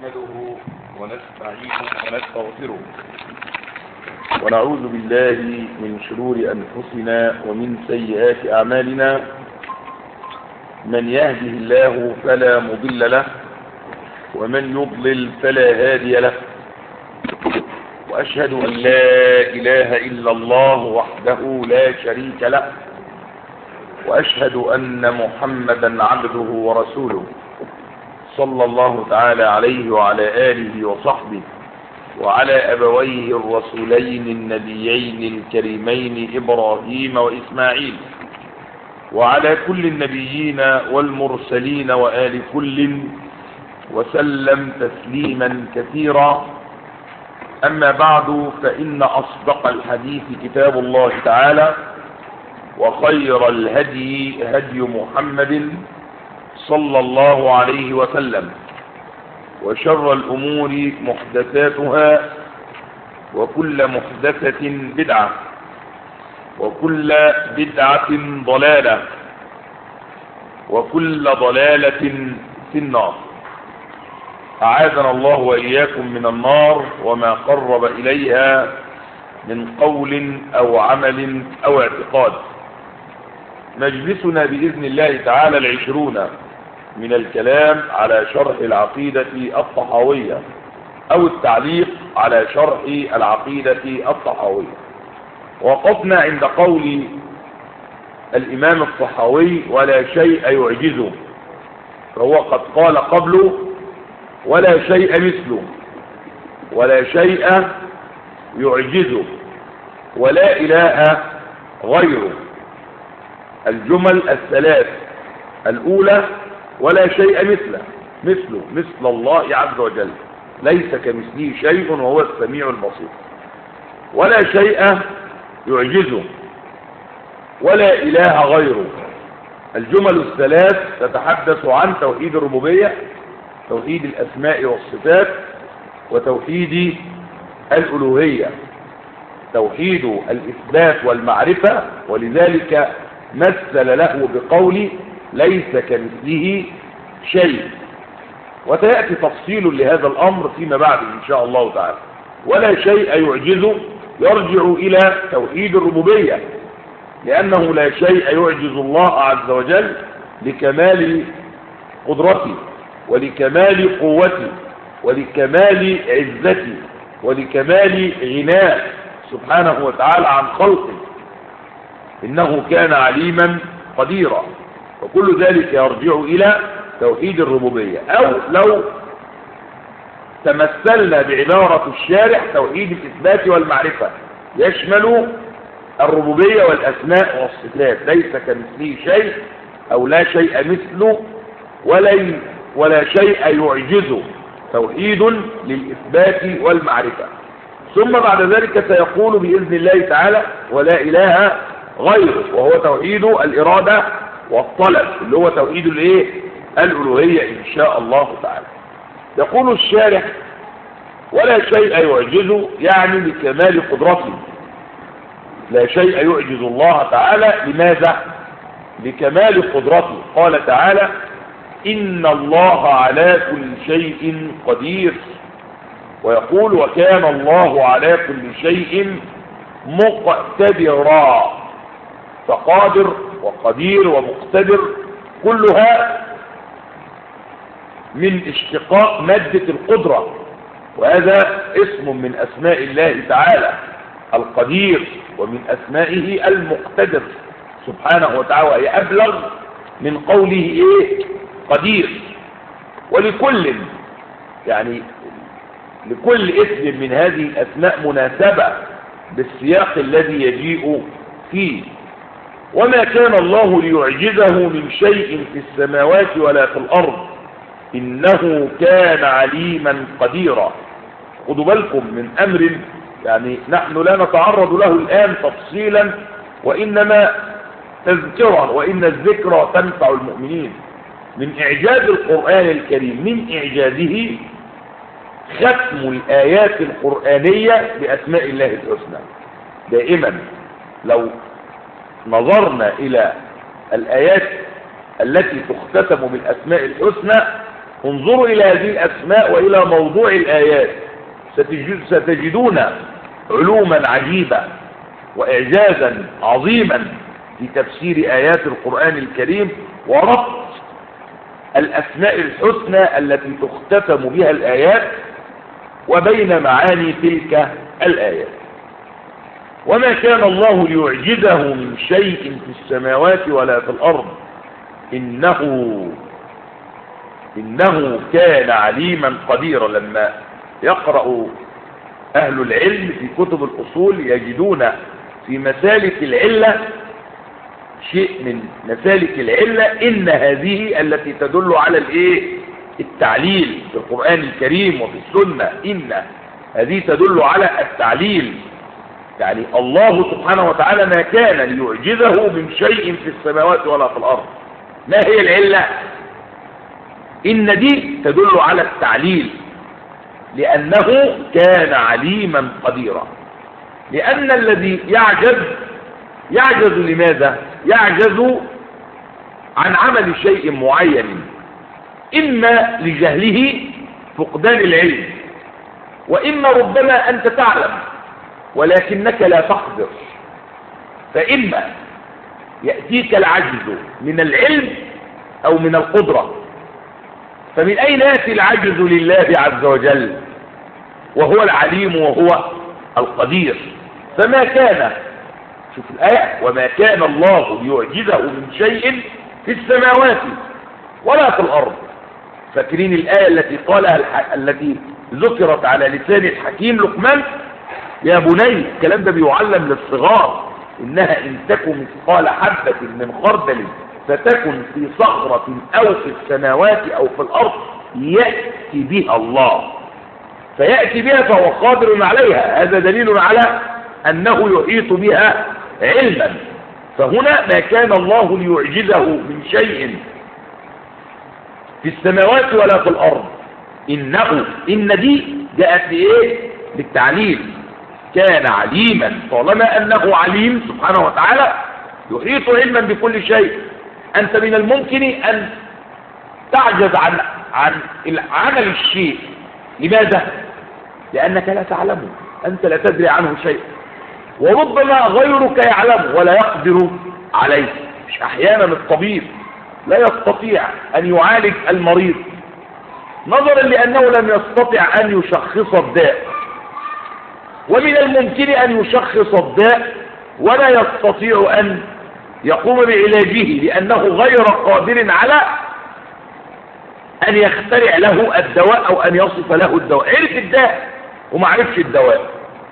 نحمده ونستعينه ونستغفره ونعوذ بالله من شرور أنفسنا ومن سيئات أعمالنا من يهده الله فلا مضل له ومن يضلل فلا هادي له وأشهد أن لا إله إلا الله وحده لا شريك له وأشهد أن محمدا عبده ورسوله صلى الله تعالى عليه وعلى آله وصحبه وعلى أبويه الرسولين النبيين الكريمين إبراهيم وإسماعيل وعلى كل النبيين والمرسلين وآل كل وسلم تسليما كثيرا أما بعد فإن أصدق الحديث كتاب الله تعالى وخير الهدي هدي محمد صلى الله عليه وسلم وشر الأمور محدثاتها وكل محدثة بدعة وكل بدعة ضلالة وكل ضلالة في النار أعاذنا الله وإياكم من النار وما قرب إليها من قول أو عمل أو اعتقاد مجلسنا بإذن الله تعالى العشرون من الكلام على شرح العقيدة الطحاوية أو التعليق على شرح العقيدة الطحاوية وقفنا عند قول الإمام الطحاوي ولا شيء يعجزه فهو قد قال قبله ولا شيء مثله ولا شيء يعجزه ولا إله غيره الجمل الثلاث الأولى ولا شيء مثله مثله مثل الله عز وجل ليس كمثله شيء وهو السميع البصير ولا شيء يعجزه ولا إله غيره الجمل الثلاث تتحدث عن توحيد الربوبية توحيد الأسماء والصفات وتوحيد الألوهية توحيد الإثبات والمعرفة ولذلك مثل له بقول ليس كمثله شيء وسيأتي تفصيل لهذا الأمر فيما بعد إن شاء الله تعالى ولا شيء يعجزه يرجع إلى توحيد الربوبية لأنه لا شيء يعجز الله عز وجل لكمال قدرته ولكمال قوته ولكمال عزته ولكمال غناه سبحانه وتعالى عن خلقه إنه كان عليما قديرا وكل ذلك يرجع إلى توحيد الربوبية أو لو تمثلنا بعبارة الشارع توحيد الإثبات والمعرفة يشمل الربوبية والأسماء والصفات ليس كمثله شيء أو لا شيء مثله ولا, ولا شيء يعجزه توحيد للإثبات والمعرفة ثم بعد ذلك سيقول بإذن الله تعالى ولا إله غيره وهو توحيد الإرادة والطلب اللي هو توحيد الايه الألوهية إن شاء الله تعالى يقول الشارح ولا شيء يعجزه يعني لكمال قدرته لا شيء يعجز الله تعالى لماذا لكمال قدرته قال تعالى إن الله على كل شيء قدير ويقول وكان الله على كل شيء مقتدرا فقادر وقدير ومقتدر كلها من اشتقاق مادة القدرة وهذا اسم من أسماء الله تعالى القدير ومن أسمائه المقتدر سبحانه وتعالى وهي أبلغ من قوله إيه قدير ولكل يعني لكل اسم من هذه الأسماء مناسبة بالسياق الذي يجيء فيه وما كان الله ليعجزه من شيء في السماوات ولا في الأرض إنه كان عليما قديرا خدوا بالكم من أمر يعني نحن لا نتعرض له الآن تفصيلا وإنما تذكرا وإن الذكرى تنفع المؤمنين من إعجاز القرآن الكريم من إعجازه ختم الآيات القرآنية بأسماء الله الحسنى دائما لو نظرنا إلى الآيات التي تختتم بالأسماء الحسنى انظروا إلى هذه الأسماء وإلى موضوع الآيات ستجدون علوما عجيبة وإعجازا عظيما في تفسير آيات القرآن الكريم وربط الأسماء الحسنى التي تختتم بها الآيات وبين معاني تلك الآيات وما كان الله ليعجزه من شيء في السماوات ولا في الأرض إنه إنه كان عليما قديرا لما يقرأ أهل العلم في كتب الأصول يجدون في مسالك العلة شيء من مسالك العلة إن هذه التي تدل على الإيه التعليل في القرآن الكريم وفي السنة إن هذه تدل على التعليل يعني الله سبحانه وتعالى ما كان ليعجزه من شيء في السماوات ولا في الأرض ما هي العلة إن دي تدل على التعليل لأنه كان عليما قديرا لأن الذي يعجز يعجز لماذا يعجز عن عمل شيء معين إما لجهله فقدان العلم وإما ربما أنت تعلم ولكنك لا تقدر فإما يأتيك العجز من العلم أو من القدرة فمن أين يأتي العجز لله عز وجل وهو العليم وهو القدير فما كان شوف الآية وما كان الله ليعجزه من شيء في السماوات ولا في الأرض فاكرين الآية التي قالها الح... التي ذكرت على لسان الحكيم لقمان يا بني الكلام ده بيعلم للصغار إنها إن تكن مثقال حبة من خردل فتكن في صخرة أو في السماوات أو في الأرض يأتي بها الله فيأتي بها فهو قادر عليها هذا دليل على أنه يحيط بها علما فهنا ما كان الله ليعجزه من شيء في السماوات ولا في الأرض إنه إن دي جاءت لإيه للتعليل كان عليما طالما أنه عليم سبحانه وتعالى يحيط علما بكل شيء أنت من الممكن أن تعجز عن عن عمل الشيء لماذا؟ لأنك لا تعلمه أنت لا تدري عنه شيء وربما غيرك يعلم ولا يقدر عليه مش أحيانا الطبيب لا يستطيع أن يعالج المريض نظرا لأنه لم يستطع أن يشخص الداء ومن الممكن أن يشخص الداء ولا يستطيع أن يقوم بعلاجه لأنه غير قادر على أن يخترع له الدواء أو أن يصف له الدواء عرف الداء وما عرفش الدواء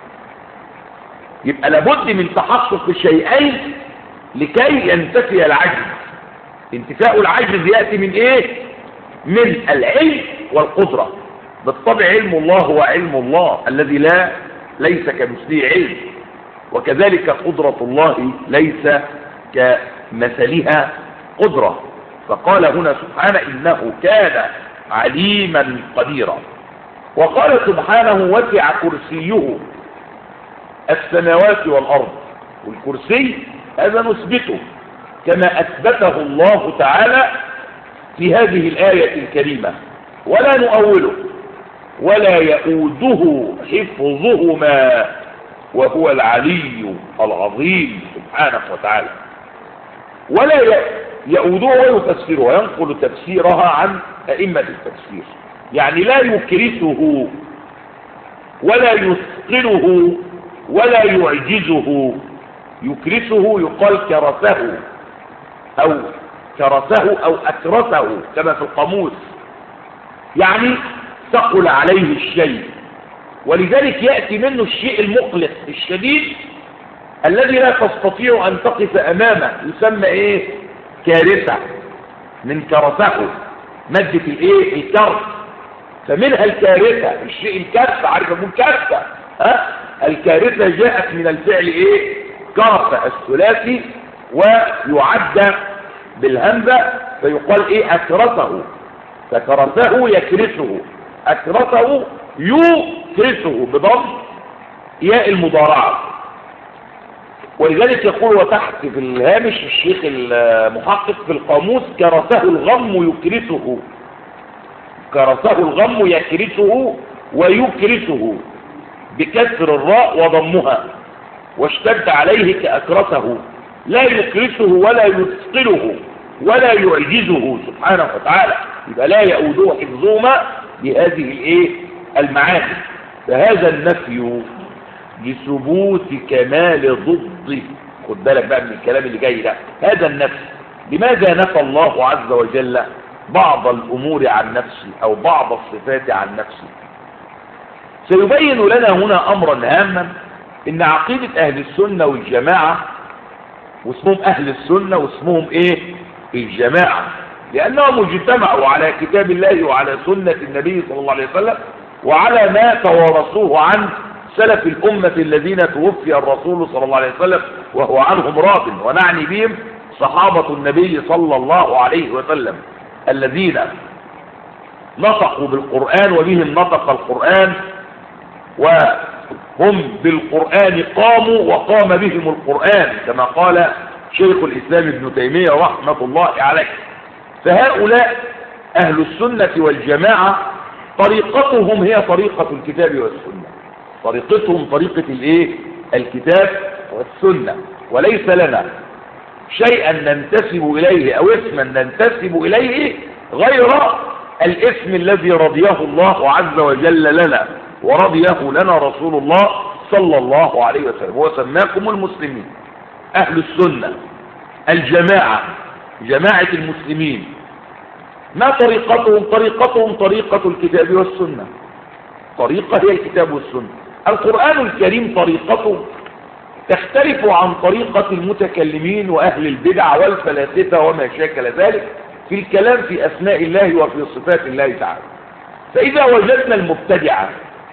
يبقى لابد من تحقق شيئين لكي ينتفي العجز انتفاء العجز يأتي من ايه من العلم والقدرة بالطبع علم الله هو علم الله الذي لا ليس كمثله علم وكذلك قدرة الله ليس كمثلها قدرة فقال هنا سبحانه إنه كان عليما قديرا وقال سبحانه وسع كرسيه السماوات والأرض والكرسي هذا نثبته كما أثبته الله تعالى في هذه الآية الكريمة ولا نؤوله ولا يؤوده حفظهما وهو العلي العظيم سبحانه وتعالى ولا يؤوده ويفسره وينقل تفسيرها عن أئمة التفسير يعني لا يكرسه ولا يثقله ولا يعجزه يكرسه يقال كرسه أو كرسه أو أكرسه كما في القاموس يعني ثقل عليه الشيء ولذلك يأتي منه الشيء المقلق الشديد الذي لا تستطيع أن تقف أمامه يسمى إيه كارثة من كرسه مادة الإيه الكرس فمنها الكارثة الشيء الكارثة عارف من كارثة ها الكارثة جاءت من الفعل إيه كرس الثلاثي ويعد بالهمزة فيقال إيه أكرسه فكرسه يكرسه أكرسه يكرسه بضم ياء المضارعة ولذلك يقول وتحت في الهامش الشيخ المحقق في القاموس كرسه الغم يكرسه كرسه الغم يكرسه ويكرسه بكسر الراء وضمها واشتد عليه كأكرسه لا يكرسه ولا يثقله ولا يعجزه سبحانه وتعالى يبقى لا يؤوده حفظهما بهذه الايه المعاني فهذا النفي لثبوت كمال ضده خد بالك بقى من الكلام اللي جاي ده هذا النفي لماذا نفى الله عز وجل بعض الأمور عن نفسه أو بعض الصفات عن نفسه سيبين لنا هنا أمرا هاما إن عقيدة أهل السنة والجماعة واسمهم أهل السنة واسمهم إيه الجماعة لأنهم اجتمعوا على كتاب الله وعلى سنة النبي صلى الله عليه وسلم وعلى ما توارثوه عن سلف الأمة الذين توفي الرسول صلى الله عليه وسلم وهو عنهم راض ونعني بهم صحابة النبي صلى الله عليه وسلم الذين نطقوا بالقرآن وبهم نطق القرآن وهم بالقرآن قاموا وقام بهم القرآن كما قال شيخ الإسلام ابن تيمية رحمة الله عليه فهؤلاء أهل السنة والجماعة طريقتهم هي طريقة الكتاب والسنة طريقتهم طريقة الايه الكتاب والسنة وليس لنا شيئا ننتسب إليه أو اسما ننتسب إليه غير الاسم الذي رضيه الله عز وجل لنا ورضيه لنا رسول الله صلى الله عليه وسلم هو سماكم المسلمين أهل السنة الجماعة جماعة المسلمين ما طريقتهم طريقتهم طريقة الكتاب والسنة طريقة هي الكتاب والسنة القرآن الكريم طريقته تختلف عن طريقة المتكلمين وأهل البدع والفلاسفة وما شاكل ذلك في الكلام في أسماء الله وفي صفات الله تعالى فإذا وجدنا المبتدعة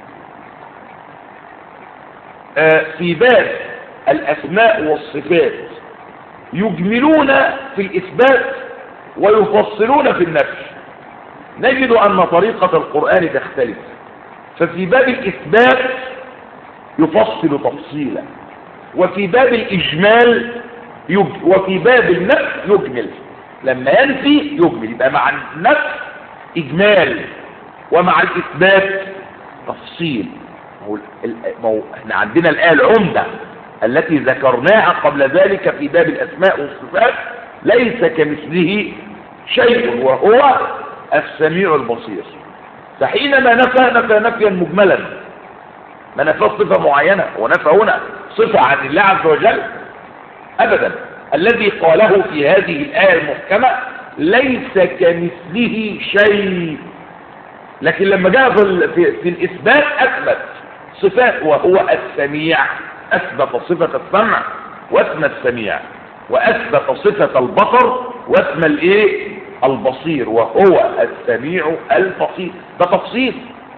في باب الأسماء والصفات يجملون في الإثبات ويفصلون في النفي نجد أن طريقة القرآن تختلف ففي باب الإثبات يفصل تفصيلا وفي باب الإجمال يج... وفي باب النفي يجمل لما ينفي يجمل يبقى مع النفي إجمال ومع الإثبات تفصيل ما هو احنا عندنا الآية العمدة التي ذكرناها قبل ذلك في باب الأسماء والصفات ليس كمثله شيء وهو السميع البصير فحينما نفى نفى نفيا مجملا ما نفى صفة معينة ونفى هنا صفة عن الله عز وجل أبدا الذي قاله في هذه الآية المحكمة ليس كمثله شيء لكن لما جاء في, في, في الإثبات أثبت صفات وهو السميع أثبت صفة السمع واسم السميع وأثبت صفة البصر واسم الإيه البصير وهو السميع البصير ده تفصيل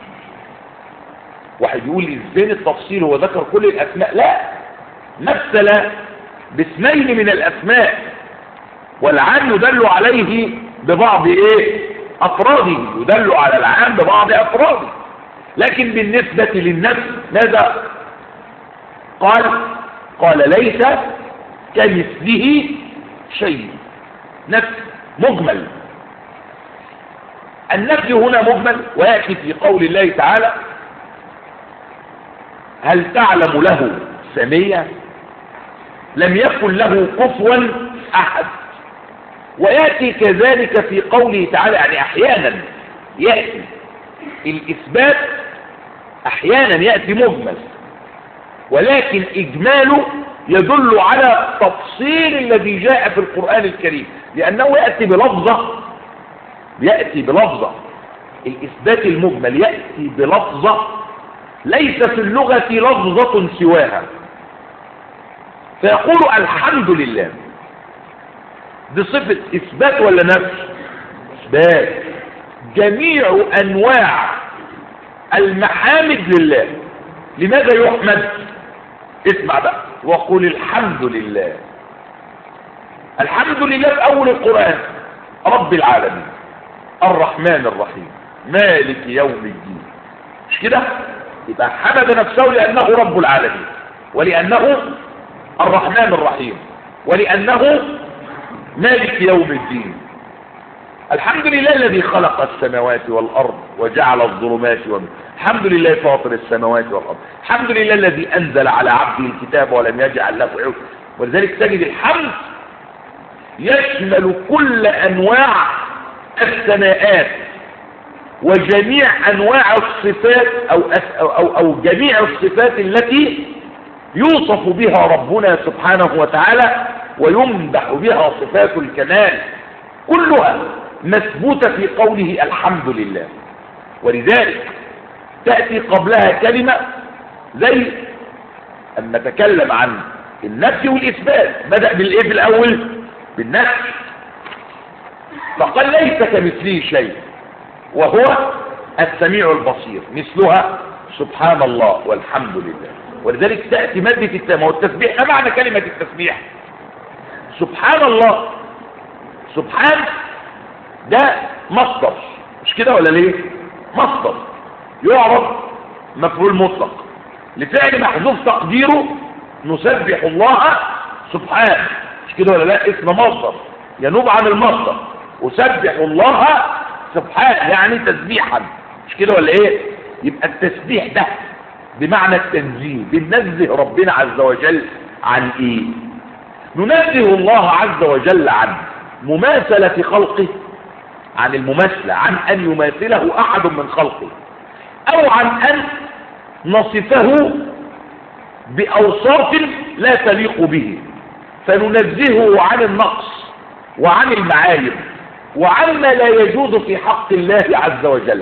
واحد يقول لي ازاي التفصيل هو ذكر كل الاسماء لا مثل باسمين من الاسماء والعام يدل عليه ببعض ايه افراده يدل على العام ببعض افراده لكن بالنسبة للنفس ماذا قال قال ليس كمثله شيء نفس مجمل النفي هنا مجمل ويأتي في قول الله تعالى هل تعلم له سمية لم يكن له كفوا أحد ويأتي كذلك في قوله تعالى يعني أحيانا يأتي الإثبات أحيانا يأتي مجمل ولكن إجماله يدل على تفصيل الذي جاء في القرآن الكريم لأنه يأتي بلفظة يأتي بلفظة الإثبات المجمل يأتي بلفظة ليس في اللغة لفظة سواها فيقول الحمد لله دي صفة إثبات ولا نفي إثبات جميع أنواع المحامد لله لماذا يحمد اسمع بقى وقل الحمد لله الحمد لله في أول القرآن رب العالمين الرحمن الرحيم مالك يوم الدين مش كده يبقى حمد نفسه لأنه رب العالمين ولأنه الرحمن الرحيم ولأنه مالك يوم الدين الحمد لله الذي خلق السماوات والأرض وجعل الظلمات والنور الحمد لله فاطر السماوات والأرض الحمد لله الذي أنزل على عبده الكتاب ولم يجعل له عوج ولذلك تجد الحمد يشمل كل أنواع الثناءات وجميع أنواع الصفات أو, أو, أو جميع الصفات التي يوصف بها ربنا سبحانه وتعالى ويمدح بها صفات الكمال كلها مثبوتة في قوله الحمد لله ولذلك تأتي قبلها كلمة زي أما تكلم عن النفي والإثبات بدأ بالإيه في الأول بالنفي فقال ليس كمثله شيء وهو السميع البصير مثلها سبحان الله والحمد لله ولذلك تأتي مادة التسبيح والتسبيح ما معنى كلمة التسبيح سبحان الله سبحان ده مصدر مش كده ولا ليه مصدر يعرف مفعول مطلق لفعل محذوف تقديره نسبح الله سبحانه مش كده ولا لا اسم مصدر ينوب عن المصدر وسبح الله سبحانه يعني تسبيحا مش كده ولا ايه يبقى التسبيح ده بمعنى التنزيه بننزه ربنا عز وجل عن ايه ننزه الله عز وجل عن مماثلة خلقه عن المماثلة عن أن يماثله أحد من خلقه أو عن أن نصفه بأوصاف لا تليق به فننزهه عن النقص وعن المعايب وعن ما لا يجوز في حق الله عز وجل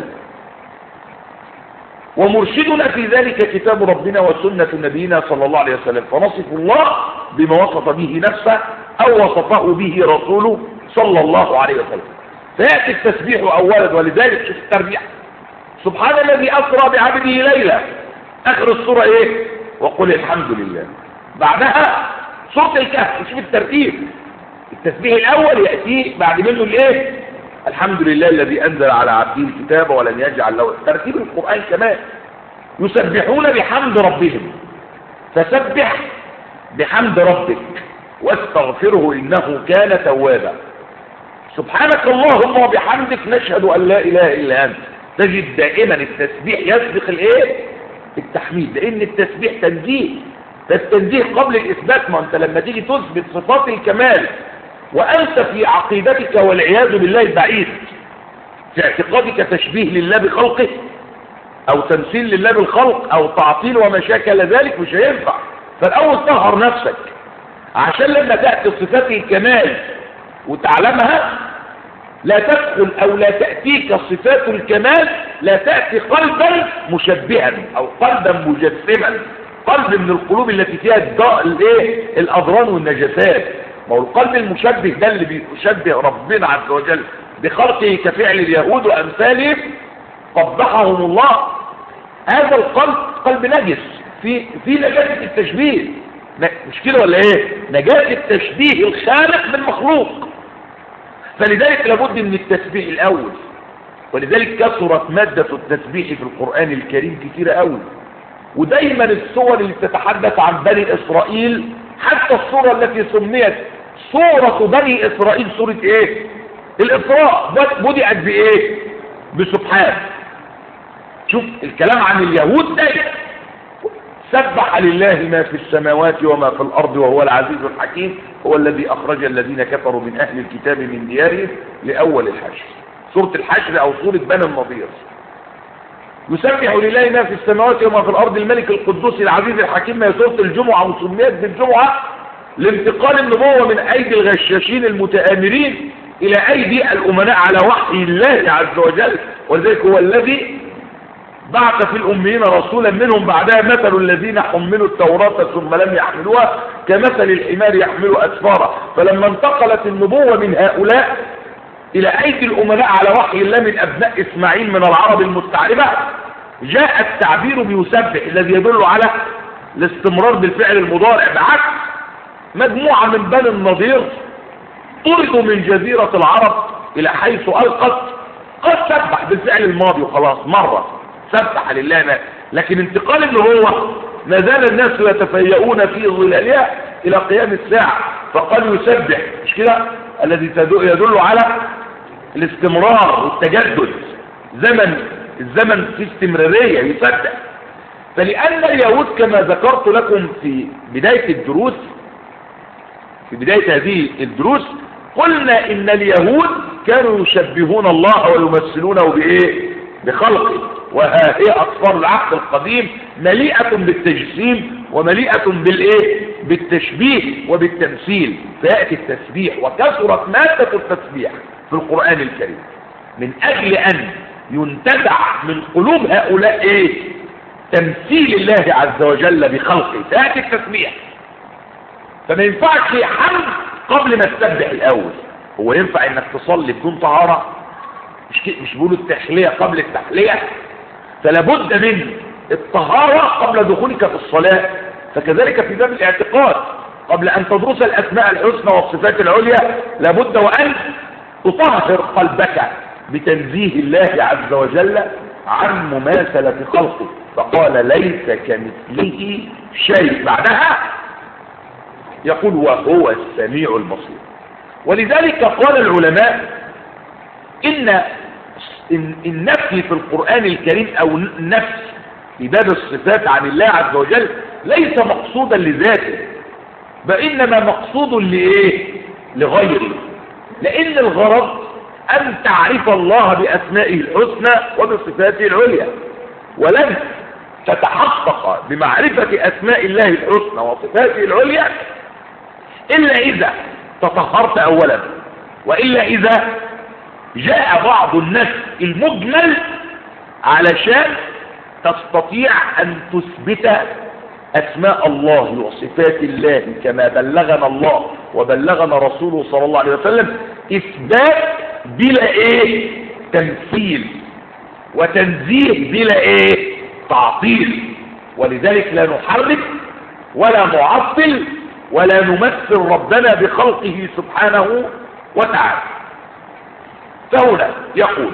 ومرشدنا في ذلك كتاب ربنا وسنة نبينا صلى الله عليه وسلم فنصف الله بما وصف به نفسه أو وصفه به رسوله صلى الله عليه وسلم فيأتي التسبيح أولا ولذلك شوف التربيع سبحان الذي أسرى بعبده ليلة آخر السورة إيه وقل الحمد لله بعدها سورة الكهف شوف الترتيب التسبيح الأول يأتي بعد منه الإيه الحمد لله الذي أنزل على عبده الكتاب ولم يجعل له ترتيب القرآن كمان يسبحون بحمد ربهم فسبح بحمد ربك واستغفره إنه كان توابا سبحانك اللهم وبحمدك نشهد أن لا إله إلا أنت تجد دائما التسبيح يسبق الايه التحميد لأن التسبيح تنزيه ده التنزيه قبل الإثبات ما أنت لما تيجي تثبت صفات الكمال وأنت في عقيدتك والعياذ بالله البعيد في اعتقادك تشبيه لله بخلقه أو تمثيل لله بالخلق أو تعطيل وما شاكل ذلك مش هينفع فالأول طهر نفسك عشان لما تأتي صفات الكمال وتعلمها لا تدخل أو لا تأتيك صفات الكمال لا تأتي قلبا مشبها أو قلبا مجسما قلب من القلوب التي فيها الضاء الايه الاضران والنجاسات ما هو القلب المشبه ده اللي بيشبه ربنا عز وجل بخلقه كفعل اليهود وامثالهم قبحهم الله هذا القلب قلب نجس في في نجاسه التشبيه مش كده ولا ايه نجاسه التشبيه الخالق بالمخلوق فلذلك لابد من التسبيح الاول ولذلك كثرت ماده التسبيح في القران الكريم كثيره قوي ودايما الصور اللي بتتحدث عن بني اسرائيل حتى الصورة التي سميت صورة بني اسرائيل صورة ايه الاسراء بدأت بايه بسبحان شوف الكلام عن اليهود ده سبح لله ما في السماوات وما في الارض وهو العزيز الحكيم هو الذي اخرج الذين كفروا من اهل الكتاب من ديارهم لاول الحشر سورة الحشر او سورة بني النضير يسبح لله ما في السماوات وما في الأرض الملك القدوس العزيز الحكيم ما سورة الجمعة وسميت بالجمعة لانتقال النبوة من أيدي الغشاشين المتآمرين إلى أيدي الأمناء على وحي الله عز وجل ولذلك هو الذي بعث في الأميين رسولا منهم بعدها مثل الذين حملوا التوراة ثم لم يحملوها كمثل الحمار يحمل أسفارا فلما انتقلت النبوة من هؤلاء إلى أيدي الأمناء على وحي الله من أبناء إسماعيل من العرب المستعربة جاء التعبير بيسبح الذي يدل على الاستمرار بالفعل المضارع بعكس مجموعة من بني النضير طردوا من جزيرة العرب إلى حيث ألقت قد سبح بالفعل الماضي وخلاص مرة سبح لله ما. لكن انتقال النبوة ما زال الناس يتفيئون في ظلالها إلى قيام الساعة فقال يسبح مش كده الذي يدل على الاستمرار والتجدد زمن الزمن فيه استمرارية يصدق فلأن اليهود كما ذكرت لكم في بداية الدروس في بداية هذه الدروس قلنا إن اليهود كانوا يشبهون الله ويمثلونه بإيه بخلقه وها هي أطفال العهد القديم مليئة بالتجسيم ومليئة بالإيه بالتشبيه وبالتمثيل فيأتي التسبيح وكثرت مادة التسبيح في القرآن الكريم من أجل أن ينتزع من قلوب هؤلاء إيه تمثيل الله عز وجل بخلقه تأتي التسبيح فما ينفعش حمد قبل ما تسبح الأول هو ينفع انك تصلي بدون طهارة مش مش بيقولوا التحلية قبل التحلية فلابد من الطهارة قبل دخولك في الصلاة فكذلك في باب الاعتقاد قبل أن تدرس الأسماء الحسنى والصفات العليا لابد وأن تطهر قلبك بتنزيه الله عز وجل عن مماثلة خلقه فقال ليس كمثله شيء بعدها يقول وهو السميع البصير ولذلك قال العلماء إن النفي في القرآن الكريم أو النفي في باب الصفات عن الله عز وجل ليس مقصودا لذاته بإنما مقصود لإيه لغيره لأن الغرض أن تعرف الله بأسمائه الحسنى وبصفاته العليا ولن تتحقق بمعرفة أسماء الله الحسنى وصفاته العليا إلا إذا تطهرت أولا وإلا إذا جاء بعض الناس المجمل علشان تستطيع أن تثبت أسماء الله وصفات الله كما بلغنا الله وبلغنا رسوله صلى الله عليه وسلم إثبات بلا إيه تمثيل وتنزيه بلا إيه تعطيل ولذلك لا نحرك ولا نعطل ولا نمثل ربنا بخلقه سبحانه وتعالى فهنا يقول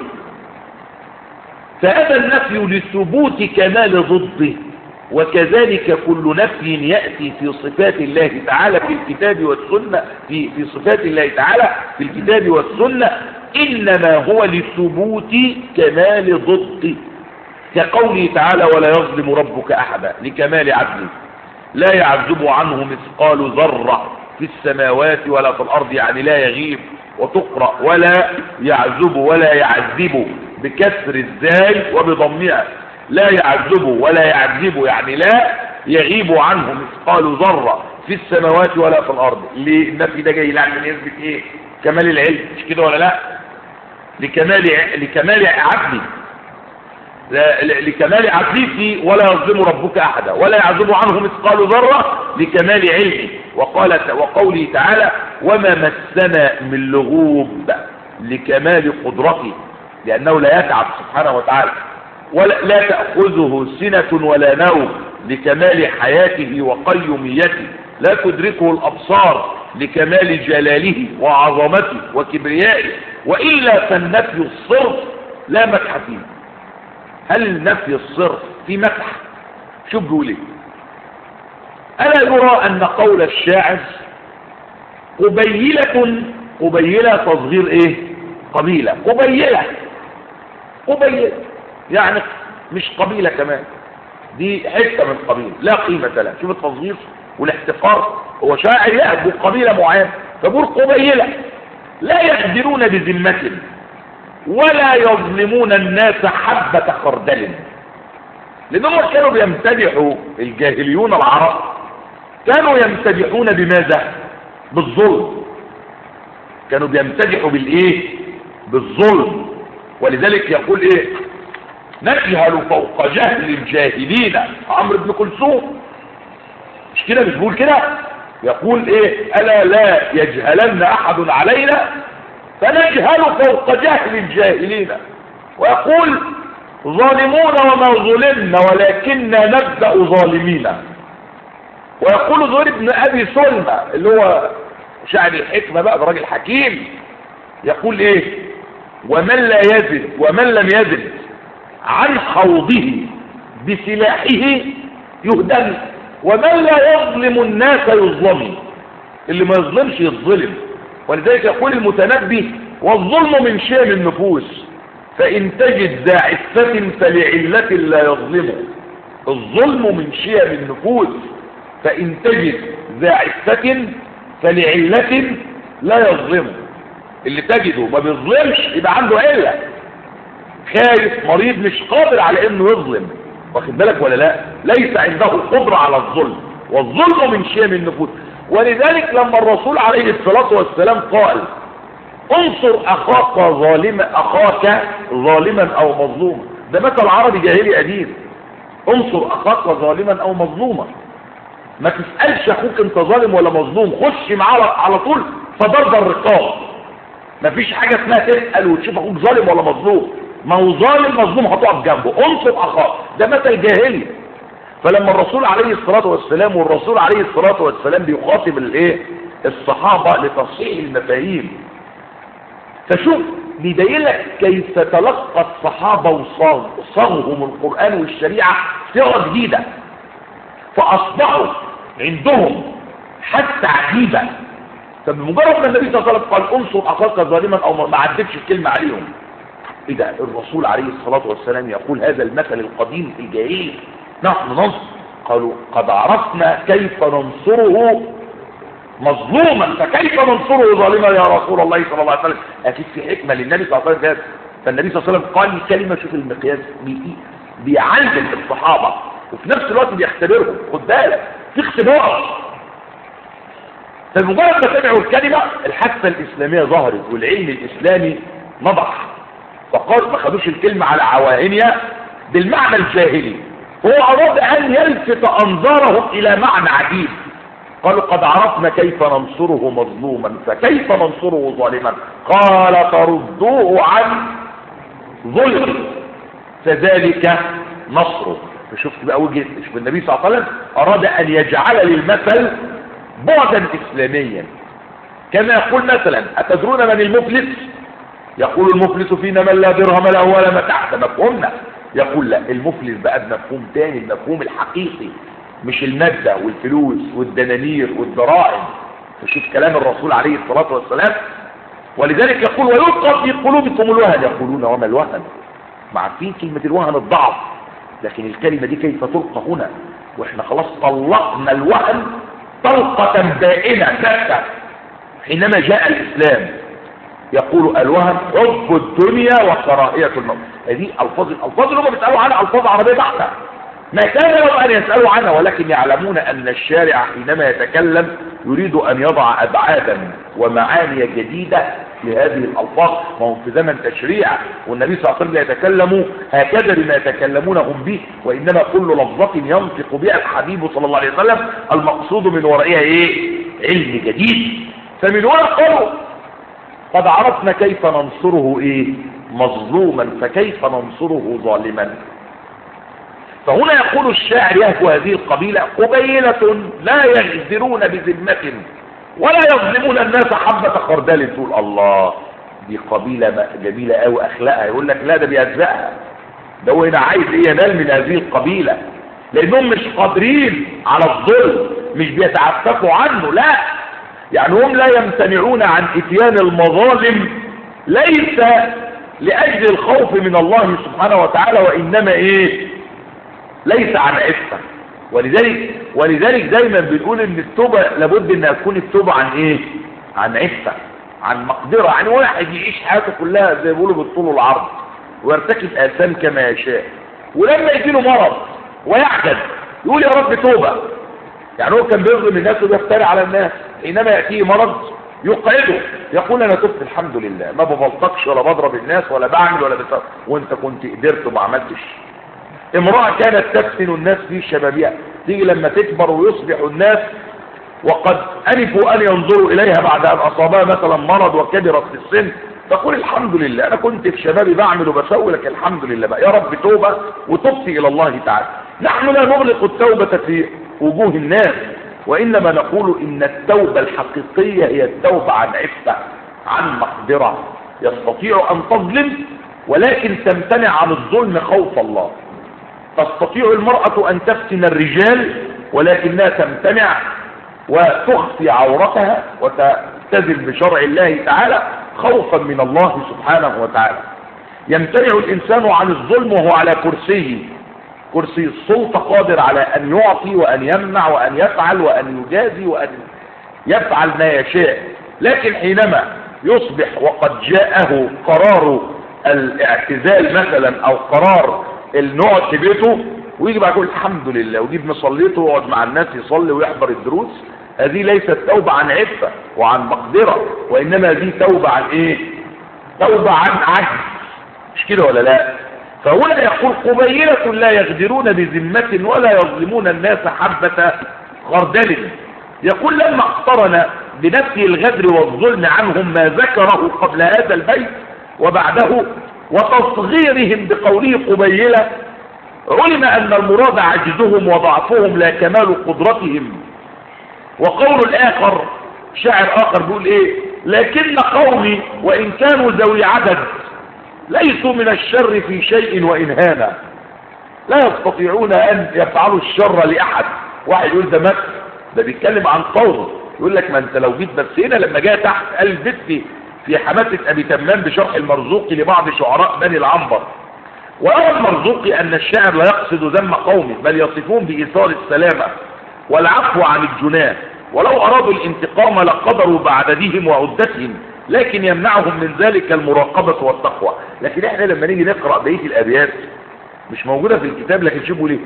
فهذا النفي لثبوت كمال ضده وكذلك كل نفي يأتي في صفات الله تعالى في الكتاب والسنة في, في صفات الله تعالى في الكتاب والسنة إنما هو لثبوت كمال ضده كقوله تعالى ولا يظلم ربك أحدا لكمال عدله لا يعزب عنه مثقال ذرة في السماوات ولا في الأرض يعني لا يغيب وتقرأ ولا يعزب ولا يعذب بكسر الزاي وبضمها لا يعذب ولا يعذب يعني لا يغيب عنه مثقال ذرة في السماوات ولا في الأرض ليه النفي ده جاي لعشان يثبت ايه كمال العلم مش كده ولا لا لكمال لكمال عدلي لكمال عدله ولا يظلم ربك أحدا ولا يعزب عنه مثقال ذرة لكمال علمه وقال وقوله تعالى وما مسنا من لغوب لكمال قدرته لأنه لا يتعب سبحانه وتعالى ولا لا تأخذه سنة ولا نوم لكمال حياته وقيوميته لا تدركه الأبصار لكمال جلاله وعظمته وكبريائه وإلا فالنفي الصرف لا مدح فيه هل النفي الصرف في مدح شو بيقول ايه ألا يرى أن قول الشاعر قبيلة قبيلة تصغير ايه قبيلة قبيلة قبيلة يعني مش قبيلة كمان دي حتة من قبيلة لا قيمة لها شوف التصغير والاحتقار هو شاعر يهبو قبيلة معينة فبقول قبيلة لا يقدرون بذمة ولا يظلمون الناس حبة خردل لأنهم كانوا بيمتدحوا الجاهليون العرب كانوا يمتدحون بماذا بالظلم كانوا بيمتدحوا بالايه بالظلم ولذلك يقول ايه نجهل فوق جهل الجاهلين عمرو بن كلثوم مش كده مش بيقول كده يقول ايه الا لا يجهلن احد علينا فنجهل فوق جهل الجاهلين ويقول ظالمون وما ظلمنا ولكننا نبدأ ظالمين ويقول زهير بن ابي سلمى اللي هو شاعر الحكمة بقى ده راجل حكيم يقول ايه ومن لا يزد ومن لم يزد عن خوضه بسلاحه يهدم ومن لا يظلم الناس يظلم اللي ما يظلمش يظلم ولذلك يقول المتنبي والظلم من شيم النفوس فإن تجد ذا عفة فلعلة لا يظلمه الظلم من شيم النفوس فإن تجد ذا عفة فلعلة لا يظلمه اللي تجده ما بيظلمش يبقى عنده علة خايف مريض مش قادر على انه يظلم واخد بالك ولا لا ليس عنده قدرة على الظلم والظلم من شيم النفوس ولذلك لما الرسول عليه الصلاة والسلام قال انصر اخاك ظالما اخاك ظالما او مظلوما ده مثل عربي جاهلي قديم انصر اخاك ظالما او مظلوما ما تسألش اخوك انت ظالم ولا مظلوم خش معاه على طول فضرب الرقاب مفيش حاجة اسمها تسأل وتشوف اخوك ظالم ولا مظلوم ما هو ظالم مظلوم هتقف جنبه انصر اخاك ده مثل جاهلي فلما الرسول عليه الصلاة والسلام والرسول عليه الصلاة والسلام بيخاطب الايه الصحابة لتصحيح المفاهيم فشوف بيبين لك كيف تلقى الصحابة وصاغهم القرآن والشريعة صيغة جديدة فأصبحوا عندهم حتى عجيبة فبمجرد ما النبي صلى الله عليه وسلم قال انصر أخاك ظالما أو ما عدتش الكلمة عليهم إيه ده الرسول عليه الصلاة والسلام يقول هذا المثل القديم الجاهلي نحن ننصر قالوا قد عرفنا كيف ننصره مظلوما فكيف ننصره ظالما يا رسول الله صلى الله عليه وسلم اكيد في حكمه للنبي صلى الله عليه وسلم فالنبي صلى الله عليه وسلم قال كلمه شوف المقياس بيعلم الصحابه وفي نفس الوقت بيختبرهم خد بالك في اختبار فمجرد ما سمعوا الكلمه الحثه الاسلاميه ظهرت والعلم الاسلامي نضح فقال ما خدوش الكلمه على عواهنها بالمعنى الجاهلي هو اراد ان يلفت انظارهم الى معنى عجيب قالوا قد عرفنا كيف ننصره مظلوما فكيف ننصره ظالما قال تردوه عن ظلم فذلك نصره فشفت بقى وجهه شوف النبي صلى الله عليه وسلم اراد ان يجعل للمثل بعدا اسلاميا كما يقول مثلا اتدرون من المفلس يقول المفلس فينا من لا درهم له ولا متاع ده مفهومنا يقول لا المفلس بقى بمفهوم تاني المفهوم الحقيقي مش المادة والفلوس والدنانير والضرائب فشوف كلام الرسول عليه الصلاة والسلام ولذلك يقول ويلقى في قلوبكم الوهن يقولون وما الوهن ما عارفين كلمة الوهن الضعف لكن الكلمة دي كيف تلقى هنا واحنا خلاص طلقنا الوهن طلقة بائنة ثابتة حينما جاء الإسلام يقول الوهن حب الدنيا وكراهية الموت هذه ألفاظ الألفاظ اللي هم بيسألوا عنها ألفاظ عربية بحتة ما كان لهم أن يسألوا عنها ولكن يعلمون أن الشارع حينما يتكلم يريد أن يضع أبعادا ومعاني جديدة لهذه الألفاظ وهم في زمن تشريع والنبي صلى الله عليه وسلم يتكلم هكذا بما يتكلمون هم به وإنما كل لفظة ينطق بها الحبيب صلى الله عليه وسلم المقصود من ورائها إيه؟ علم جديد فمن هنا قالوا قد عرفنا كيف ننصره إيه؟ مظلوما فكيف ننصره ظالما فهنا يقول الشاعر يهفو هذه القبيلة قبيلة لا يغدرون بذمة ولا يظلمون الناس حبة خردل تقول الله دي قبيلة جميلة قوي اخلاقها يقول لك لا ده بيهزقها ده هو هنا عايز ايه ينال من هذه القبيلة لانهم مش قادرين على الظلم مش بيتعففوا عنه لا يعني هم لا يمتنعون عن اتيان المظالم ليس لاجل الخوف من الله سبحانه وتعالى وانما ايه ليس عن عفة ولذلك ولذلك دايما بنقول ان التوبة لابد انها تكون التوبة عن ايه عن عفة عن مقدرة عن واحد يعيش حياته كلها زي ما بيقولوا بالطول والعرض ويرتكب اثام كما يشاء ولما يجيله مرض ويعجز يقول يا رب توبة يعني هو كان بيظلم الناس وبيفتري على الناس حينما يأتيه مرض يقعده يقول انا تبت الحمد لله ما ببلطكش ولا بضرب الناس ولا بعمل ولا بتفرق وانت كنت قدرت وما عملتش امرأة كانت تفتن الناس في شبابها تيجي لما تكبر ويصبح الناس وقد أنفوا أن ينظروا إليها بعد أن أصابها مثلا مرض وكبرت في السن تقول الحمد لله أنا كنت في شبابي بعمل وبسوي لك الحمد لله بقى يا رب توبة وتبتي إلى الله تعالى نحن لا نغلق التوبة في وجوه الناس وإنما نقول إن التوبة الحقيقية هي التوبة عن عفة عن مقدرة يستطيع أن تظلم ولكن تمتنع عن الظلم خوف الله تستطيع المرأة أن تفتن الرجال ولكنها تمتنع وتخفي عورتها وتلتزم بشرع الله تعالى خوفا من الله سبحانه وتعالى يمتنع الإنسان عن الظلم وهو على كرسيه كرسي السلطة قادر على أن يعطي وأن يمنع وأن يفعل وأن يجازي وأن يفعل ما يشاء لكن حينما يصبح وقد جاءه قرار الاعتزال مثلا أو قرار النوع في بيته ويجي بعد يقول الحمد لله ويجيب مصليته ويقعد مع الناس يصلي ويحضر الدروس هذه ليست توبة عن عفة وعن مقدرة وإنما هذه توبة عن إيه توبة عن عجز مش كده ولا لا فهنا يقول قبيلة لا يغدرون بذمة ولا يظلمون الناس حبة خردل يقول لما اقترن بنفي الغدر والظلم عنهم ما ذكره قبل هذا البيت وبعده وتصغيرهم بقوله قبيلة علم أن المراد عجزهم وضعفهم لا كمال قدرتهم وقول الآخر شاعر آخر بيقول إيه لكن قومي وإن كانوا ذوي عدد ليسوا من الشر في شيء وإن هانا لا يستطيعون أن يفعلوا الشر لأحد واحد يقول ده مات ده بيتكلم عن قومه يقول لك ما انت لو جيت بس هنا لما جاء تحت قال بنتي في حماسة أبي تمام بشرح المرزوقي لبعض شعراء بني العنبر وأرى المرزوقي أن الشاعر لا يقصد ذم قومه بل يصفون بإيثار السلامة والعفو عن الجناه ولو أرادوا الانتقام لقدروا بعددهم وعدتهم لكن يمنعهم من ذلك المراقبة والتقوى لكن احنا لما نيجي نقرأ بقية الأبيات مش موجودة في الكتاب لكن شوفوا ليه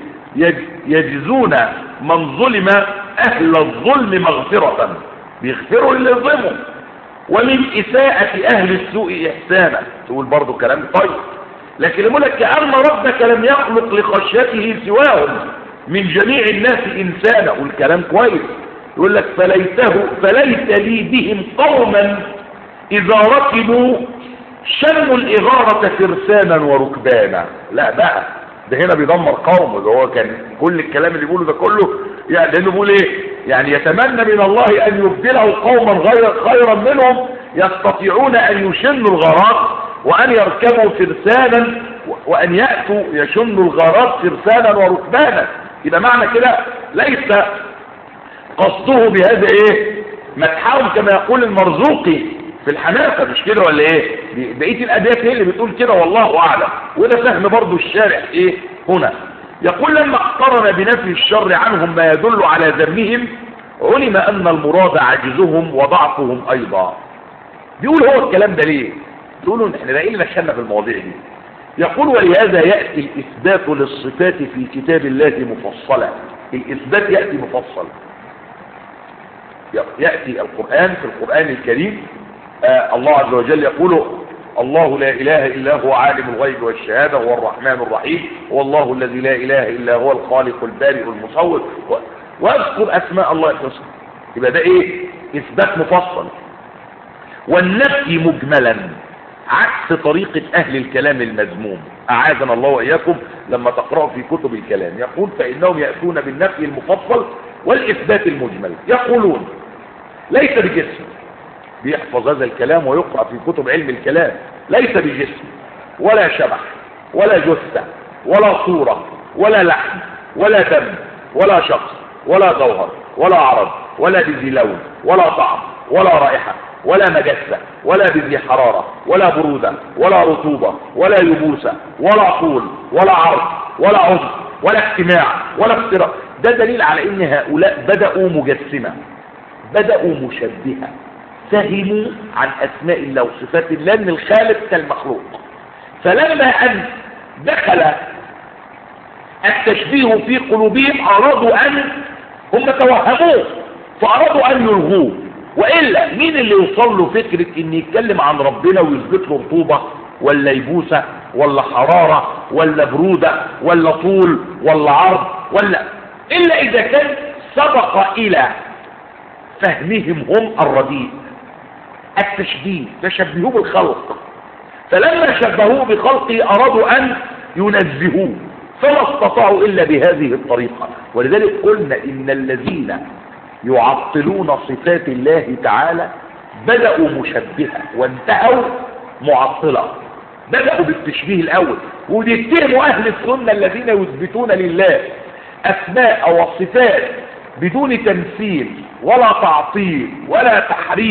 يجزون من ظلم أهل الظلم مغفرة بيغفروا اللي ظلموا ومن إساءة أهل السوء إحسانا تقول برضو كلام طيب لكن يقول لك كأن ربك لم يخلق لخشيته سواهم من جميع الناس إنسانا والكلام كويس يقول لك فليته فليت لي بهم قوما إذا ركبوا شموا الإغارة فرسانا وركبانا لا بقى ده هنا بيدمر قوم ده هو كان كل الكلام اللي بيقوله ده كله يعني لانه بيقول ايه يعني يتمنى من الله ان يبدله قوما غير خيرا منهم يستطيعون ان يشنوا الغارات وان يركبوا فرسانا وان ياتوا يشنوا الغارات فرسانا وركبانا يبقى معنى كده ليس قصده بهذا ايه مدحهم كما يقول المرزوقي في الحماسة مش كده ولا ايه بقية الابيات هي اللي بتقول كده والله اعلم وده فهم برضو الشارع ايه هنا يقول لما اقترن بنفي الشر عنهم ما يدل على ذمهم علم ان المراد عجزهم وضعفهم ايضا بيقول هو الكلام ده ليه تقولوا احنا بقى اللي دخلنا في المواضيع دي يقول ولهذا يأتي الإثبات للصفات في كتاب الله مفصلة الإثبات يأتي مفصل يأتي القرآن في القرآن الكريم آه الله عز وجل يقول الله لا إله إلا هو عالم الغيب والشهادة هو الرحمن الرحيم هو الله الذي لا إله إلا هو الخالق البارئ المصور واذكر أسماء الله الحسنى يبقى ده إيه إثبات مفصل والنفي مجملا عكس طريقة أهل الكلام المذموم أعاذنا الله وإياكم لما تقرأوا في كتب الكلام يقول فإنهم يأتون بالنفي المفصل والإثبات المجمل يقولون ليس بجسم بيحفظ هذا الكلام ويقرأ في كتب علم الكلام ليس بجسم ولا شبح ولا جثة ولا صورة ولا لحم ولا دم ولا شخص ولا جوهر ولا عرض ولا بذي لون ولا طعم ولا رائحة ولا مجسة ولا بذي حرارة ولا برودة ولا رطوبة ولا يبوسة ولا طول ولا عرض ولا عضو ولا اجتماع ولا افتراء ده دليل على ان هؤلاء بدأوا مجسمة بدأوا مشبهة فهموا عن اسماء الله وصفات الله ان الخالق كالمخلوق فلما ان دخل التشبيه في قلوبهم ارادوا ان هم توهموه فارادوا ان يلغوه وإلا مين اللي يوصل له فكرة ان يتكلم عن ربنا ويثبت له رطوبة ولا يبوسة ولا حرارة ولا برودة ولا طول ولا عرض ولا إلا إذا كان سبق إلى فهمهم هم الرديء التشبيه تشبهوه بالخلق فلما شبهوه بخلقه أرادوا أن ينزهوه فما استطاعوا إلا بهذه الطريقة ولذلك قلنا إن الذين يعطلون صفات الله تعالى بدأوا مشبهة وانتهوا معطلة بدأوا بالتشبيه الأول ويتهموا أهل السنة الذين يثبتون لله أسماء وصفات بدون تمثيل ولا تعطيل ولا تحريف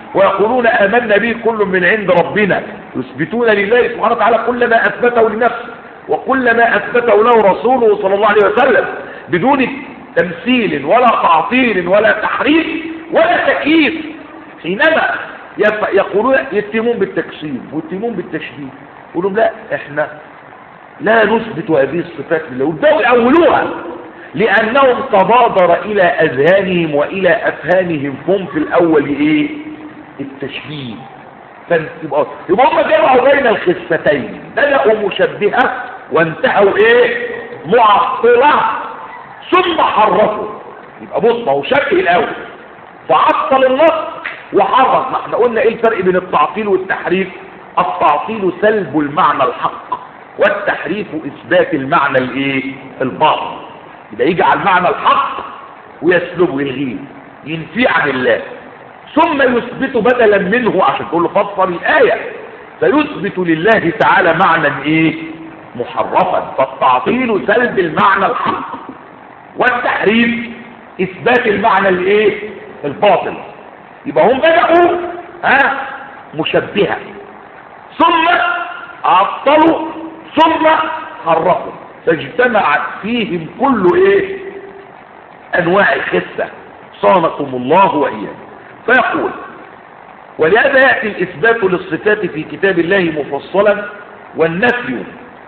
ويقولون آمنا به كل من عند ربنا يثبتون لله سبحانه وتعالى كل ما أثبته لنفسه وكل ما أثبته له رسوله صلى الله عليه وسلم بدون تمثيل ولا تعطيل ولا تحريف ولا تكييف حينما يقولون يتمون بالتكسير ويتمون بالتشديد يقولون لا احنا لا نثبت هذه الصفات لله ويبداوا يأولوها لأنهم تبادر إلى أذهانهم وإلى أفهامهم هم في الأول إيه التشبيه يبقى يبقى هم جمعوا بين الخفتين بدأوا مشبهة وانتهوا ايه معطلة ثم حرفوا يبقى بص ما هو شبه الأول فعطل النص وحرف ما احنا قلنا ايه الفرق بين التعطيل والتحريف التعطيل سلب المعنى الحق والتحريف اثبات المعنى الايه الباطل يبقى يجي على المعنى الحق ويسلبه ويلغيه ينفي عن الله ثم يثبت بدلا منه عشان تقول له فسر الآية فيثبت لله تعالى معنى ايه محرفا فالتعطيل سلب المعنى الحق والتحريف اثبات المعنى الايه الباطل يبقى هم بدأوا ها مشبهة ثم عطلوا ثم حرفوا فاجتمعت فيهم كل ايه انواع الخسة صانكم الله وإياه فيقول ولهذا يأتي الإثبات للصفات في كتاب الله مفصلا والنفي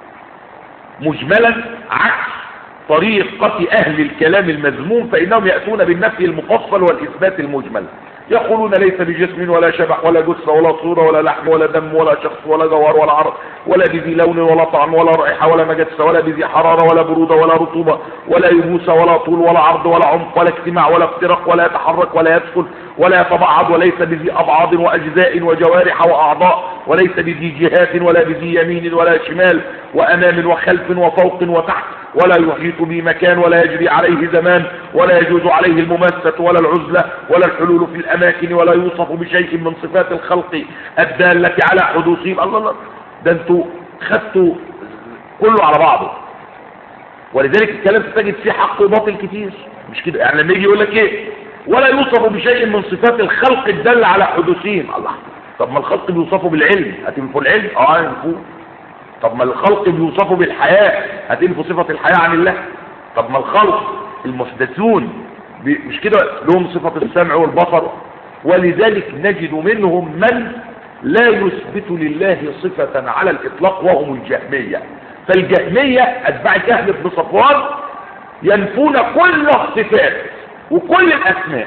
مجملا عكس طريقة أهل الكلام المذموم فإنهم يأتون بالنفي المفصل والإثبات المجمل يقولون ليس بجسم ولا شبح ولا جثة ولا صورة ولا لحم ولا دم ولا شخص ولا جوهر ولا عرض ولا بذي لون ولا طعم ولا رائحة ولا مجس ولا بذي حرارة ولا برودة ولا رطوبة ولا يبوس ولا طول ولا عرض ولا عمق ولا اجتماع ولا افتراق ولا يتحرك ولا يدخل ولا يتبعض وليس بذي أبعاض وأجزاء وجوارح وأعضاء وليس بذي جهات ولا بذي يمين ولا شمال وأمام وخلف وفوق وتحت ولا يحيط به مكان ولا يجري عليه زمان ولا يجوز عليه المماسة ولا العزلة ولا الحلول في الأماكن ولا يوصف بشيء من صفات الخلق الدالة على حدوثهم الله الله ده انتوا خدتوا كله على بعضه ولذلك الكلام تجد فيه حق وباطل كتير مش كده يعني لما يجي يقول لك ايه ولا يوصف بشيء من صفات الخلق الدالة على حدوثهم الله طب ما الخلق بيوصفوا بالعلم هتنفوا العلم اه ينفوه طب ما الخلق بيوصفوا بالحياة هتنفوا صفة الحياة عن الله طب ما الخلق المحدثون مش كده لهم صفة السمع والبصر ولذلك نجد منهم من لا يثبت لله صفة على الإطلاق وهم الجهمية فالجهمية أتباع جهل بن صفوان ينفون كل الصفات وكل الأسماء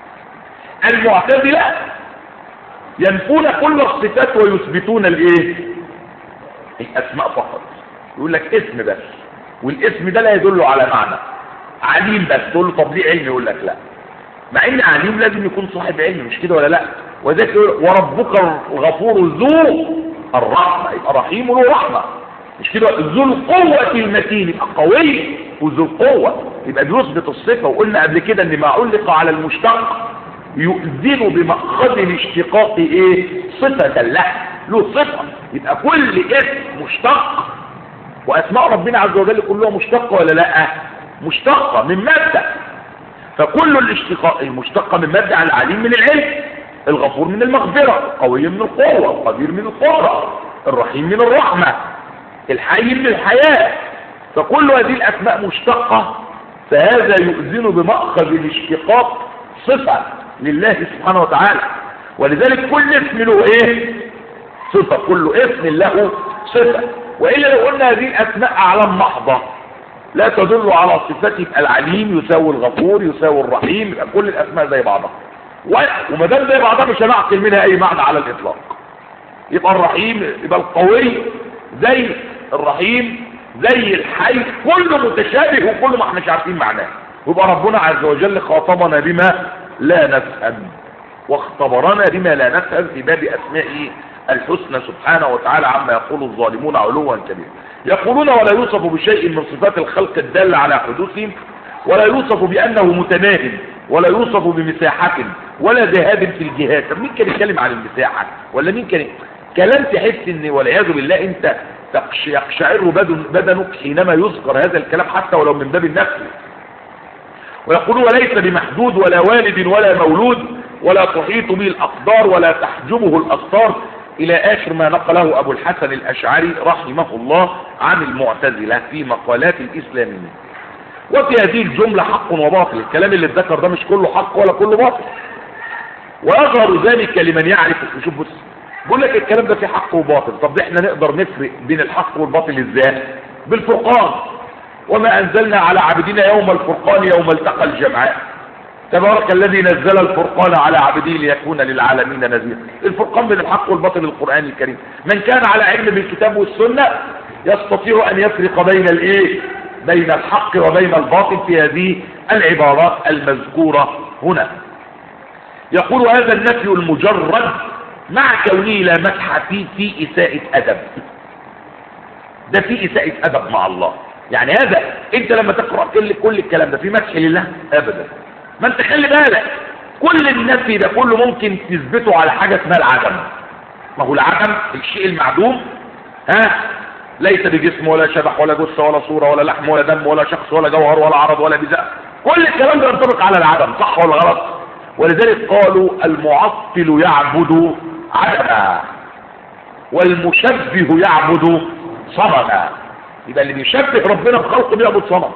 المعتزلة ينفون كل الصفات ويثبتون الايه الاسماء فقط يقول لك اسم بس والاسم ده لا يدل على معنى عليم بس تقول له طب ليه علم يقول لك لا مع ان عليم لازم يكون صاحب علم مش كده ولا لا وذلك وربك الغفور ذو الرحمه يبقى رحيم له رحمه مش كده ذو القوه المتين يبقى قوي وذو القوه يبقى بيثبت الصفه وقلنا قبل كده ان ما علق على المشتق يؤذن بمأخذ الاشتقاق ايه صفة له له صفة يبقى كل اسم مشتق واسماء ربنا عز وجل كلها مشتقة ولا لا مشتقة من مادة فكل الاشتقاق المشتقة من مادة على العليم من العلم الغفور من المغفرة القوي من القوة القدير من القدرة الرحيم من الرحمة الحي من الحياة فكل هذه الأسماء مشتقة فهذا يؤذن بمأخذ الاشتقاق صفة لله سبحانه وتعالى ولذلك كل اسم له ايه صفة كل اسم له صفة وإلا لو قلنا هذه الأسماء أعلام محضة لا تدل على صفته العليم يساوي الغفور يساوي الرحيم يبقى كل الأسماء زي بعضها وما دام زي بعضها مش هنعقل منها أي معنى على الإطلاق يبقى الرحيم يبقى القوي زي الرحيم زي الحي كله متشابه وكله ما احناش عارفين معناه ويبقى ربنا عز وجل خاطبنا بما لا نفهم واختبرنا بما لا نفهم في باب أسمائه الحسنى سبحانه وتعالى عما يقول الظالمون علوا كبيرا يقولون ولا يوصف بشيء من صفات الخلق الدالة على حدوثهم ولا يوصف بأنه متناهب ولا يوصف بمساحة ولا ذهاب في الجهات طب مين كان يتكلم عن المساحة ولا مين كان كلام تحس ان والعياذ بالله انت يقشعر بدنك حينما يذكر هذا الكلام حتى ولو من باب النفس ويقول وليس بمحدود ولا والد ولا مولود ولا تحيط به الأقدار ولا تحجبه الأسطار إلى آخر ما نقله أبو الحسن الأشعري رحمه الله عن المعتزلة في مقالات الإسلاميين وفي هذه الجملة حق وباطل الكلام اللي اتذكر ده مش كله حق ولا كله باطل ويظهر ذلك لمن يعرف شوف بص بقول لك الكلام ده فيه حق وباطل طب احنا نقدر نفرق بين الحق والباطل ازاي بالفرقان وما انزلنا على عبدنا يوم الفرقان يوم التقى الجمعان تبارك الذي نزل الفرقان على عبده ليكون للعالمين نذيرا الفرقان بين الحق والباطل القرآن الكريم من كان على علم بالكتاب والسنة يستطيع ان يفرق بين الايه بين الحق وبين الباطل في هذه العبارات المذكورة هنا يقول هذا النفي المجرد مع كونه لا مدح فيه في إساءة أدب ده في إساءة أدب مع الله يعني هذا انت لما تقرأ كل, كل الكلام ده في مدح لله أبدا ما انت خلي بالك كل النفي ده كله ممكن تثبته على حاجة اسمها العدم ما هو العدم الشيء المعدوم ها ليس بجسم ولا شبح ولا جثة ولا صورة ولا لحم ولا دم ولا شخص ولا جوهر ولا عرض ولا بزاء كل الكلام ده ينطبق على العدم صح ولا غلط ولذلك قالوا المعطل يعبد عدما والمشبه يعبد صمدا يبقى اللي بيشبه ربنا بخلقه بيعبد صمد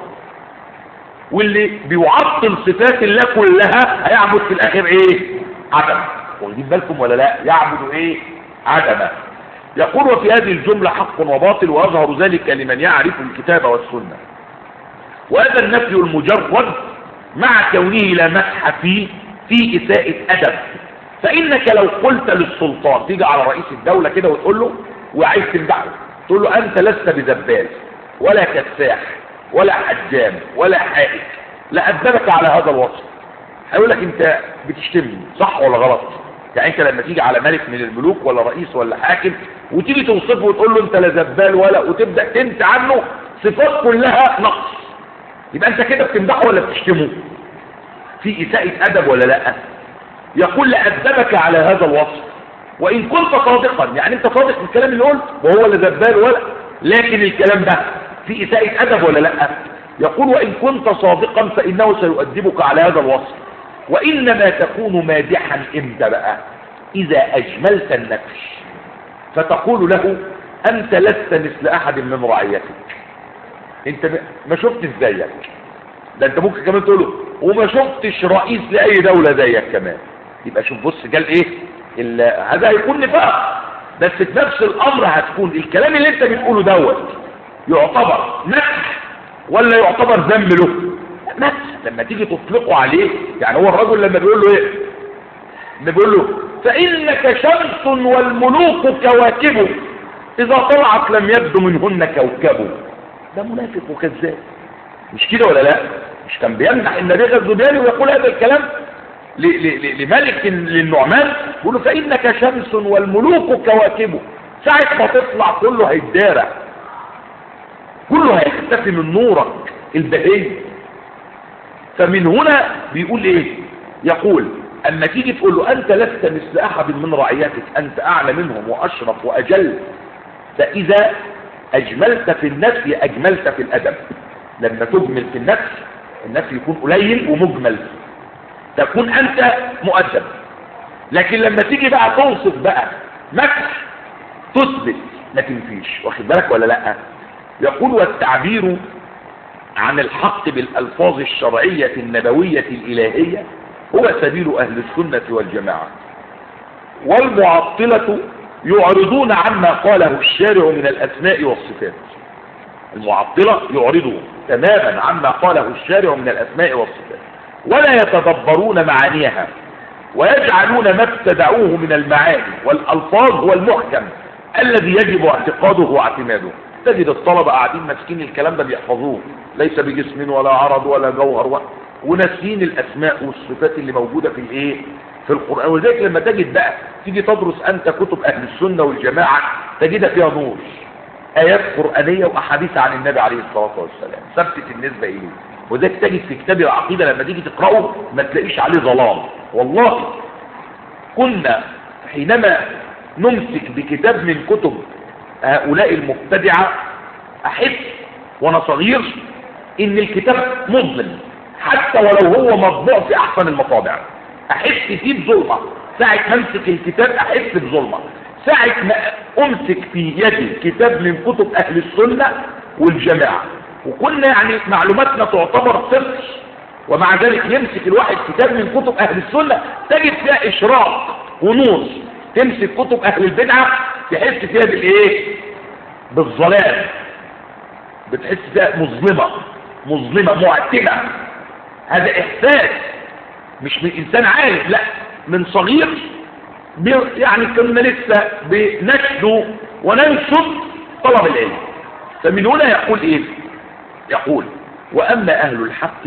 واللي بيعطل صفات الله كلها هيعبد في الاخر ايه عدم واخدين بالكم ولا لا يعبد ايه عدما يقول وفي هذه الجملة حق وباطل ويظهر ذلك لمن يعرف الكتاب والسنة وهذا النفي المجرد مع كونه لا مسح فيه في إساءة أدب فإنك لو قلت للسلطان تيجي على رئيس الدولة كده وتقول له وعايز تمدحه تقول له أنت لست بذبال ولا كساح ولا حجام ولا حائك لأدبك على هذا الوصف هيقول لك أنت بتشتمني صح ولا غلط يعني أنت لما تيجي على ملك من الملوك ولا رئيس ولا حاكم وتيجي توصفه وتقول له أنت لا زبال ولا وتبدأ تنت عنه صفات كلها نقص يبقى أنت كده بتمدحه ولا بتشتمه في إساءة أدب ولا لا يقول لأدبك على هذا الوصف وإن كنت صادقا يعني أنت صادق في الكلام اللي قلت وهو لا زبال ولا لكن الكلام ده في إساءة أدب ولا لا يقول وإن كنت صادقا فإنه سيؤدبك على هذا الوصف وإنما تكون مادحا إمتى بقى إذا أجملت النفس فتقول له أنت لست مثل أحد من رعيتك أنت ما شفت زيك ده أنت ممكن كمان تقول له وما شفتش رئيس لأي دولة زيك كمان يبقى شوف بص قال إيه هذا هيكون نفاق بس في نفس الأمر هتكون الكلام اللي أنت بتقوله دوت يعتبر نفح ولا يعتبر ذنب له نفس لما تيجي تطلقه عليه يعني هو الرجل لما بيقول له ايه لما بيقول له فإنك شمس والملوك كواكب إذا طلعت لم يبدو منهن كوكب ده منافق وكذاب مش كده ولا لا مش كان بيمنح النبي غزباني ويقول هذا الكلام لملك للنعمان يقول له فإنك شمس والملوك كواكب ساعة ما تطلع كله هيتدارع كله هيختفي من نورك البهي فمن هنا بيقول ايه يقول اما تيجي تقول له انت لست مثل احد من رعيتك انت اعلى منهم واشرف واجل فاذا اجملت في النفي اجملت في الادب لما تجمل في النفس النفي يكون قليل ومجمل تكون انت مؤدب لكن لما تيجي بقى توصف بقى مدح تثبت ما تنفيش واخد بالك ولا لا يقول والتعبير عن الحق بالألفاظ الشرعية النبوية الإلهية هو سبيل أهل السنة والجماعة والمعطلة يعرضون عما قاله الشارع من الأسماء والصفات المعطلة يعرضون تماما عما قاله الشارع من الأسماء والصفات ولا يتدبرون معانيها ويجعلون ما ابتدعوه من المعاني والألفاظ هو المحكم الذي يجب اعتقاده واعتماده تجد الطلبة قاعدين ماسكين الكلام ده بيحفظوه ليس بجسم ولا عرض ولا جوهر و... وناسين الاسماء والصفات اللي موجودة في الايه في القرآن ولذلك لما تجد بقى تيجي تدرس انت كتب اهل السنة والجماعة تجدها فيها نور ايات قرآنية واحاديث عن النبي عليه الصلاة والسلام ثبتت النسبة اليه وذلك تجد في كتاب العقيدة لما تيجي تقرأه ما تلاقيش عليه ظلام والله كنا حينما نمسك بكتاب من كتب هؤلاء المبتدعة أحس وأنا صغير إن الكتاب مظلم حتى ولو هو مطبوع في أحسن المطابع احس فيه بظلمه ساعه ما امسك الكتاب احس بظلمه ساعه ما امسك في يدي كتاب من كتب اهل السنه والجماعه وكنا يعني معلوماتنا تعتبر صفر ومع ذلك يمسك الواحد كتاب من كتب اهل السنه تجد فيها اشراق ونور تمسك كتب اهل البدعه تحس فيها بالايه بالظلام بتحس فيها مظلمه مظلمه معتمه هذا احساس مش من انسان عارف لا من صغير يعني كنا لسه بنشدو وننشد طلب العلم فمن هنا يقول ايه يقول واما اهل الحق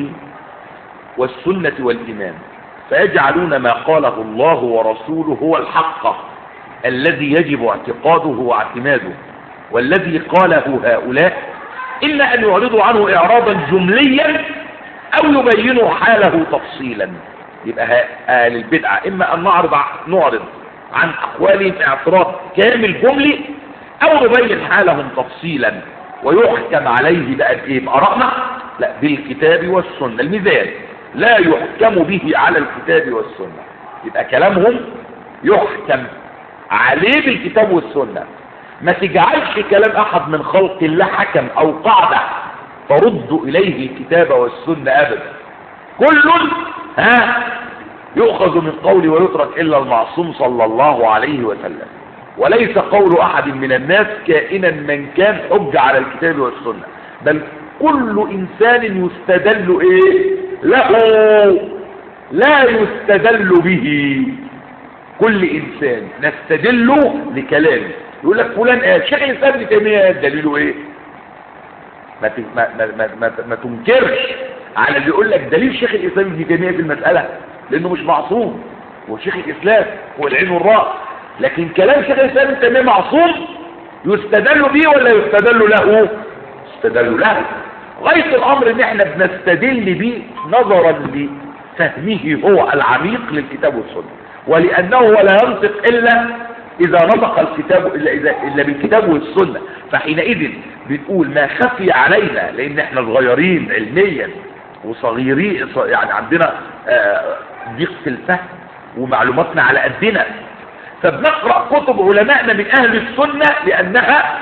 والسنة والايمان فيجعلون ما قاله الله ورسوله هو الحق الذي يجب اعتقاده واعتماده والذي قاله هؤلاء إلا أن يعرضوا عنه إعراضا جمليا أو يبينوا حاله تفصيلا يبقى أهل البدعة إما أن نعرض نعرض عن أقوالهم اعتراض كامل جملي أو نبين حالهم تفصيلا ويحكم عليه بقى بإيه بأرائنا لا بالكتاب والسنة الميزان لا يحكم به على الكتاب والسنة يبقى كلامهم يحكم عليه بالكتاب والسنة ما تجعلش كلام احد من خلق الله حكم او قاعدة ترد اليه الكتاب والسنة ابدا كل ها يؤخذ من قولي ويترك الا المعصوم صلى الله عليه وسلم وليس قول احد من الناس كائنا من كان حج على الكتاب والسنة بل كل انسان يستدل ايه له لا يستدل به كل انسان نستدل لكلامه يقول لك فلان قال شيخ الاسلام ابن تيميه قال دليله ايه ما ما ما ما, ما تنكرش على اللي يقول لك دليل شيخ الاسلام ابن تيميه في المساله لانه مش معصوم هو شيخ الاسلام هو العين والراس لكن كلام شيخ الاسلام ابن تيميه معصوم يستدل به ولا يستدل له يستدل له غايه الامر ان احنا بنستدل به نظرا لفهمه هو العميق للكتاب والسنه ولانه ولا ينطق الا اذا نطق الكتاب الا, إذا إلا بالكتاب والسنه فحينئذ بنقول ما خفي علينا لان احنا صغيرين علميا وصغيرين يعني عندنا ضيق في الفهم ومعلوماتنا على قدنا فبنقرا كتب علمائنا من اهل السنه لانها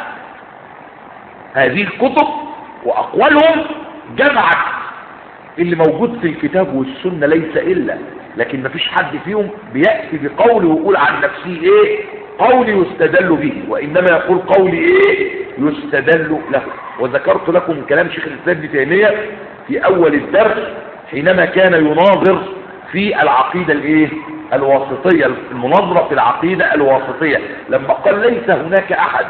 هذه الكتب واقوالهم جمعت اللي موجود في الكتاب والسنه ليس الا لكن مفيش حد فيهم بيأتي بقوله ويقول عن نفسه ايه قولي يستدل به وانما يقول قولي ايه يستدل له وذكرت لكم كلام شيخ الاسلام ابن تيميه في اول الدرس حينما كان يناظر في العقيده الايه الواسطيه المناظره في العقيده الواسطيه لما قال ليس هناك احد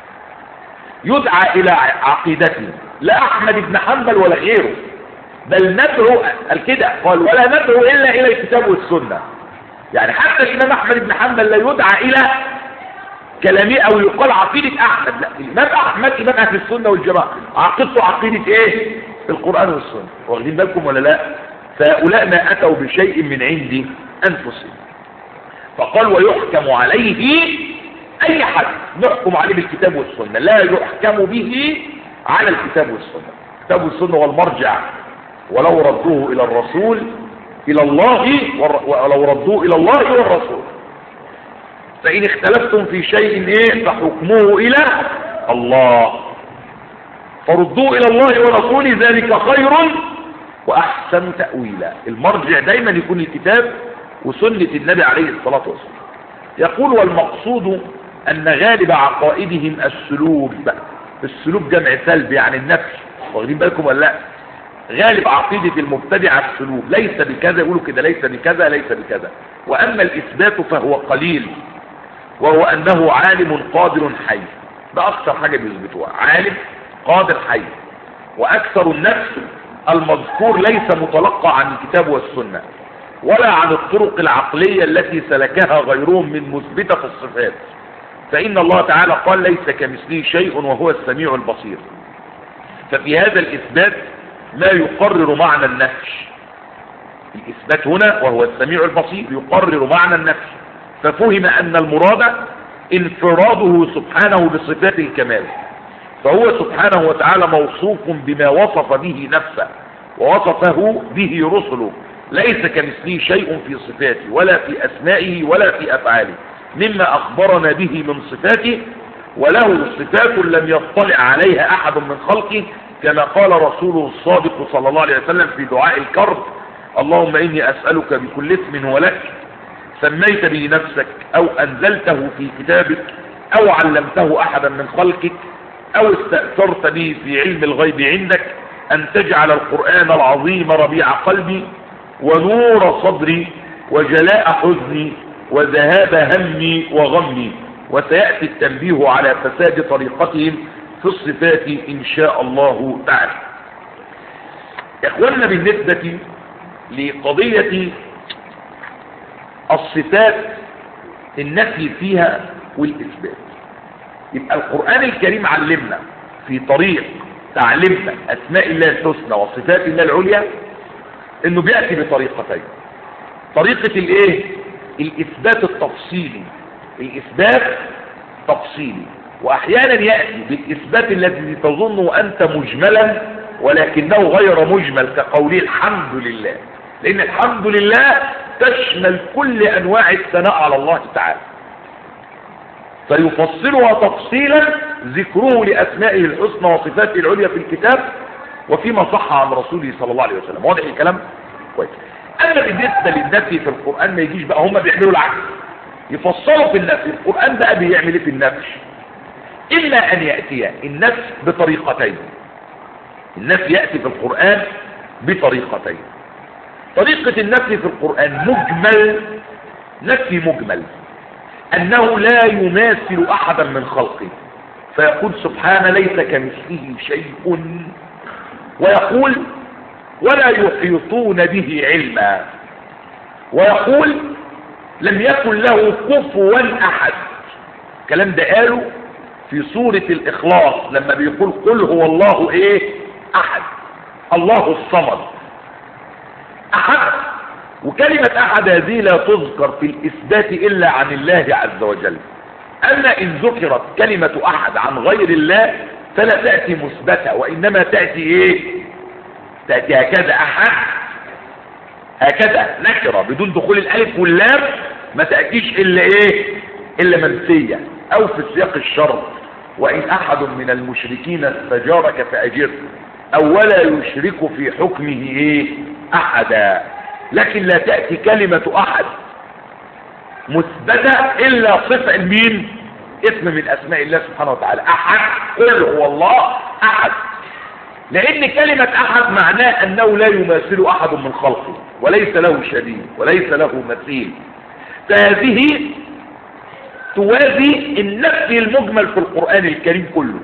يدعى الى عقيدته لا احمد بن حنبل ولا غيره بل ندعو الكده قال ولا ندعو الا الى الكتاب والسنه يعني حتى الامام احمد بن حنبل لا يدعى الى كلامه او يقال عقيده احمد لا الامام احمد امام اهل السنه والجماعه عقيدته عقيده ايه القران والسنه واخدين بالكم ولا لا فهؤلاء ما اتوا بشيء من عند انفسهم فقال ويحكم عليه اي حد نحكم عليه بالكتاب والسنه لا يحكم به على الكتاب والسنه الكتاب والسنه هو المرجع ولو ردوه الى الرسول الى الله ولو ردوه الى الله والرسول فان اختلفتم في شيء ايه فحكمه الى الله فردوه الى الله ورسوله ذلك خير واحسن تأويلا المرجع دايما يكون الكتاب وسنة النبي عليه الصلاة والسلام يقول والمقصود ان غالب عقائدهم السلوب السلوب جمع سلب يعني النفس واخدين بالكم ولا لا غالب عقيدة المبتدع السلوك ليس بكذا يقولوا كده ليس بكذا ليس بكذا وأما الإثبات فهو قليل وهو أنه عالم قادر حي ده أكثر حاجة بيثبتوها عالم قادر حي وأكثر النفس المذكور ليس متلقى عن الكتاب والسنة ولا عن الطرق العقلية التي سلكها غيرهم من مثبتة الصفات فإن الله تعالى قال ليس كمثله شيء وهو السميع البصير ففي هذا الإثبات ما يقرر معنى النفي الإثبات هنا وهو السميع البصير يقرر معنى النفي ففهم أن المراد انفراده سبحانه بصفات الكمال فهو سبحانه وتعالى موصوف بما وصف به نفسه ووصفه به رسله ليس كمثله شيء في صفاته ولا في أسمائه ولا في أفعاله مما أخبرنا به من صفاته وله صفات لم يطلع عليها أحد من خلقه كما قال رسوله الصادق صلى الله عليه وسلم في دعاء الكرب اللهم إني أسألك بكل اسم هو لك سميت به نفسك أو أنزلته في كتابك أو علمته أحدا من خلقك أو استأثرت به في علم الغيب عندك أن تجعل القرآن العظيم ربيع قلبي ونور صدري وجلاء حزني وذهاب همي وغمي وسيأتي التنبيه على فساد طريقتهم في الصفات إن شاء الله تعالى إخواننا بالنسبة لقضية الصفات النفي فيها والإثبات يبقى القرآن الكريم علمنا في طريق تعلمنا أسماء الله الحسنى وصفات الله العليا انه بيأتي بطريقتين طريقة الايه الاثبات التفصيلي الاثبات تفصيلي واحيانا يأتي بالاثبات الذي تظنه انت مجملا ولكنه غير مجمل كقوله الحمد لله لان الحمد لله تشمل كل انواع الثناء على الله تعالى فيفصلها تفصيلا ذكره لاسمائه الحسنى وصفاته العليا في الكتاب وفيما صح عن رسوله صلى الله عليه وسلم واضح الكلام كويس اما بالنسبه للنفي في القران ما يجيش بقى هم بيعملوا العكس يفصلوا في النفي القران بقى بيعمل ايه في النفي الا ان ياتي النفي بطريقتين النفي ياتي في القران بطريقتين طريقه النفي في القران مجمل نفي مجمل انه لا يماثل احدا من خلقه فيقول سبحان ليس كمثله شيء ويقول ولا يحيطون به علما ويقول لم يكن له كفوا احد الكلام ده قاله في سورة الاخلاص لما بيقول قل هو الله ايه احد الله الصمد احد وكلمة احد هذه لا تذكر في الاثبات الا عن الله عز وجل اما ان ذكرت كلمة احد عن غير الله فلا تأتي مثبتة وإنما تأتي إيه تأتي هكذا أحد هكذا نكرة بدون دخول الألف واللام ما تأتيش إلا إيه إلا منسية أو في سياق الشرط وإن أحد من المشركين استجارك فأجره أو ولا يشرك في حكمه إيه أحدا لكن لا تأتي كلمة أحد مثبتة إلا صفة مين اسم من اسماء الله سبحانه وتعالى احد قل هو الله احد لان كلمة احد معناه انه لا يماثل احد من خلقه وليس له شبيه وليس له مثيل فهذه توازي النفي المجمل في القرآن الكريم كله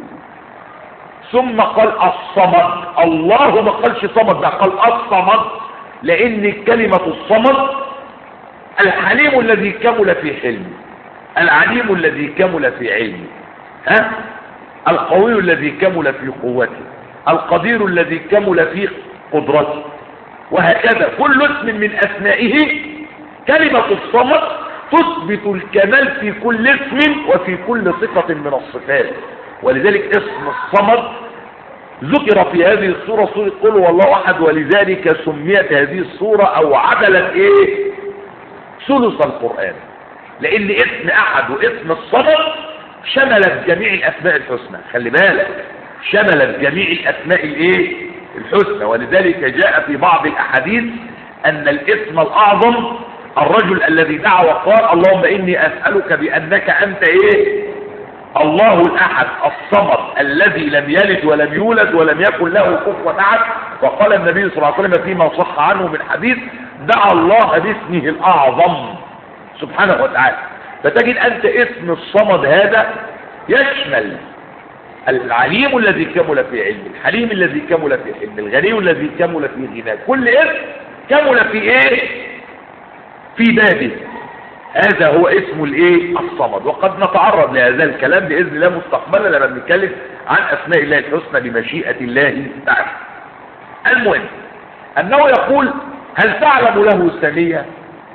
ثم قال الصمد الله ما قالش صمد ده قال الصمد لان كلمة الصمد الحليم الذي كمل في حلمه العليم الذي كمل في علمه ها القوي الذي كمل في قوته القدير الذي كمل في قدرته وهكذا كل اسم من اسمائه كلمة الصمد تثبت الكمال في كل اسم وفي كل صفة من الصفات ولذلك اسم الصمد ذكر في هذه الصورة سورة قل والله احد ولذلك سميت هذه الصورة او عدلت ايه ثلث القرآن لان اسم احد واسم الصمد شملت جميع الاسماء الحسنى خلي بالك شملت جميع الاسماء الايه الحسنى ولذلك جاء في بعض الاحاديث ان الاسم الاعظم الرجل الذي دعا وقال اللهم اني اسألك بانك انت ايه الله الاحد الصمد الذي لم يلد ولم يولد ولم يكن له كفوا احد وقال النبي صلى الله عليه وسلم فيما صح عنه من حديث دعا الله باسمه الاعظم سبحانه وتعالى فتجد أنت اسم الصمد هذا يشمل العليم الذي كمل في علم الحليم الذي كمل في حلم الغني الذي كمل في غنى كل اسم كمل في ايه في بابه هذا هو اسم الايه الصمد وقد نتعرض لهذا الكلام باذن الله مستقبلا لما بنتكلم عن اسماء الله الحسنى بمشيئه الله تعالى المهم انه يقول هل تعلم له سميه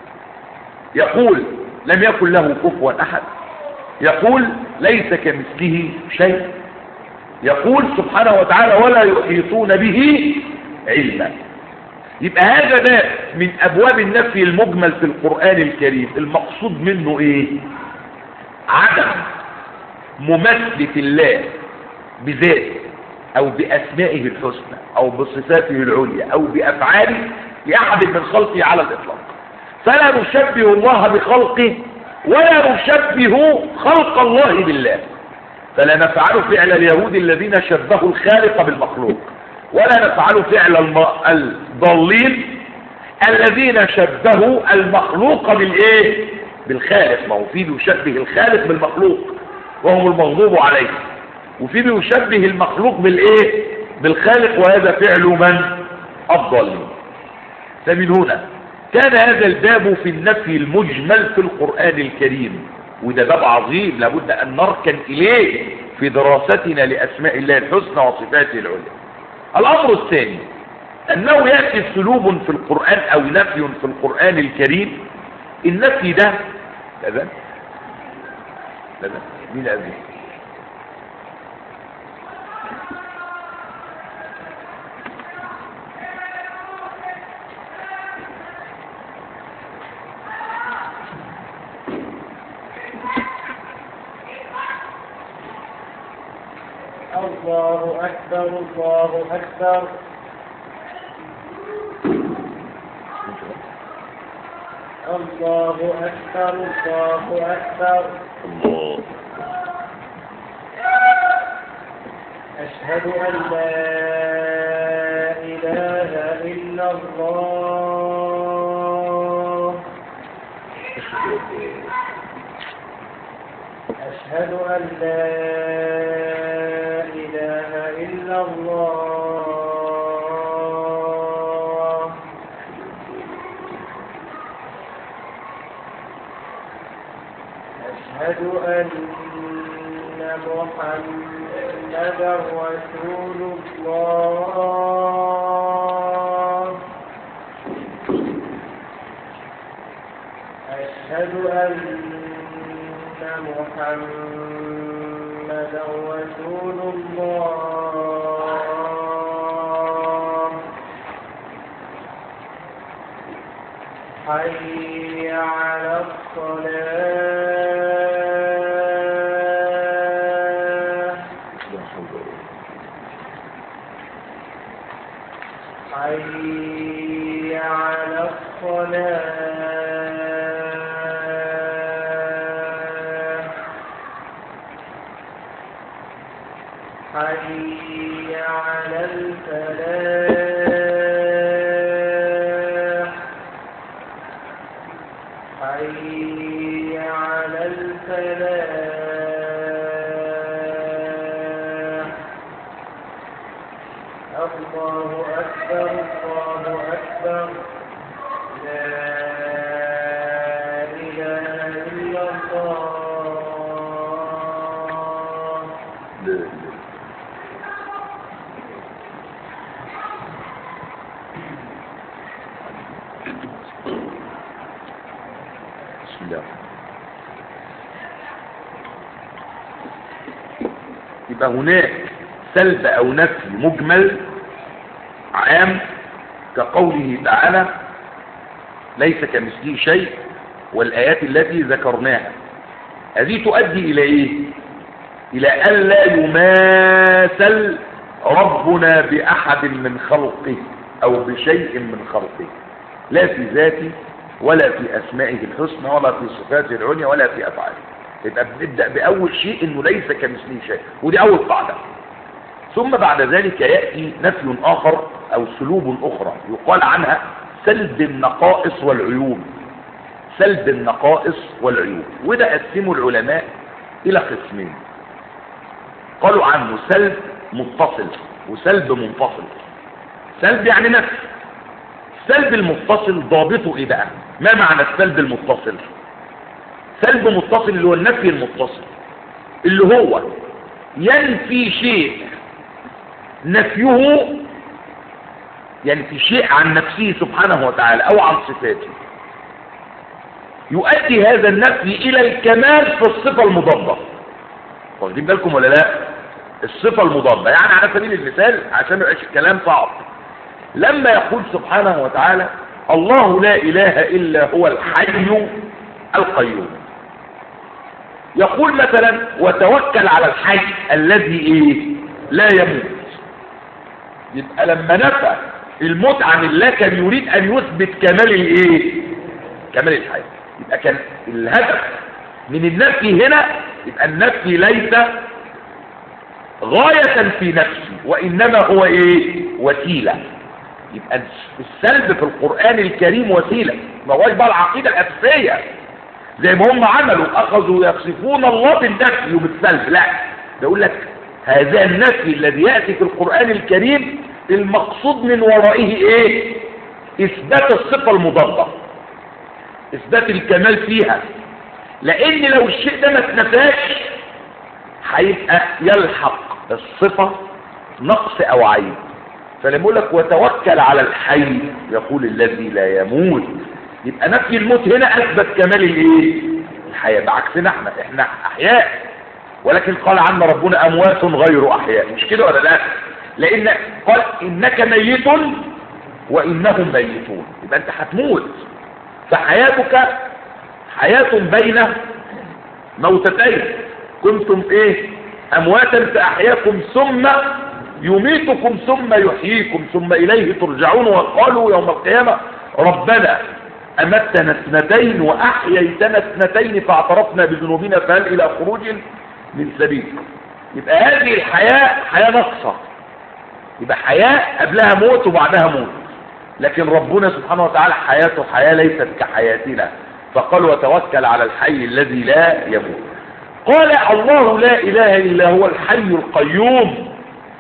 يقول لم يكن له كفوا احد يقول ليس كمثله شيء يقول سبحانه وتعالى ولا يحيطون به علما يبقى هذا باب من ابواب النفي المجمل في القرآن الكريم المقصود منه ايه عدم ممثلة الله بذاته او باسمائه الحسنى او بصفاته العليا او بافعاله لاحد من خلقه على الاطلاق فلا نشبه الله بخلقه ولا نشبه خلق الله بالله فلا نفعل فعل اليهود الذين شبهوا الخالق بالمخلوق ولا نفعل فعل الم- الضالين الذين شبهوا المخلوق بالايه بالخالق ما هو في بيشبه الخالق بالمخلوق وهم المغضوب عليه وفي بيشبه المخلوق بالايه بالخالق وهذا فعل من الضالين فمن هنا كان هذا الباب في النفي المجمل في القرآن الكريم وده باب عظيم لابد أن نركن إليه في دراستنا لأسماء الله الحسنى وصفاته العليا الأمر الثاني أنه يأتي سلوب في القرآن أو نفي في القرآن الكريم النفي ده أذن أذن مين أذن الله أكبر الله أكبر الله أكبر الله أكبر الله أشهد أن لا إله إلا الله أشهد أن لا إله إلا الله أشهد أن محمدا رسول الله أشهد أن محمدا رسول الله حي على الصلاة حي على الصلاة حي على الفلاح حي على الفلاح الله أكبر الله أكبر لا إله إلا الله بسم الله يبقى هناك سلب او نفي مجمل عام كقوله تعالى ليس كمثله شيء والآيات التي ذكرناها هذه تؤدي إلى إيه إلى أن لا يماثل ربنا بأحد من خلقه أو بشيء من خلقه لا في ذاته ولا في أسمائه الحسنى ولا في صفاته العليا ولا في أفعاله يبقى بنبدأ بأول شيء إنه ليس كمثله شيء ودي أول قاعدة ثم بعد ذلك يأتي نفي آخر أو سلوب أخرى يقال عنها سلب النقائص والعيوب سلب النقائص والعيوب وده قسموا العلماء إلى قسمين قالوا عنه سلب متصل وسلب منفصل سلب يعني نفي السلب المتصل ضابطه ايه بقى ما معنى السلب المتصل سلب متصل اللي هو النفي المتصل اللي هو ينفي شيء نفيه ينفي شيء عن نفسه سبحانه وتعالى او عن صفاته يؤدي هذا النفي الى الكمال في الصفة المضادة واخدين بالكم ولا لا الصفة المضادة يعني على سبيل المثال عشان ما يبقاش الكلام صعب لما يقول سبحانه وتعالى الله لا إله إلا هو الحي القيوم يقول مثلا وتوكل على الحي الذي ايه لا يموت يبقى لما نفى الموت عن الله كان يريد ان يثبت كمال الايه كمال الحي يبقى كان الهدف من النفي هنا يبقى النفي ليس غاية في نفسه وإنما هو إيه وسيلة يبقى السلب في القرآن الكريم وسيلة ما هوش بقى العقيدة الأساسية زي ما هم عملوا أخذوا يصفون الله بالنفي وبالسلب لا بيقول لك هذا النفي الذي يأتي في القرآن الكريم المقصود من ورائه إيه إثبات الصفة المضادة إثبات الكمال فيها لأن لو الشيء ده ما اتنفاش هيبقى يلحق الصفة نقص أو عيب فلما يقول لك وتوكل على الحي يقول الذي لا يموت يبقى نفي الموت هنا اثبت كمال الايه الحياه بعكسنا احنا احنا احياء ولكن قال عنا ربنا اموات غير احياء مش كده ولا لا لان قال انك ميت وانهم ميتون يبقى انت هتموت فحياتك حياه بين موتتين كنتم ايه امواتا فاحياكم ثم يميتكم ثم يحييكم ثم اليه ترجعون وقالوا يوم القيامه ربنا أمتنا اثنتين وأحييتنا اثنتين فاعترفنا بذنوبنا فهل إلى خروج من سبيل يبقى هذه الحياة حياة نقصة يبقى حياة قبلها موت وبعدها موت لكن ربنا سبحانه وتعالى حياته حياة ليست كحياتنا فقال وتوكل على الحي الذي لا يموت قال الله لا إله إلا هو الحي القيوم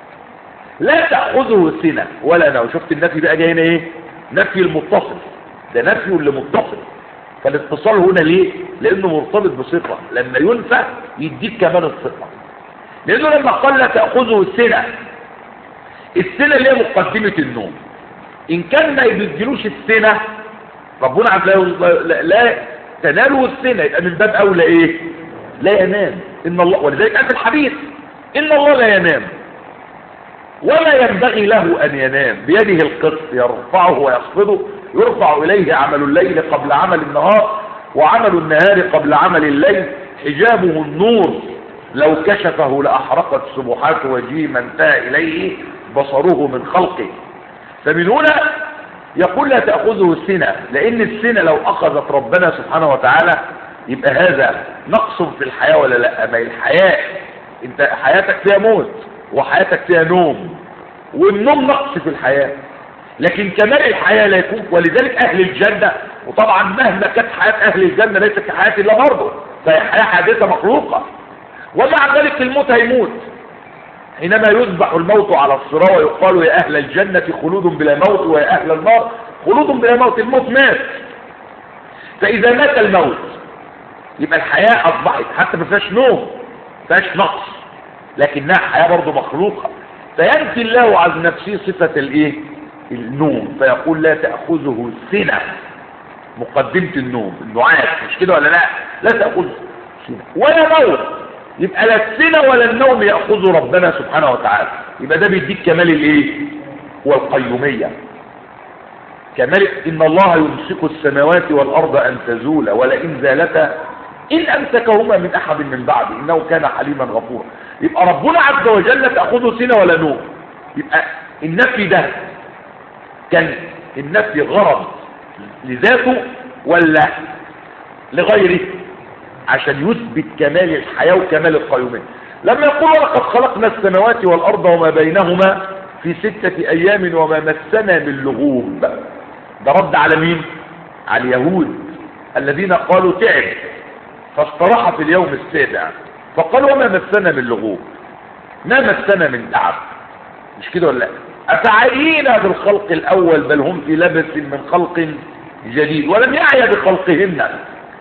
لا تأخذه سنة ولا نوم شفت النفي بقى جاي هنا ايه نفي المتصل ده نفي اللي متصل فالاتصال هنا ليه لانه مرتبط بصفه لما ينفى يديك كمان الصفه لانه لما قال لا تاخذه السنه السنه اللي هي مقدمه النوم ان كان ما يديلوش السنه ربنا عز وجل لا, لا تناله السنه يبقى من باب اولى ايه لا ينام ان الله ولذلك قال في الحديث ان الله لا ينام ولا ينبغي له ان ينام بيده القسط يرفعه ويخفضه يرفع إليه عمل الليل قبل عمل النهار وعمل النهار قبل عمل الليل حجابه النور لو كشفه لأحرقت سبحات وجهه ما انتهى إليه بصره من خلقه فمن هنا يقول لا تأخذه السنة لأن السنة لو أخذت ربنا سبحانه وتعالى يبقى هذا نقص في الحياة ولا لا ما الحياة انت حياتك فيها موت وحياتك فيها نوم والنوم نقص في الحياة لكن كمال الحياة لا يكون ولذلك أهل الجنة وطبعا مهما كانت حياة أهل الجنة ليست كحياة الله برضه فهي حياة حادثة مخلوقة ومع ذلك الموت هيموت حينما يذبح الموت على الصراع ويقال يا أهل الجنة خلود بلا موت ويا أهل النار خلود بلا موت الموت مات فإذا مات الموت يبقى الحياة أصبحت حتى ما فيهاش نوم ما فيهاش نقص لكنها حياة برضه مخلوقة فينفي الله عن نفسه صفة الايه النوم فيقول لا تأخذه سنة مقدمة النوم النعاس مش كده ولا لا لا تأخذه سنة ولا موت يبقى لا السنة ولا النوم يأخذه ربنا سبحانه وتعالى يبقى ده بيديك كمال الايه والقيومية كمال ان الله يمسك السماوات والارض ان تزولا ولئن زالتا ان امسكهما من احد من بعد انه كان حليما غفورا يبقى ربنا عز وجل لا تأخذه سنة ولا نوم يبقى النفي ده كان النفي غرض لذاته ولا لغيره عشان يثبت كمال الحياة وكمال القيومية لما يقول ولقد خلقنا السماوات والأرض وما بينهما في ستة أيام وما مسنا من لغوب ده رد على مين على اليهود الذين قالوا تعب فاستراح في اليوم السابع فقالوا وما مسنا من لغوب ما مسنا من تعب مش كده ولا لا أفعينا بالخلق الأول بل هم في لبس من خلق جديد ولم يعي بخلقهن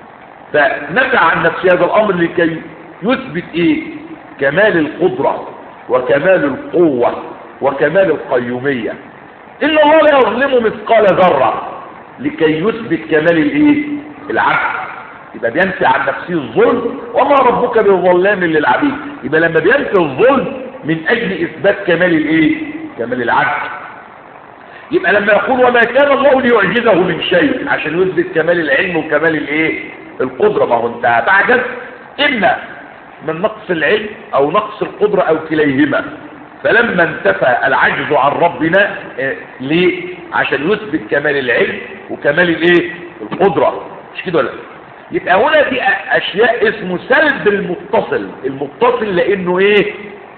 فنفع عن نفسه هذا الأمر لكي يثبت إيه كمال القدرة وكمال القوة وكمال القيومية إن الله لا يظلم مثقال ذرة لكي يثبت كمال الإيه العدل يبقى بينفي عن نفسه الظلم وما ربك بظلام للعبيد يبقى لما بينفي الظلم من أجل إثبات كمال الإيه كمال العدل يبقى لما يقول وما كان الله ليعجزه من شيء عشان يثبت كمال العلم وكمال الايه القدرة ما هو انت هتعجز اما من نقص العلم او نقص القدرة او كليهما فلما انتفى العجز عن ربنا آه، ليه عشان يثبت كمال العلم وكمال الايه القدرة مش كده ولا إيه؟ يبقى هنا دي أ- اشياء اسمه سلب المتصل المتصل لانه ايه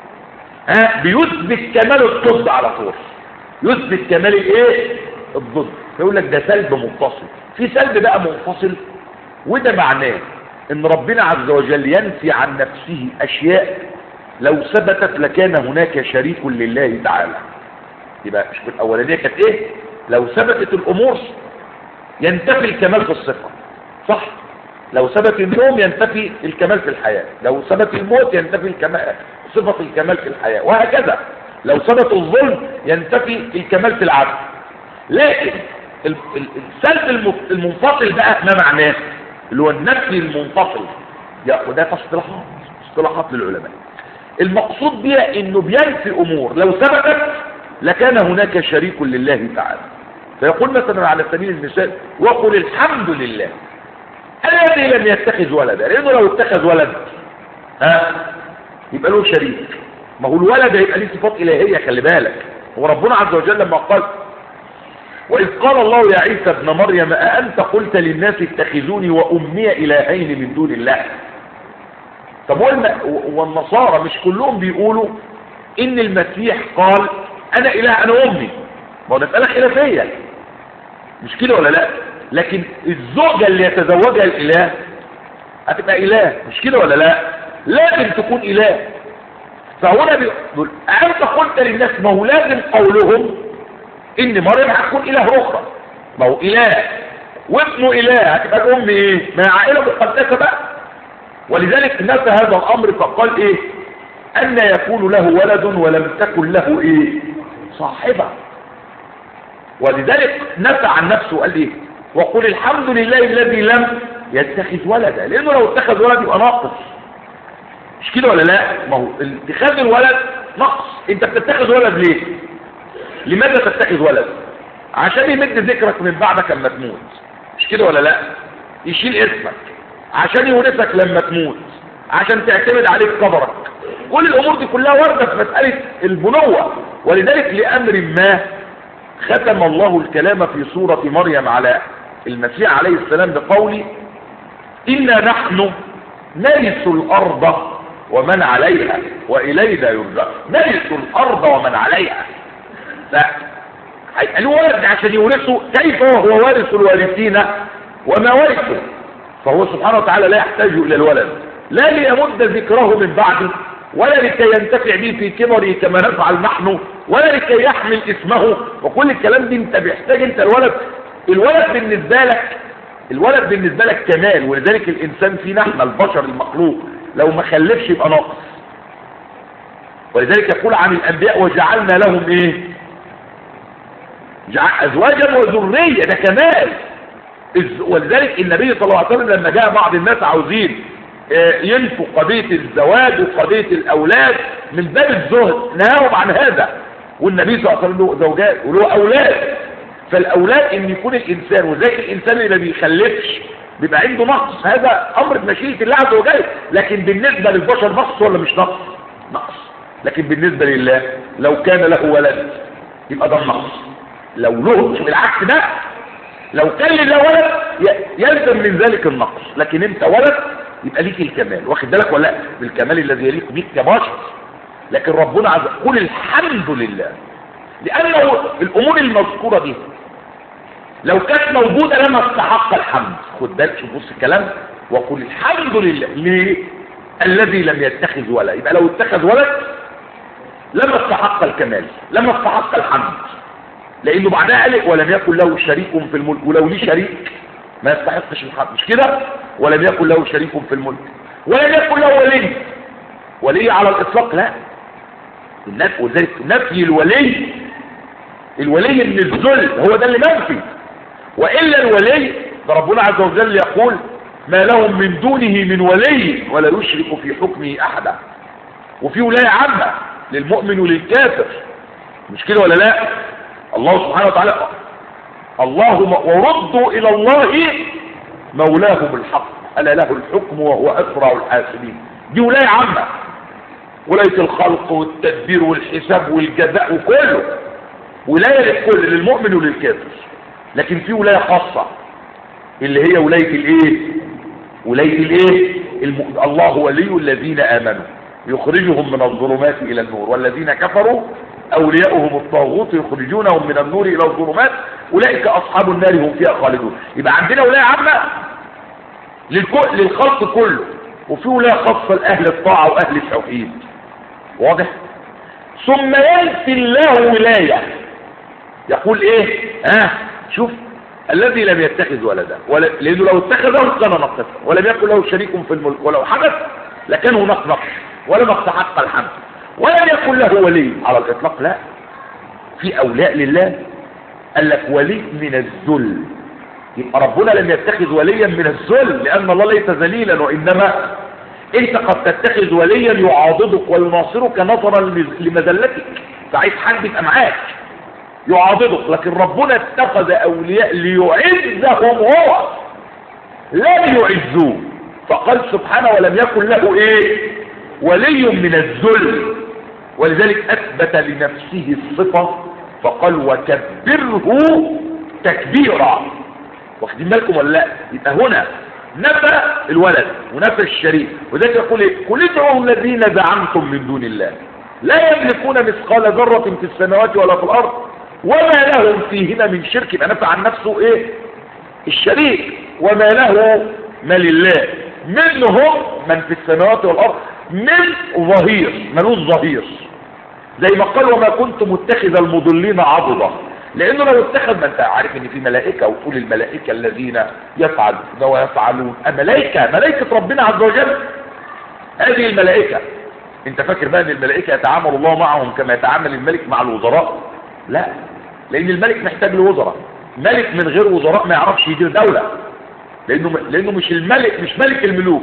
ها بيثبت كمال الضد على طول يثبت كمال الايه الضد فيقول لك ده سلب متصل في سلب بقى منفصل وده معناه ان ربنا عز وجل ينفي عن نفسه اشياء لو ثبتت لكان هناك شريك لله تعالى يبقى مش الاولانيه كانت ايه لو ثبتت الامور ينتفي الكمال في الصفه صح لو ثبت النوم ينتفي الكمال في الحياه لو ثبت الموت ينتفي الكمال صفه الكمال في الحياه وهكذا لو ثبت الظلم ينتفي الكمال في العدل لكن ال- ال- السلب الم- المنفصل بقى ما معناه اللي هو النفي المنفصل يا وده في اصطلاحات اصطلاحات للعلماء المقصود بها انه بينفي امور لو ثبتت لكان هناك شريك لله تعالى فيقول مثلا على سبيل المثال وقل الحمد لله الذي لم يتخذ ولدا لانه لو اتخذ ولد ها يبقى له شريك ما هو الولد هيبقى ليه صفات الهيه خلي بالك هو ربنا عز وجل لما قال وإذ قال الله يا عيسى ابن مريم أأنت قلت للناس اتخذوني وأمي إلهين من دون الله طب والم- والنصارى مش كلهم بيقولوا إن المسيح قال أنا إله أنا أمي ما هو ده مسألة خلافية مش كده ولا لا لكن الزوجة اللي يتزوجها الإله هتبقى إله مش كده ولا لا لازم تكون إله فهنا بيقول أنت قلت للناس ما هو لازم قولهم ان مريم هتكون اله اخرى ما هو اله وابنه اله هتبقى الام ايه ما هي عائله مقدسه بقى ولذلك نفى هذا الامر فقال ايه ان يكون له ولد ولم تكن له ايه صاحبه ولذلك نفى عن نفسه وقال ايه وقل الحمد لله الذي لم يتخذ ولدا لانه لو اتخذ ولد يبقى ناقص مش كده ولا لا ما هو اتخاذ الولد نقص انت بتتخذ ولد ليه لماذا تتخذ ولد عشان يمد ذكرك من بعدك لما تموت مش كده ولا لا يشيل اسمك عشان يورثك لما تموت عشان تعتمد عليك قبرك كل الامور دي كلها وارده في مساله البنوه ولذلك لامر ما ختم الله الكلام في سوره مريم على المسيح عليه السلام بقوله انا نحن نرث الارض ومن عليها والينا يرجع نرث الارض ومن عليها لا هيبقى له ولد عشان يورثه كيف هو وارث الوارثين وما ورثوا فهو سبحانه وتعالى لا يحتاج الى الولد لا ليمد ذكره من بعده ولا لكي ينتفع به في كبره كما نفعل نحن ولا لكي يحمل اسمه وكل الكلام دي انت بيحتاج انت الولد الولد بالنسبه لك الولد بالنسبه لك كمال ولذلك الانسان فينا احنا البشر المخلوق لو ما خلفش يبقى ناقص ولذلك يقول عن الانبياء وجعلنا لهم ايه جع- ازواجا وذريه ده كمال الز- ولذلك النبي صلى الله عليه وسلم لما جاء بعض الناس عاوزين آه، ينفوا قضيه الزواج وقضيه الاولاد من باب الزهد نهاهم عن هذا والنبي صلى الله عليه وسلم له زوجات وله اولاد فالاولاد ان يكون الانسان وزي الانسان اللي ما بيخلفش بيبقى عنده نقص هذا امر بمشيئه الله عز وجل لكن بالنسبه للبشر نقص ولا مش نقص نقص لكن بالنسبه لله لو كان له ولد يبقى ده النقص لو له بالعكس ده لو كان لله ولد ي- يلزم من ذلك النقص لكن انت ولد يبقى ليك الكمال واخد بالك ولا لا بالكمال الذي يليق بيك كبشر لكن ربنا عز قل الحمد لله لانه الامور المذكوره دي لو كانت موجوده لما استحق الحمد خد بالك شوف بص الكلام وقل الحمد لله ليه الذي لم يتخذ ولد يبقى لو اتخذ ولد لما استحق الكمال لما استحق الحمد لانه بعدها قال ولم يكن له شريك في الملك ولو ليه شريك ما يستحقش الحمد مش كده ولم يكن له شريك في الملك ولم يكن له ولي ولي على الاطلاق لا النفي وذلك نفي الولي الولي من الذل هو ده اللي منفي والا الولي ده ربنا عز وجل يقول ما لهم من دونه من ولي ولا يشرك في حكمه احدا وفي ولايه عامه للمؤمن وللكافر مش كده ولا لا الله سبحانه وتعالى الله م- وردوا الى الله مولاهم الحق الا له الحكم وهو اسرع الحاسبين دي ولايه عامه ولايه الخلق والتدبير والحساب والجزاء وكله ولايه للكل للمؤمن وللكافر لكن في ولايه خاصه اللي هي ولايه الايه ولايه الايه الم... الله ولي الذين امنوا يخرجهم من الظلمات الى النور والذين كفروا اولياؤهم الطاغوت يخرجونهم من النور الى الظلمات اولئك اصحاب النار هم فيها خالدون يبقى عندنا ولايه عامه للكل للخلق كله وفي ولايه خاصه لاهل الطاعه واهل التوحيد واضح ثم ينفي الله ولايه يقول ايه ها شوف الذي لم يتخذ ولدا ولا لانه لو اتخذه كان نقصا ولم يكن له شريك في الملك ولو حدث لكان هناك نقص ولما استحق الحمد ولم يكن له ولي على الاطلاق لا في اولياء لله قال لك ولي من الذل يبقى ربنا لم يتخذ وليا من الذل لان الله ليس ذليلا وانما انت قد تتخذ وليا يعاضدك ويناصرك نظرا لمذلتك فعايز حد يبقى معاك يعاضدك لكن ربنا اتخذ اولياء ليعزهم هو لا ليعزوه فقال سبحانه ولم يكن له ايه ولي من الذل ولذلك اثبت لنفسه الصفة فقال وكبره تكبيرا واخدين بالكم ولا لا يبقى هنا نفى الولد ونفى الشريك وذلك يقول ايه قل ادعوا الذين زعمتم من دون الله لا يملكون مثقال ذرة في السماوات ولا في الارض وما لهم فيهما من شرك يبقى نفى عن نفسه ايه الشريك وما له ما لله منهم من في السماوات والارض من ظهير ملوش ظهير زي ما قال وما كنت متخذ المضلين عضدا لانه لو اتخذ ما انت عارف ان في ملائكه وتقول الملائكه الذين يفعلون ويفعلون ملائكه ملائكه ربنا عز وجل هذه الملائكه انت فاكر بقى ان الملائكه يتعامل الله معهم كما يتعامل الملك مع الوزراء لا لان الملك محتاج لوزراء ملك من غير وزراء ما يعرفش يدير دوله لانه لانه مش الملك مش ملك الملوك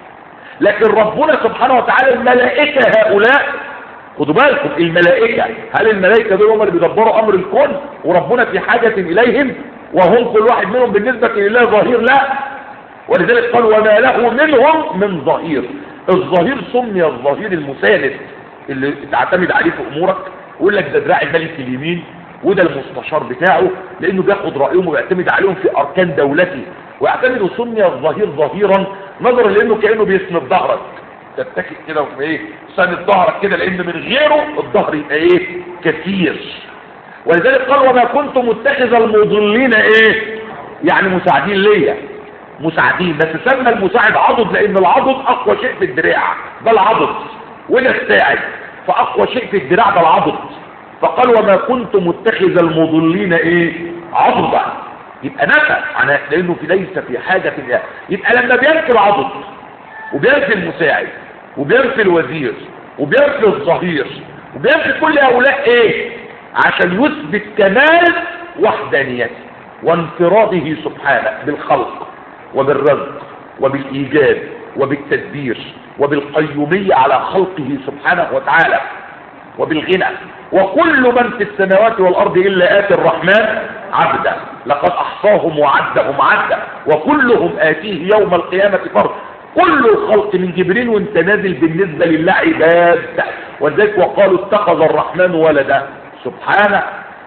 لكن ربنا سبحانه وتعالى الملائكه هؤلاء خدوا بالكم الملائكة هل الملائكة دول هم اللي بيدبروا امر الكون وربنا في حاجة اليهم وهم كل واحد منهم بالنسبة لله ظهير لا ولذلك قال وما له منهم من ظهير الظهير سمي الظهير المساند اللي تعتمد عليه في امورك يقول لك ده دراع الملك اليمين وده المستشار بتاعه لانه بياخد رايهم وبيعتمد عليهم في اركان دولته ويعتمد سمي الظهير ظهيرا نظرا لانه كانه بيسند ظهرك تتكئ كده وفي ايه سند ظهرك كده لان من غيره الظهر يبقى ايه كثير ولذلك قال وما كنت متخذ المضلين ايه يعني مساعدين ليا مساعدين بس سمى المساعد عضد لان العضد اقوى شيء في الدراع ده العضد وده الساعد فاقوى شيء في الدراع ده العضد فقال وما كنت متخذ المضلين ايه عضدا يبقى نفى عن لانه في ليس في حاجه في الله يبقى لما بينفي العضد وبينفي المساعد وبينفي الوزير وبينفي الظهير وبينفي كل هؤلاء ايه عشان يثبت كمال وحدانيته وانفراده سبحانه بالخلق وبالرزق وبالايجاد وبالتدبير وبالقيومية على خلقه سبحانه وتعالى وبالغنى وكل من في السماوات والارض الا اتي الرحمن عبدا لقد احصاهم وعدهم عدا وكلهم اتيه يوم القيامة فرد كل الخلق من جبريل وانت نازل بالنسبة لله عباد ولذلك وقالوا اتخذ الرحمن ولدا سبحانه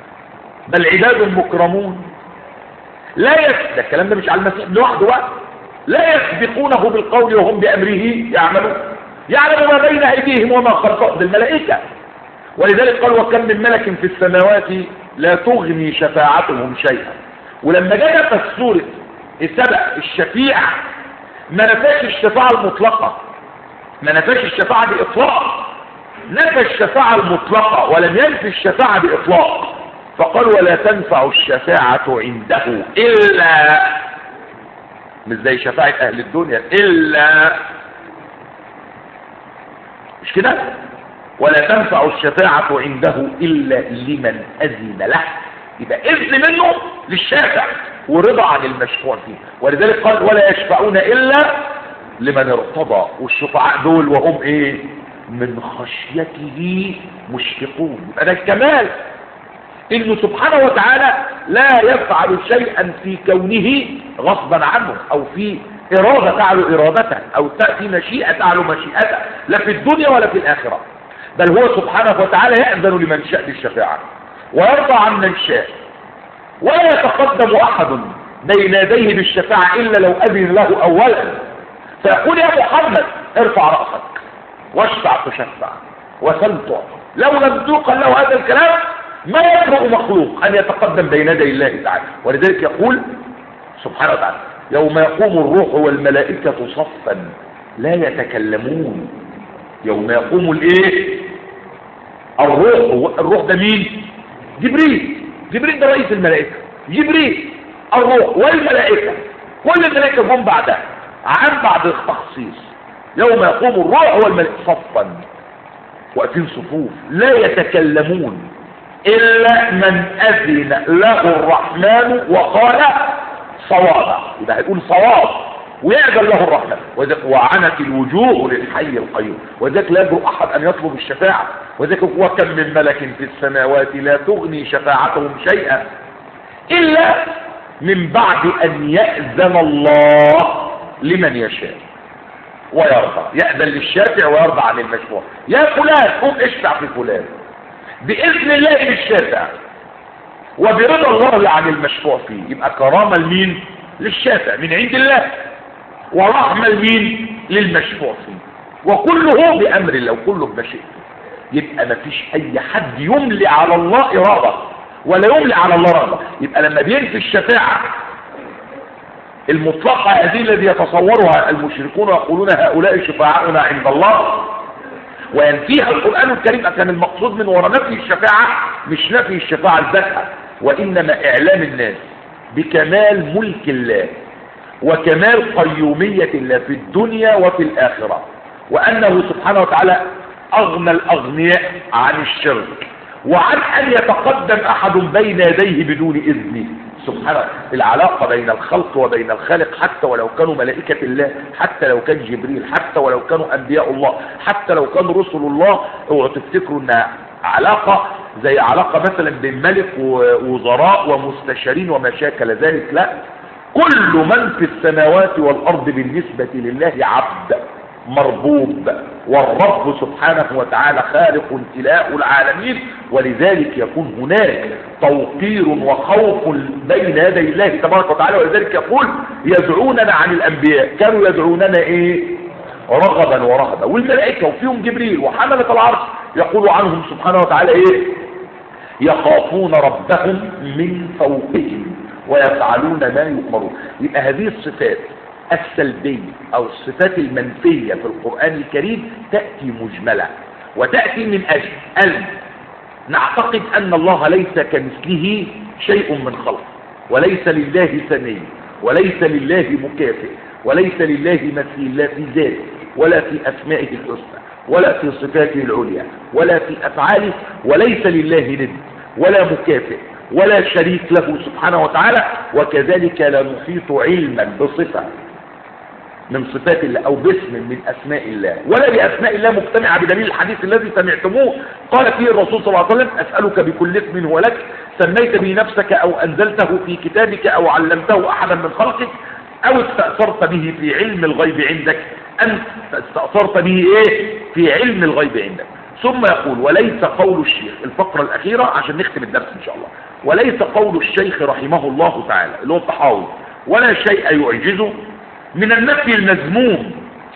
بل عباد مكرمون لا يس ده الكلام ده مش على المسيح لوحده بقى لا يسبقونه بالقول وهم بأمره يعملون يعلم ما بين أيديهم وما خلفهم بالملائكة ولذلك قال وكم من ملك في السماوات لا تغني شفاعتهم شيئا ولما جاء في سورة سبع الشفيع ما نفاش الشفاعة المطلقة ما نفاش الشفاعة بإطلاق نفى الشفاعة المطلقة ولم ينفي الشفاعة بإطلاق فقال ولا تنفع الشفاعة عنده إلا مش زي شفاعة أهل الدنيا إلا مش كده ولا تنفع الشفاعة عنده إلا لمن أذن له يبقى إذن منه للشافع ورضا عن المشفوع فيه ولذلك قال ولا يشفعون إلا لمن ارتضى والشفعاء دول وهم إيه من خشيته مشفقون يبقى ده الكمال انه سبحانه وتعالى لا يفعل شيئا في كونه غصبا عنه او في ارادة تعلو ارادته او تأتي مشيئة تعلو مشيئته لا في الدنيا ولا في الاخرة بل هو سبحانه وتعالى يأذن لمن شاء بالشفاعة ويرضى عن من شاء ولا يتقدم احد بين يديه بالشفاعة الا لو اذن له اولا فيقول يا محمد ارفع رأسك واشفع تشفع وسل تعطى لو لم توقن له هذا الكلام ما يجرؤ مخلوق ان يتقدم بين يدي الله تعالى ولذلك يقول سبحانه وتعالى يوم يقوم الروح والملائكة صفا لا يتكلمون يوم يقوم الايه الروح الروح ده مين جبريل جبريل ده رئيس الملائكة جبريل الروح والملائكة كل الملائكة جم بعدها عن بعد التخصيص يوم يقوم الروح والملائكة صفا واقفين صفوف لا يتكلمون إلا من أذن له الرحمن وقال صوابا يبقى هيقول صواب ويأذن له الرحمن وذلك وعنت الوجوه للحي القيوم وذلك لا يجرؤ أحد أن يطلب الشفاعة وذلك وكم من ملك في السماوات لا تغني شفاعتهم شيئا إلا من بعد أن يأذن الله لمن يشاء ويرضى يأذن للشافع ويرضى عن المشفوع يا فلان قم اشفع في فلان بإذن الله للشافع وبرضا الله عن المشفوع فيه يبقى كرامة لمين للشافع من عند الله ورحمة لمين للمشفوع فيه وكله بأمر الله وكله بمشيئته يبقى ما فيش أي حد يملي على الله إرادة ولا يملي على الله رغبة يبقى لما بينفي الشفاعة المطلقة هذه الذي يتصورها المشركون ويقولون هؤلاء شفاعاؤنا عند الله وينفيها القرآن الكريم كان المقصود من وراء نفي الشفاعة مش نفي الشفاعة الذاتها وإنما إعلام الناس بكمال ملك الله وكمال قيومية الله في الدنيا وفي الآخرة وأنه سبحانه وتعالى أغنى الأغنياء عن الشرك وعن أن يتقدم أحد بين يديه بدون إذنه سبحانه العلاقة بين الخلق وبين الخالق حتى ولو كانوا ملائكة الله حتى لو كان جبريل حتى ولو كانوا أنبياء الله حتى لو كانوا رسل الله اوعوا تفتكروا انها علاقة زي علاقة مثلا بين ملك ووزراء ومستشارين وما شاكل ذلك لا كل من في السماوات والأرض بالنسبة لله عبد مربوب والرب سبحانه وتعالى خالق إله العالمين ولذلك يكون هناك توقير وخوف بين يدي الله تبارك وتعالى ولذلك يقول يدعوننا عن الأنبياء كانوا يدعوننا إيه رغبا ورهبا والملائكة وفيهم جبريل وحملة العرش يقول عنهم سبحانه وتعالى إيه يخافون ربهم من فوقهم ويفعلون ما يؤمرون يبقى هذه الصفات السلبية او الصفات المنفية في القرآن الكريم تأتي مجملة وتأتي من اجل ان نعتقد ان الله ليس كمثله شيء من خلق وليس لله سمي وليس لله مكافئ وليس لله مثيل لا في ذاته ولا في اسمائه الحسنى ولا في صفاته العليا ولا في افعاله وليس لله ند ولا مكافئ ولا شريك له سبحانه وتعالى وكذلك لا نحيط علما بصفة من صفات الله او باسم من اسماء الله ولا باسماء الله مجتمعة بدليل الحديث الذي سمعتموه قال فيه الرسول صلى الله عليه وسلم اسألك بكل اسم هو لك سميت به نفسك او انزلته في كتابك او علمته احدا من خلقك او استأثرت به في علم الغيب عندك ان استأثرت به ايه في علم الغيب عندك ثم يقول وليس قول الشيخ الفقرة الاخيرة عشان نختم الدرس ان شاء الله وليس قول الشيخ رحمه الله تعالى اللي هو الطحاوي ولا شيء يعجزه من النفي المذموم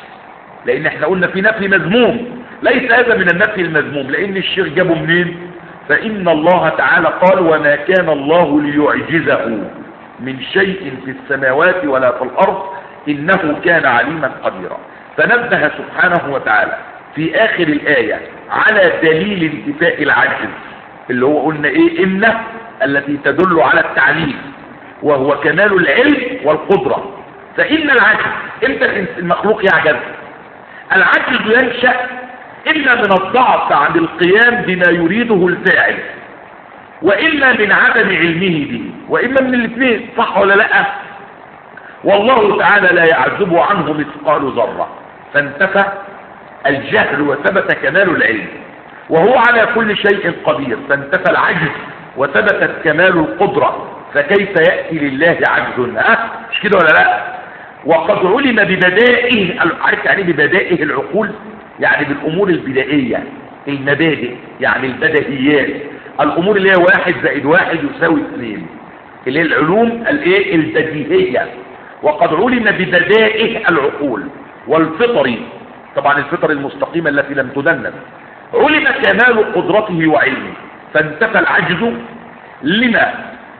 لان احنا قلنا في نفي مذموم ليس هذا من النفي المذموم لان الشيخ جابه منين فان الله تعالى قال وما كان الله ليعجزه من شيء في السماوات ولا في الارض انه كان عليما قديرا فنبه سبحانه وتعالى في اخر الايه على دليل انتفاء العجز اللي هو قلنا ايه ان التي تدل على التعليم وهو كمال العلم والقدره فإن العجز امتى المخلوق يعجز العجز ينشأ إما من الضعف عن القيام بما يريده الفاعل وإما من عدم علمه به وإما من الاثنين صح ولا لا والله تعالى لا يعذب عنه مثقال ذرة فانتفى الجهل وثبت كمال العلم وهو على كل شيء قدير فانتفى العجز وثبتت كمال القدرة فكيف يأتي لله عجز ها مش كده ولا لا وقد علم ببدائه عارف يعني ببدائه العقول يعني بالأمور البدائية المبادئ يعني البدهيات الأمور اللي هي واحد زائد واحد يساوي اثنين اللي هي العلوم الايه البديهية وقد علم ببدائه العقول والفطر طبعا الفطر المستقيمة التي لم تدنس علم كمال قدرته وعلمه فانتفى العجز لما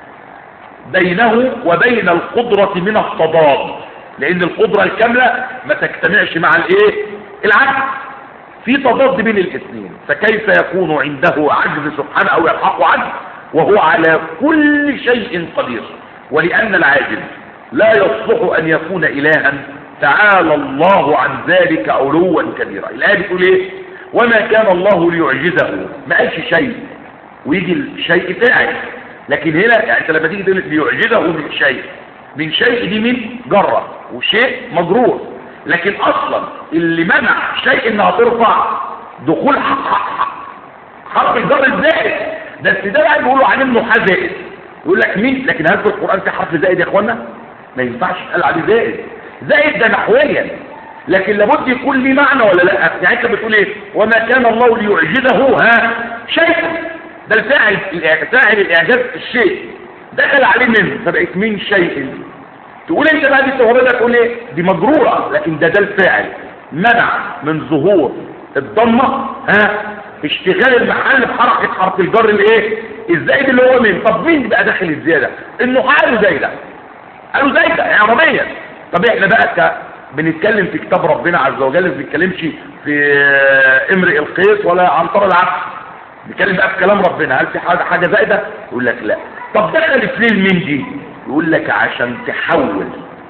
بينه وبين القدرة من التضاد لان القدرة الكاملة ما تجتمعش مع الايه العجز في تضاد بين الاثنين فكيف يكون عنده عجز سبحانه او يلحق عجز وهو على كل شيء قدير ولان العاجز لا يصلح ان يكون الها تعالى الله عن ذلك علوا كبيرا الايه بتقول ايه وما كان الله ليعجزه ما قالش شيء ويجي الشيء فاعل لكن هنا يعني انت لما تيجي تقول ليعجزه من شيء من شيء دي من جره وشيء مجرور لكن اصلا اللي منع شيء انها ترفع دخول حق حق حق حرف الجر الزائد ده السيدة بقى بيقولوا عن انه زائد يقول لك مين لكن هل في القران في حرف زائد يا اخوانا ما ينفعش يتقال عليه زائد زائد ده نحويا لكن لابد يكون ليه معنى ولا لا يعني انت بتقول ايه وما كان الله ليعجزه ها شيء ده الفاعل فاعل الاعجاز الشيء دخل عليه من فبقت من شيء تقول انت بقى دي التوابع ده تقول ايه دي مجروره لكن ده ده الفاعل منع من ظهور الضمه ها اشتغال المحل بحركه حرف الجر الايه الزائد اللي هو من طب مين بقى داخل الزياده انه قالوا زايده قالوا زايده عربيا طب احنا بقى ك... بنتكلم في كتاب ربنا عز وجل ما بنتكلمش في امرئ القيس ولا عنتر العبد بنتكلم بقى في كلام ربنا هل في حاجه حاجه زائده يقول لك لا طب دخلت ليه المين دي يقول لك عشان تحول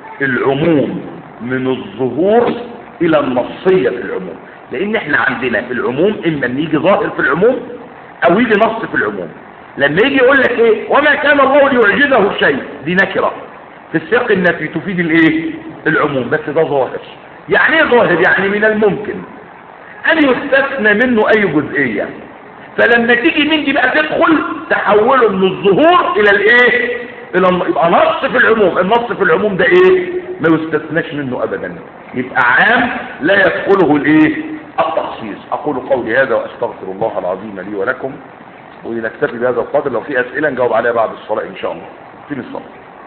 العموم من الظهور الى النصيه في العموم لان احنا عندنا العموم اما ان يجي ظاهر في العموم او يجي نص في العموم لما يجي يقول لك ايه وما كان الله ليعجزه شيء دي نكره في السياق النفي تفيد الايه العموم بس ده ظاهر يعني ايه ظاهر يعني من الممكن ان يستثنى منه اي جزئيه فلما تيجي من دي بقى تدخل تحوله من الظهور الى الايه الى الن- يبقى نص في العموم النص في العموم ده ايه ما يستثناش منه ابدا يبقى عام لا يدخله الايه التخصيص اقول قولي هذا واستغفر الله العظيم لي ولكم ونكتفي بهذا القدر لو في اسئله نجاوب عليها بعد الصلاه ان شاء الله فين الصلاه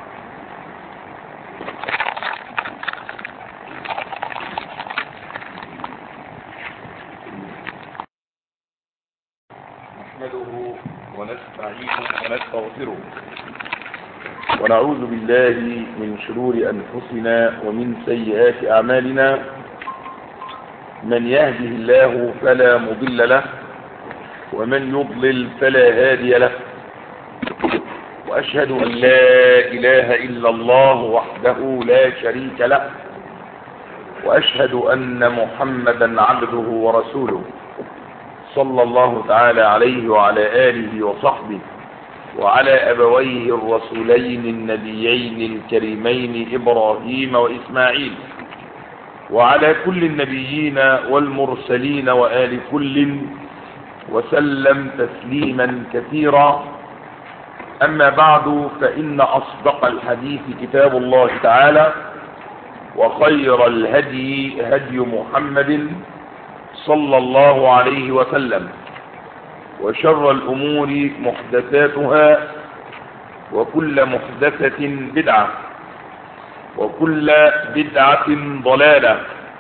نحمده ونستعينه ونستغفره ونعوذ بالله من شرور أنفسنا ومن سيئات أعمالنا من يهده الله فلا مضل له ومن يضلل فلا هادي له وأشهد أن لا إله إلا الله وحده لا شريك له وأشهد أن محمدا عبده ورسوله صلى الله تعالى عليه وعلى آله وصحبه وعلى أبويه الرسولين النبيين الكريمين إبراهيم وإسماعيل وعلى كل النبيين والمرسلين وآل كل وسلم تسليما كثيرا أما بعد فإن أصدق الحديث كتاب الله تعالى وخير الهدي هدي محمد صلى الله عليه وسلم وشر الأمور محدثاتها وكل محدثة بدعة وكل بدعة ضلالة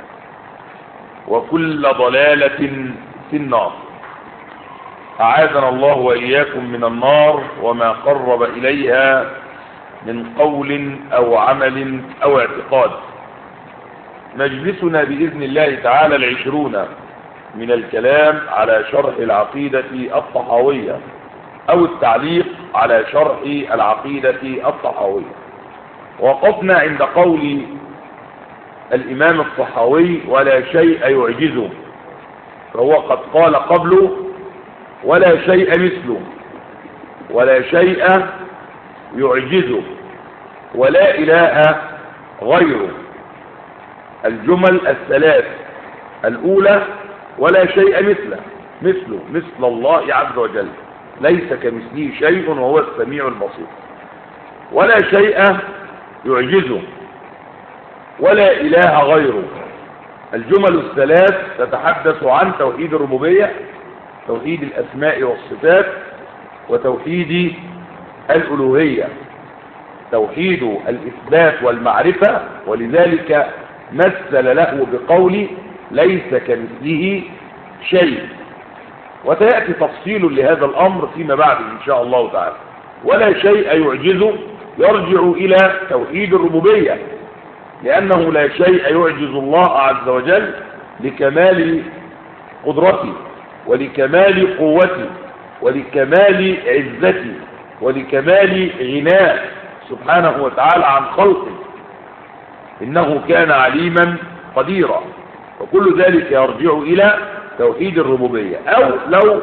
وكل ضلالة في النار أعاذنا الله وإياكم من النار وما قرب إليها من قول أو عمل أو اعتقاد مجلسنا بإذن الله تعالى العشرون من الكلام على شرح العقيدة الطحاوية أو التعليق على شرح العقيدة الطحاوية وقفنا عند قول الإمام الطحاوي ولا شيء يعجزه فهو قد قال قبله ولا شيء مثله ولا شيء يعجزه ولا إله غيره الجمل الثلاث الأولى ولا شيء مثله مثله مثل الله عز وجل ليس كمثله شيء وهو السميع البصير ولا شيء يعجزه ولا إله غيره الجمل الثلاث تتحدث عن توحيد الربوبية توحيد الأسماء والصفات وتوحيد الألوهية توحيد الإثبات والمعرفة ولذلك مثل له بقول ليس كمثله شيء وسيأتي تفصيل لهذا الأمر فيما بعد إن شاء الله تعالى ولا شيء يعجزه يرجع إلى توحيد الربوبية لأنه لا شيء يعجز الله عز وجل لكمال قدرته ولكمال قوته ولكمال عزته ولكمال غناه سبحانه وتعالى عن خلقه إنه كان عليما قديرا وكل ذلك يرجع إلى توحيد الربوبية أو لو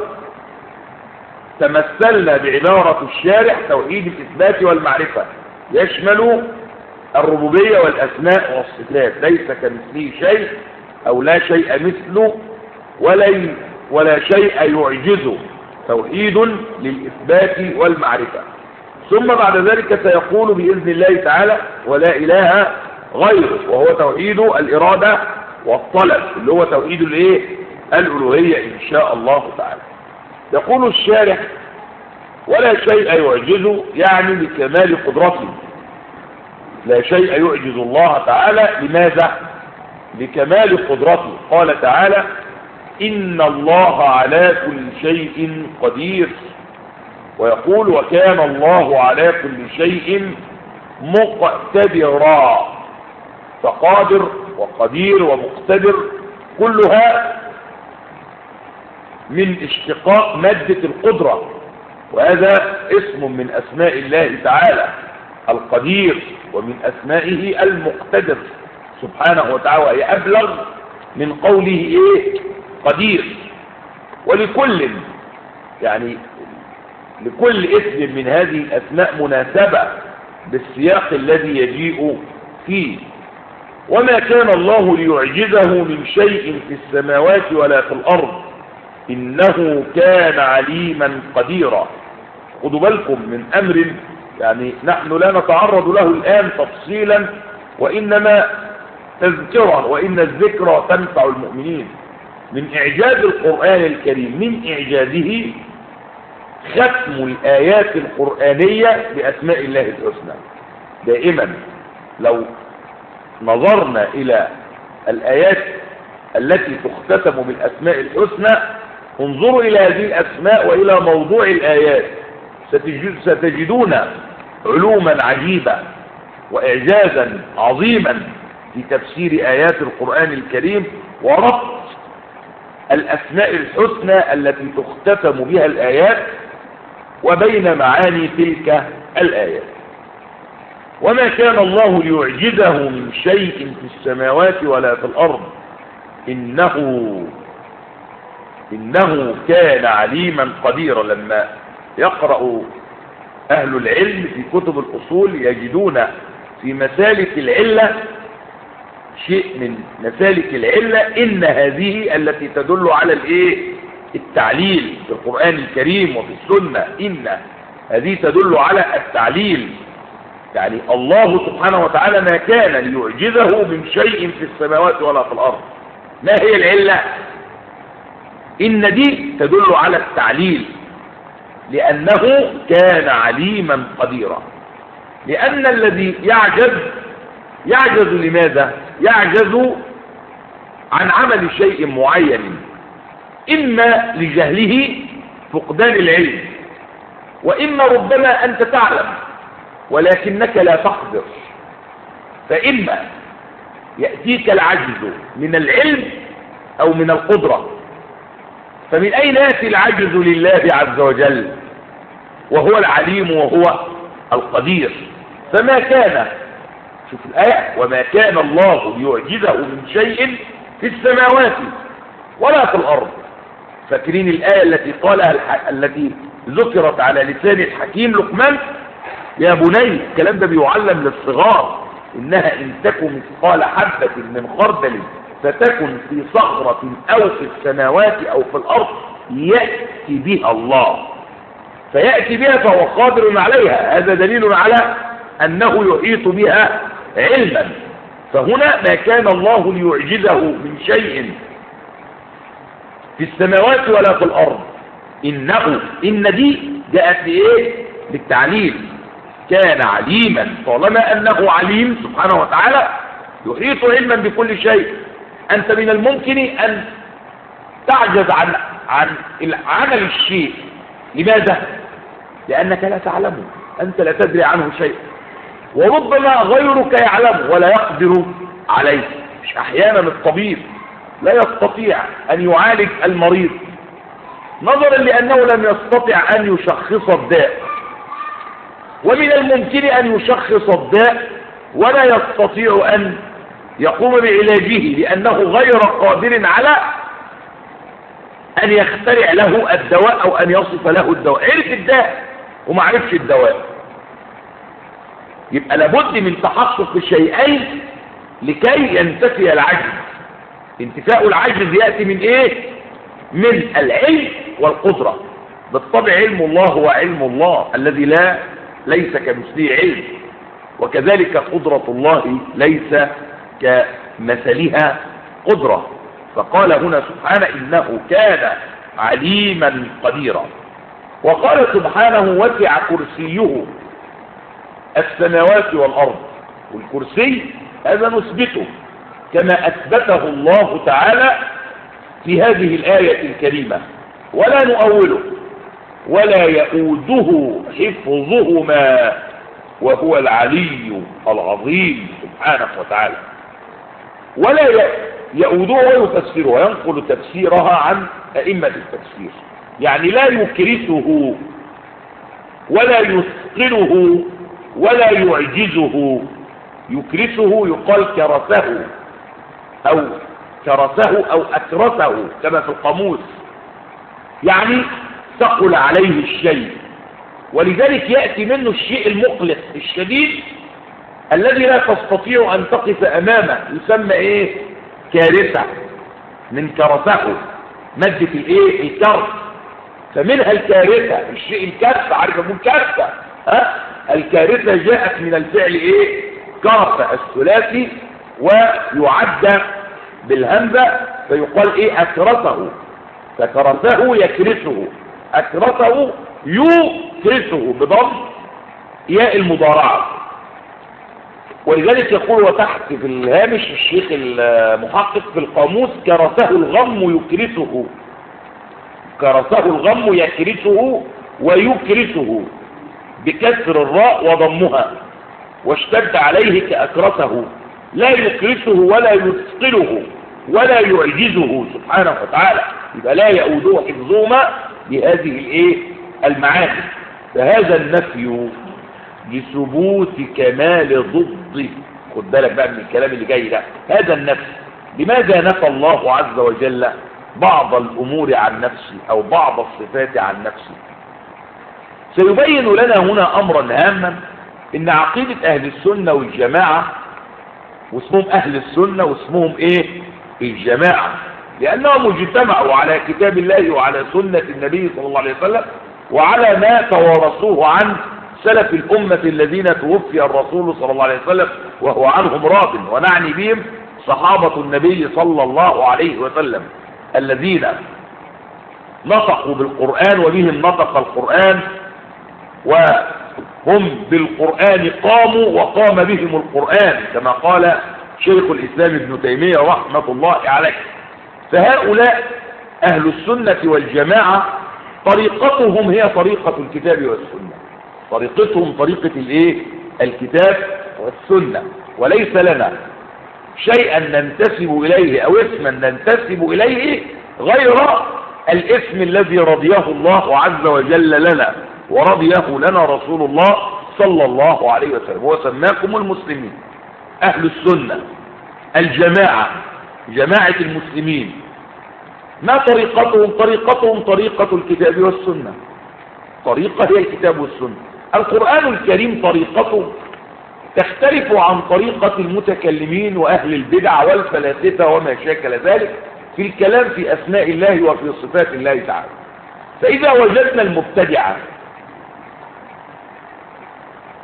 تمثلنا بعبارة الشارح توحيد الإثبات والمعرفة يشمل الربوبية والأسماء والصفات ليس كمثله شيء أو لا شيء مثله ولا ولا شيء يعجزه توحيد للإثبات والمعرفة ثم بعد ذلك سيقول بإذن الله تعالى ولا إله غيره وهو توحيد الإرادة والطلب اللي هو توحيد الايه الألوهية إن شاء الله تعالى يقول الشارح ولا شيء يعجزه يعني بكمال قدرته لا شيء يعجز الله تعالى لماذا بكمال قدرته قال تعالى إن الله على كل شيء قدير ويقول وكان الله على كل شيء مقتدرا فقادر وقدير ومقتدر كلها من اشتقاق مادة القدرة وهذا اسم من أسماء الله تعالى القدير ومن أسمائه المقتدر سبحانه وتعالى وهي أبلغ من قوله إيه قدير ولكل يعني لكل اسم من هذه الأسماء مناسبة بالسياق الذي يجيء فيه وما كان الله ليعجزه من شيء في السماوات ولا في الأرض إنه كان عليما قديرا خدوا بالكم من أمر يعني نحن لا نتعرض له الآن تفصيلا وإنما تذكرا وإن الذكرى تنفع المؤمنين من إعجاز القرآن الكريم من إعجازه ختم الآيات القرآنية بأسماء الله الحسنى دائما لو نظرنا إلى الآيات التي تختتم بالأسماء الحسنى انظروا إلى هذه الأسماء وإلى موضوع الآيات ستجد ستجدون علوما عجيبة وإعجازا عظيما في تفسير آيات القرآن الكريم وربط الأسماء الحسنى التي تختتم بها الآيات وبين معاني تلك الآيات وما كان الله ليعجزه من شيء في السماوات ولا في الأرض إنه إنه كان عليما قديرا لما يقرأ أهل العلم في كتب الأصول يجدون في مسالك العلة شيء من مسالك العلة إن هذه التي تدل على الإيه التعليل في القرآن الكريم وفي السنة إن هذه تدل على التعليل يعني الله سبحانه وتعالى ما كان ليعجزه من شيء في السماوات ولا في الأرض ما هي العلة إن دي تدل على التعليل لأنه كان عليما قديرا لأن الذي يعجز يعجز لماذا يعجز عن عمل شيء معين إما لجهله فقدان العلم وإما ربما أنت تعلم ولكنك لا تقدر فإما يأتيك العجز من العلم أو من القدرة فمن أين يأتي العجز لله عز وجل وهو العليم وهو القدير فما كان شوف الآية وما كان الله ليعجزه من شيء في السماوات ولا في الأرض فاكرين الآية التي قالها الح... التي ذكرت على لسان الحكيم لقمان يا بني الكلام ده بيعلم للصغار إنها إن تكن مثقال حبة من خردل فتكن في صخرة أو في السماوات أو في الأرض يأتي بها الله فيأتي بها فهو قادر عليها هذا دليل على أنه يحيط بها علما فهنا ما كان الله ليعجزه من شيء في السماوات ولا في الأرض إنه إن دي جاءت لإيه للتعليل كان عليما طالما أنه عليم سبحانه وتعالى يحيط علما بكل شيء أنت من الممكن أن تعجز عن عن عمل الشيء لماذا؟ لأنك لا تعلمه أنت لا تدري عنه شيء وربما غيرك يعلمه ولا يقدر عليه مش أحيانا الطبيب لا يستطيع أن يعالج المريض نظرا لأنه لم يستطع أن يشخص الداء ومن الممكن أن يشخص الداء ولا يستطيع أن يقوم بعلاجه لأنه غير قادر على أن يخترع له الدواء أو أن يصف له الدواء عرف الداء وما عرفش الدواء يبقى لابد من تحقق شيئين لكي ينتفي العجز انتفاء العجز يأتي من ايه من العلم والقدرة بالطبع علم الله هو علم الله الذي لا ليس كمثله علم وكذلك قدرة الله ليس كمثلها قدرة فقال هنا سبحانه إنه كان عليما قديرا وقال سبحانه وسع كرسيه السماوات والأرض والكرسي هذا نثبته كما أثبته الله تعالى في هذه الآية الكريمة ولا نؤوله ولا يؤوده حفظهما وهو العلي العظيم سبحانه وتعالى ولا يؤوده ويفسره وينقل تفسيرها عن أئمة التفسير يعني لا يكرسه ولا يثقله ولا يعجزه يكرسه يقال كرسه أو كرسه أو أكرسه كما في القاموس يعني ثقل عليه الشيء ولذلك يأتي منه الشيء المقلق الشديد الذي لا تستطيع أن تقف أمامه يسمى إيه كارثة من كرسه مادة الإيه الكرس فمنها الكارثة الشيء الكارثة عارف يقول كارثة ها الكارثة جاءت من الفعل إيه كرس الثلاثي ويعد بالهمزة فيقال إيه أكرسه فكرسه يكرسه أكرسه يكرسه بضم ياء المضارعة ولذلك يقول وتحت في الهامش الشيخ المحقق في القاموس كرسه الغم يكرسه كرسه الغم يكرسه ويكرسه بكسر الراء وضمها واشتد عليه كأكرسه لا يكرسه ولا يثقله ولا يعجزه سبحانه وتعالى يبقى لا يؤوده حفظهما بهذه الايه المعاني فهذا النفي لثبوت كمال ضده خد بالك بقى من الكلام اللي جاي ده هذا النفي لماذا نفى الله عز وجل بعض الامور عن نفسه او بعض الصفات عن نفسه سيبين لنا هنا امرا هاما ان عقيدة اهل السنة والجماعة واسمهم اهل السنة واسمهم ايه الجماعة لانهم اجتمعوا على كتاب الله وعلى سنة النبي صلى الله عليه وسلم وعلى ما توارثوه عن سلف الأمة الذين توفي الرسول صلى الله عليه وسلم وهو عنهم راض ونعني بهم صحابة النبي صلى الله عليه وسلم الذين نطقوا بالقرآن وبهم نطق القرآن وهم بالقرآن قاموا وقام بهم القرآن كما قال شيخ الإسلام ابن تيمية رحمة الله عليه فهؤلاء أهل السنة والجماعة طريقتهم هي طريقة الكتاب والسنة طريقتهم طريقة الايه الكتاب والسنة وليس لنا شيئا ننتسب اليه او اسما ننتسب اليه غير الاسم الذي رضيه الله عز وجل لنا ورضيه لنا رسول الله صلى الله عليه وسلم وسماكم المسلمين اهل السنة الجماعة جماعة المسلمين ما طريقتهم طريقتهم طريقة الكتاب والسنة طريقة هي الكتاب والسنة القرآن الكريم طريقته تختلف عن طريقة المتكلمين وأهل البدع والفلاسفة وما شاكل ذلك في الكلام في أسماء الله وفي صفات الله تعالى فإذا وجدنا المبتدعة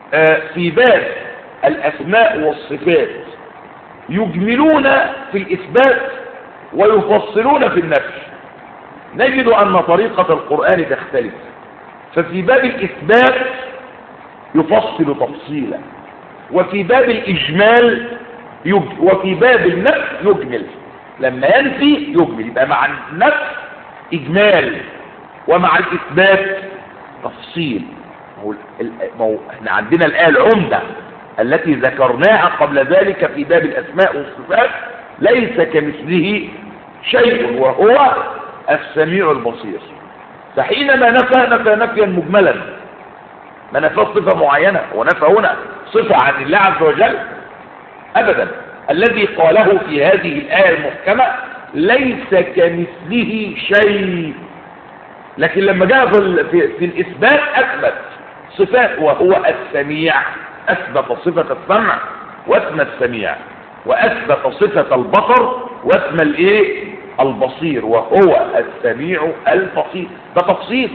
آه، في باب الأسماء والصفات يجملون في الإثبات ويفصلون في النفي نجد أن طريقة القرآن تختلف ففي باب الإثبات يفصل تفصيلا وفي باب الإجمال يج... وفي باب النفي يجمل لما ينفي يجمل يبقى مع النفي إجمال ومع الإثبات تفصيل هو ال- ما هو احنا عندنا الآية العمدة التي ذكرناها قبل ذلك في باب الأسماء والصفات ليس كمثله شيء وهو السميع البصير فحينما نفى نفى نفيا مجملا ما نفى صفة معينة ونفى هنا صفة عن الله عز وجل أبدا الذي قاله في هذه الآية المحكمة ليس كمثله شيء لكن لما جاء في, ال- في, في الإثبات أثبت صفات وهو السميع أثبت صفة السمع واسم السميع وأثبت صفة البصر واسم الإيه البصير وهو السميع البصير ده تفصيل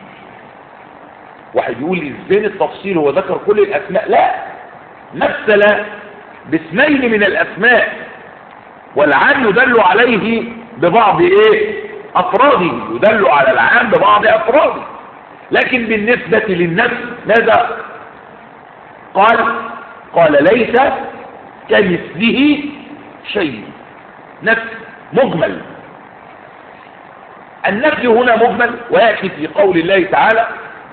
واحد يقول لي ازاي التفصيل هو ذكر كل الأسماء لا مثل باسمين من الأسماء والعام يدل عليه ببعض ايه افراده يدل على العام ببعض افراده لكن بالنسبة للنفس ماذا قال قال ليس كمثله شيء نفس مجمل النفي هنا مجمل ويأتي في قول الله تعالى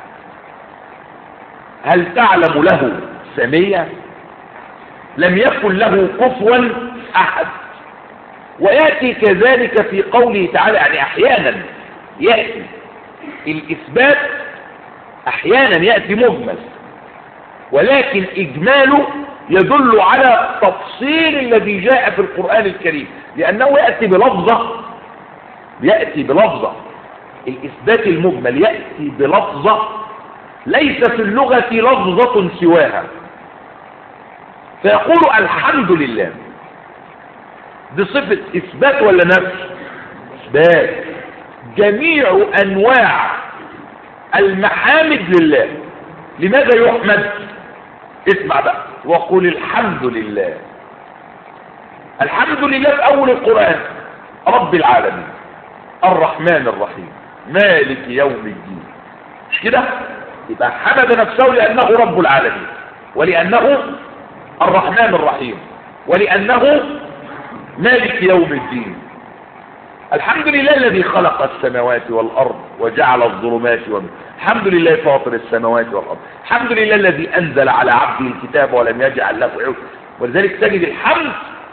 هل تعلم له سمية لم يكن له كفوا أحد ويأتي كذلك في قوله تعالى يعني أحيانا يأتي الإثبات أحيانا يأتي مجمل ولكن إجماله يدل على تفصيل الذي جاء في القرآن الكريم لأنه يأتي بلفظة يأتي بلفظة الإثبات المجمل يأتي بلفظة ليس في اللغة لفظة سواها فيقول الحمد لله دي صفة إثبات ولا نفي إثبات جميع أنواع المحامد لله لماذا يحمد اسمع بقى وقل الحمد لله الحمد لله في أول القرآن رب العالمين الرحمن الرحيم مالك يوم الدين مش كده يبقى حمد نفسه لأنه رب العالمين ولأنه الرحمن الرحيم ولأنه مالك يوم الدين الحمد لله الذي خلق السماوات والأرض وجعل الظلمات والنور الحمد لله فاطر السماوات والأرض الحمد لله الذي أنزل على عبده الكتاب ولم يجعل له عوج ولذلك تجد الحمد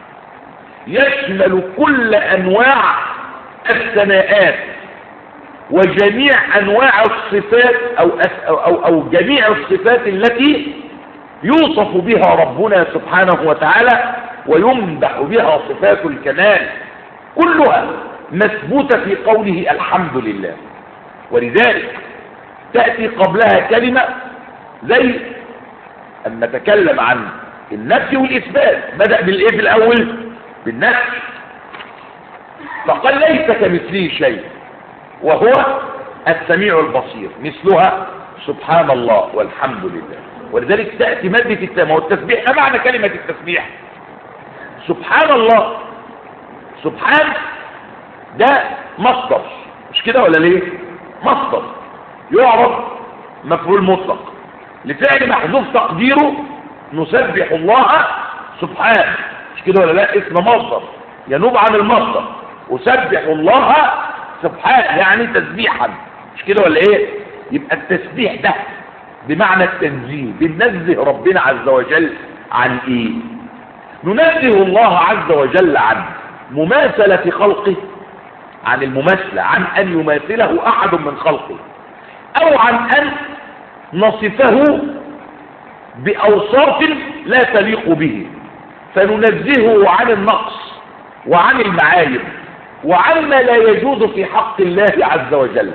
يشمل كل أنواع الثناءات وجميع أنواع الصفات أو, أس- أو, أو, أو جميع الصفات التي يوصف بها ربنا سبحانه وتعالى ويمدح بها صفات الكمال كلها مثبوتة في قوله الحمد لله ولذلك تأتي قبلها كلمة زي أما تكلم عن النفي والإثبات بدأ بالإيه في الأول بالنفي فقال ليس كمثله شيء وهو السميع البصير مثلها سبحان الله والحمد لله ولذلك تأتي مادة التسبيح والتسبيح ما معنى كلمة التسبيح سبحان الله سبحان ده مصدر مش كده ولا ليه مصدر يعرف مفعول مطلق لفعل محذوف تقديره نسبح الله سبحانه مش كده ولا لا اسم مصدر ينوب عن المصدر أسبح الله سبحانه يعني تسبيحا مش كده ولا ايه يبقى التسبيح ده بمعنى التنزيه بننزه ربنا عز وجل عن ايه ننزه الله عز وجل عن مماثلة خلقه عن المماثلة عن أن يماثله أحد من خلقه أو عن أن نصفه بأوصاف لا تليق به فننزهه عن النقص وعن المعايب وعما لا يجوز في حق الله عز وجل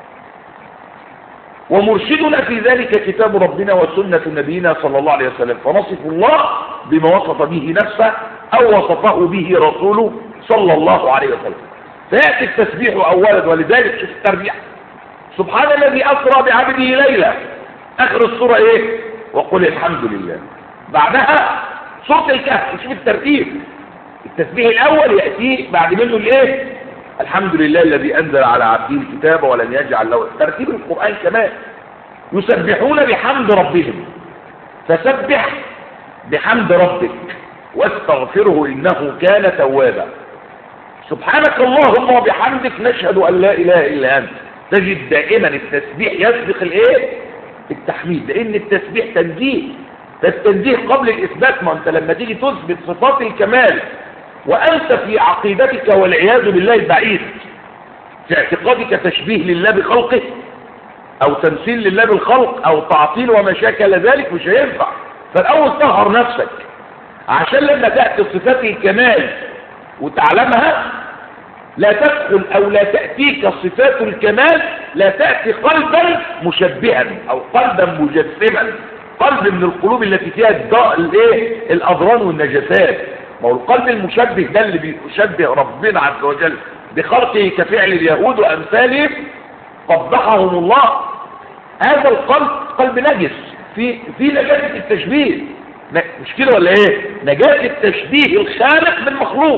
ومرشدنا في ذلك كتاب ربنا وسنة نبينا صلى الله عليه وسلم فنصف الله بما وصف به نفسه أو وصفه به رسوله صلى الله عليه وسلم فيأتي التسبيح أولا ولذلك شوف التربيع سبحان الذي أسرى بعبده ليلة آخر السورة إيه وقل الحمد لله بعدها سورة الكهف شوف الترتيب التسبيح الأول يأتي بعد منه الإيه الحمد لله الذي أنزل على عبده الكتاب ولم يجعل له ترتيب القرآن كمان يسبحون بحمد ربهم فسبح بحمد ربك واستغفره إنه كان توابا سبحانك اللهم وبحمدك نشهد أن لا إله إلا أنت تجد دائما التسبيح يسبق الايه التحميد لان التسبيح تنزيه ده التنزيه قبل الاثبات ما انت لما تيجي تثبت صفات الكمال وانت في عقيدتك والعياذ بالله البعيد في اعتقادك تشبيه لله بخلقه او تمثيل لله بالخلق او تعطيل وما شاكل ذلك مش هينفع فالاول طهر نفسك عشان لما تاتي صفات الكمال وتعلمها لا تدخل او لا تأتيك صفات الكمال لا تأتي قلبا مشبها او قلبا مجسما قلب من القلوب التي فيها الضاء الايه الاضران والنجسات ما هو القلب المشبه ده اللي بيشبه ربنا عز وجل بخلقه كفعل اليهود وامثالهم قبحهم الله هذا القلب قلب نجس في في نجاسه التشبيه مش كده ولا ايه نجاسه تشبيه الخالق بالمخلوق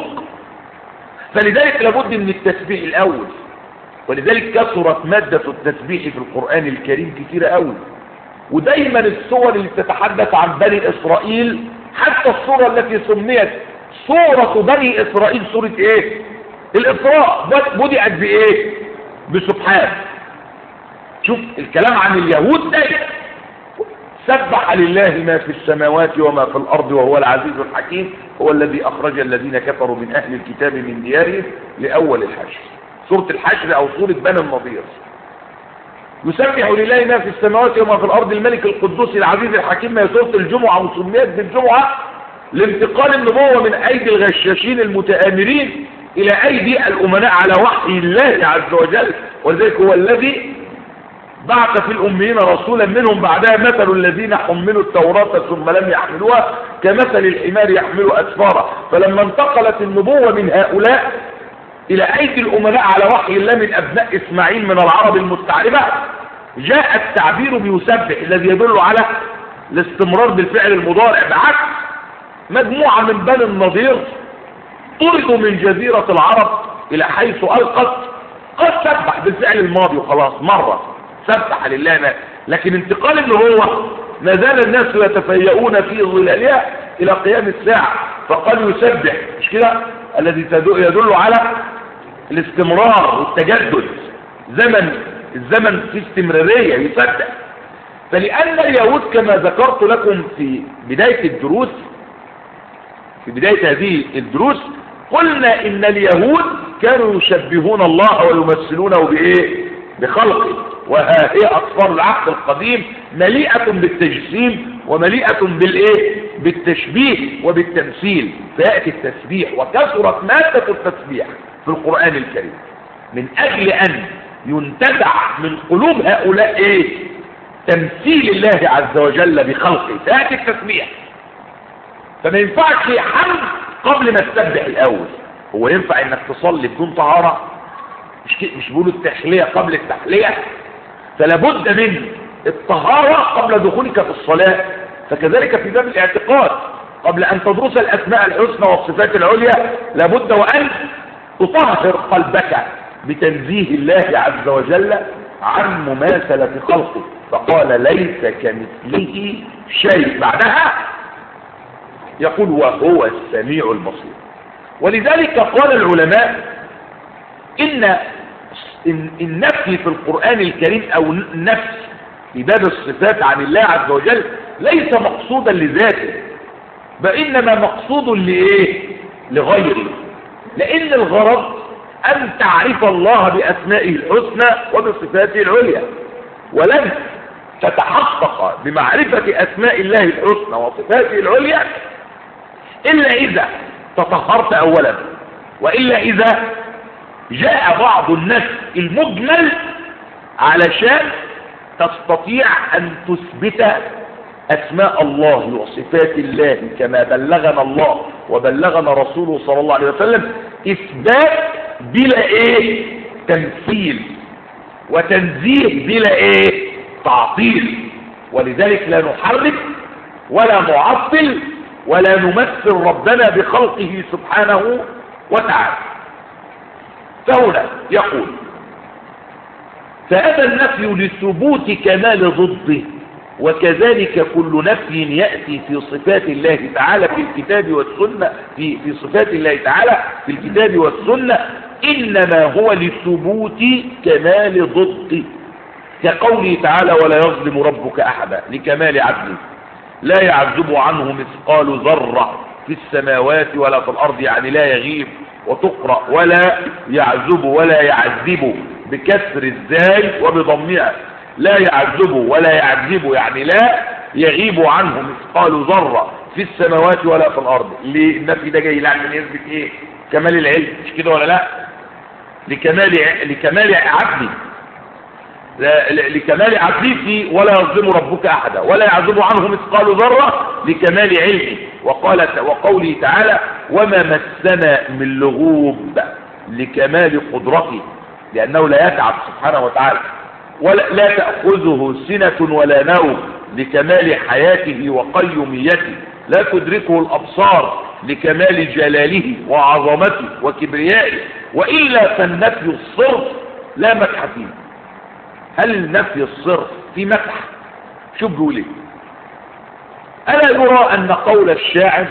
فلذلك لابد من التسبيح الاول ولذلك كثرت مادة التسبيح في القرآن الكريم كثيرة قوي ودايما الصور اللي تتحدث عن بني اسرائيل حتى الصورة التي سميت صورة بني اسرائيل صورة ايه الاسراء بدأت بايه بسبحان شوف الكلام عن اليهود ده سبح لله ما في السماوات وما في الأرض وهو العزيز الحكيم هو الذي أخرج الذين كفروا من أهل الكتاب من ديارهم لأول الحشر سورة الحشر أو سورة بني النضير يسبح لله ما في السماوات وما في الأرض الملك القدوس العزيز الحكيم ما سورة الجمعة وسميت بالجمعة لانتقال النبوة من أيدي الغشاشين المتآمرين إلى أيدي الأمناء على وحي الله عز وجل ولذلك هو الذي بعث في الأميين رسولا منهم بعدها مثل الذين حملوا التوراة ثم لم يحملوها كمثل الحمار يحمل أسفارا فلما انتقلت النبوة من هؤلاء إلى أيدي الأمناء على وحي الله من أبناء إسماعيل من العرب المستعربة جاء التعبير بيسبح الذي يدل على الاستمرار بالفعل المضارع بعكس مجموعة من بني النضير طردوا من جزيرة العرب إلى حيث ألقت قد سبح بالفعل الماضي وخلاص مرة سبح لله ما لكن انتقال النبوة ما زال الناس يتفيئون في ظلالها إلى قيام الساعة فقال يسبح مش كده الذي يدل على الاستمرار والتجدد زمن الزمن في استمرارية يسبح فلأن اليهود كما ذكرت لكم في بداية الدروس في بداية هذه الدروس قلنا إن اليهود كانوا يشبهون الله ويمثلونه بإيه بخلقه وها هي أطفال العهد القديم مليئة بالتجسيم ومليئة بالإيه بالتشبيه وبالتمثيل فيأتي التسبيح وكثرت مادة التسبيح في القرآن الكريم من أجل أن ينتزع من قلوب هؤلاء إيه تمثيل الله عز وجل بخلقه فيأتي التسبيح فما ينفعش حمد قبل ما تسبح الأول هو ينفع انك تصلي بدون طهارة مش مش بيقولوا التحلية قبل التحلية فلا بد من الطهارة قبل دخولك في الصلاة فكذلك في باب الاعتقاد قبل أن تدرس الأسماء الحسنى والصفات العليا لابد وأن تطهر قلبك بتنزيه الله عز وجل عن مماثلة خلقه فقال ليس كمثله شيء بعدها يقول وهو السميع البصير ولذلك قال العلماء إن النفي في القرآن الكريم أو النفي في باب الصفات عن الله عز وجل ليس مقصودا لذاته بإنما مقصود لإيه لغيره لأن الغرض أن تعرف الله بأسمائه الحسنى وبصفاته العليا ولن تتحقق بمعرفة أسماء الله الحسنى وصفاته العليا إلا إذا تطهرت أولا وإلا إذا جاء بعض الناس المجمل علشان تستطيع أن تثبت أسماء الله وصفات الله كما بلغنا الله وبلغنا رسوله صلى الله عليه وسلم إثبات بلا إيه تمثيل وتنزيه بلا إيه تعطيل ولذلك لا نحرك ولا نعطل ولا نمثل ربنا بخلقه سبحانه وتعالى فهنا يقول فأبى النفي لثبوت كمال ضده وكذلك كل نفي يأتي في صفات الله تعالى في الكتاب والسنة في, في صفات الله تعالى في الكتاب والسنة إنما هو لثبوت كمال ضده كقوله تعالى ولا يظلم ربك أحدا لكمال عدله لا يعزب عنه مثقال ذرة في السماوات ولا في الأرض يعني لا يغيب وتقرأ ولا يعزب ولا يعذب بكسر الزاي وبضمها لا يعذب ولا يعذب يعني لا يغيب عنه مثقال ذرة في السماوات ولا في الأرض ليه النفي ده جاي لعشان يثبت ايه كمال العلم مش كده ولا لا لكمال لكمال عدله لكمال عدله ولا يظلم ربك أحدا ولا يعذب عنه مثقال ذرة لكمال علمه وقال وقوله تعالى وما مسنا من لغوب لكمال قدرته لأنه لا يتعب سبحانه وتعالى ولا لا تأخذه سنة ولا نوم لكمال حياته وقيوميته لا تدركه الأبصار لكمال جلاله وعظمته وكبريائه وإلا فالنفي الصرف لا مدح فيه هل النفي الصرف في مدح شو بيقول ايه ألا يرى أن قول الشاعر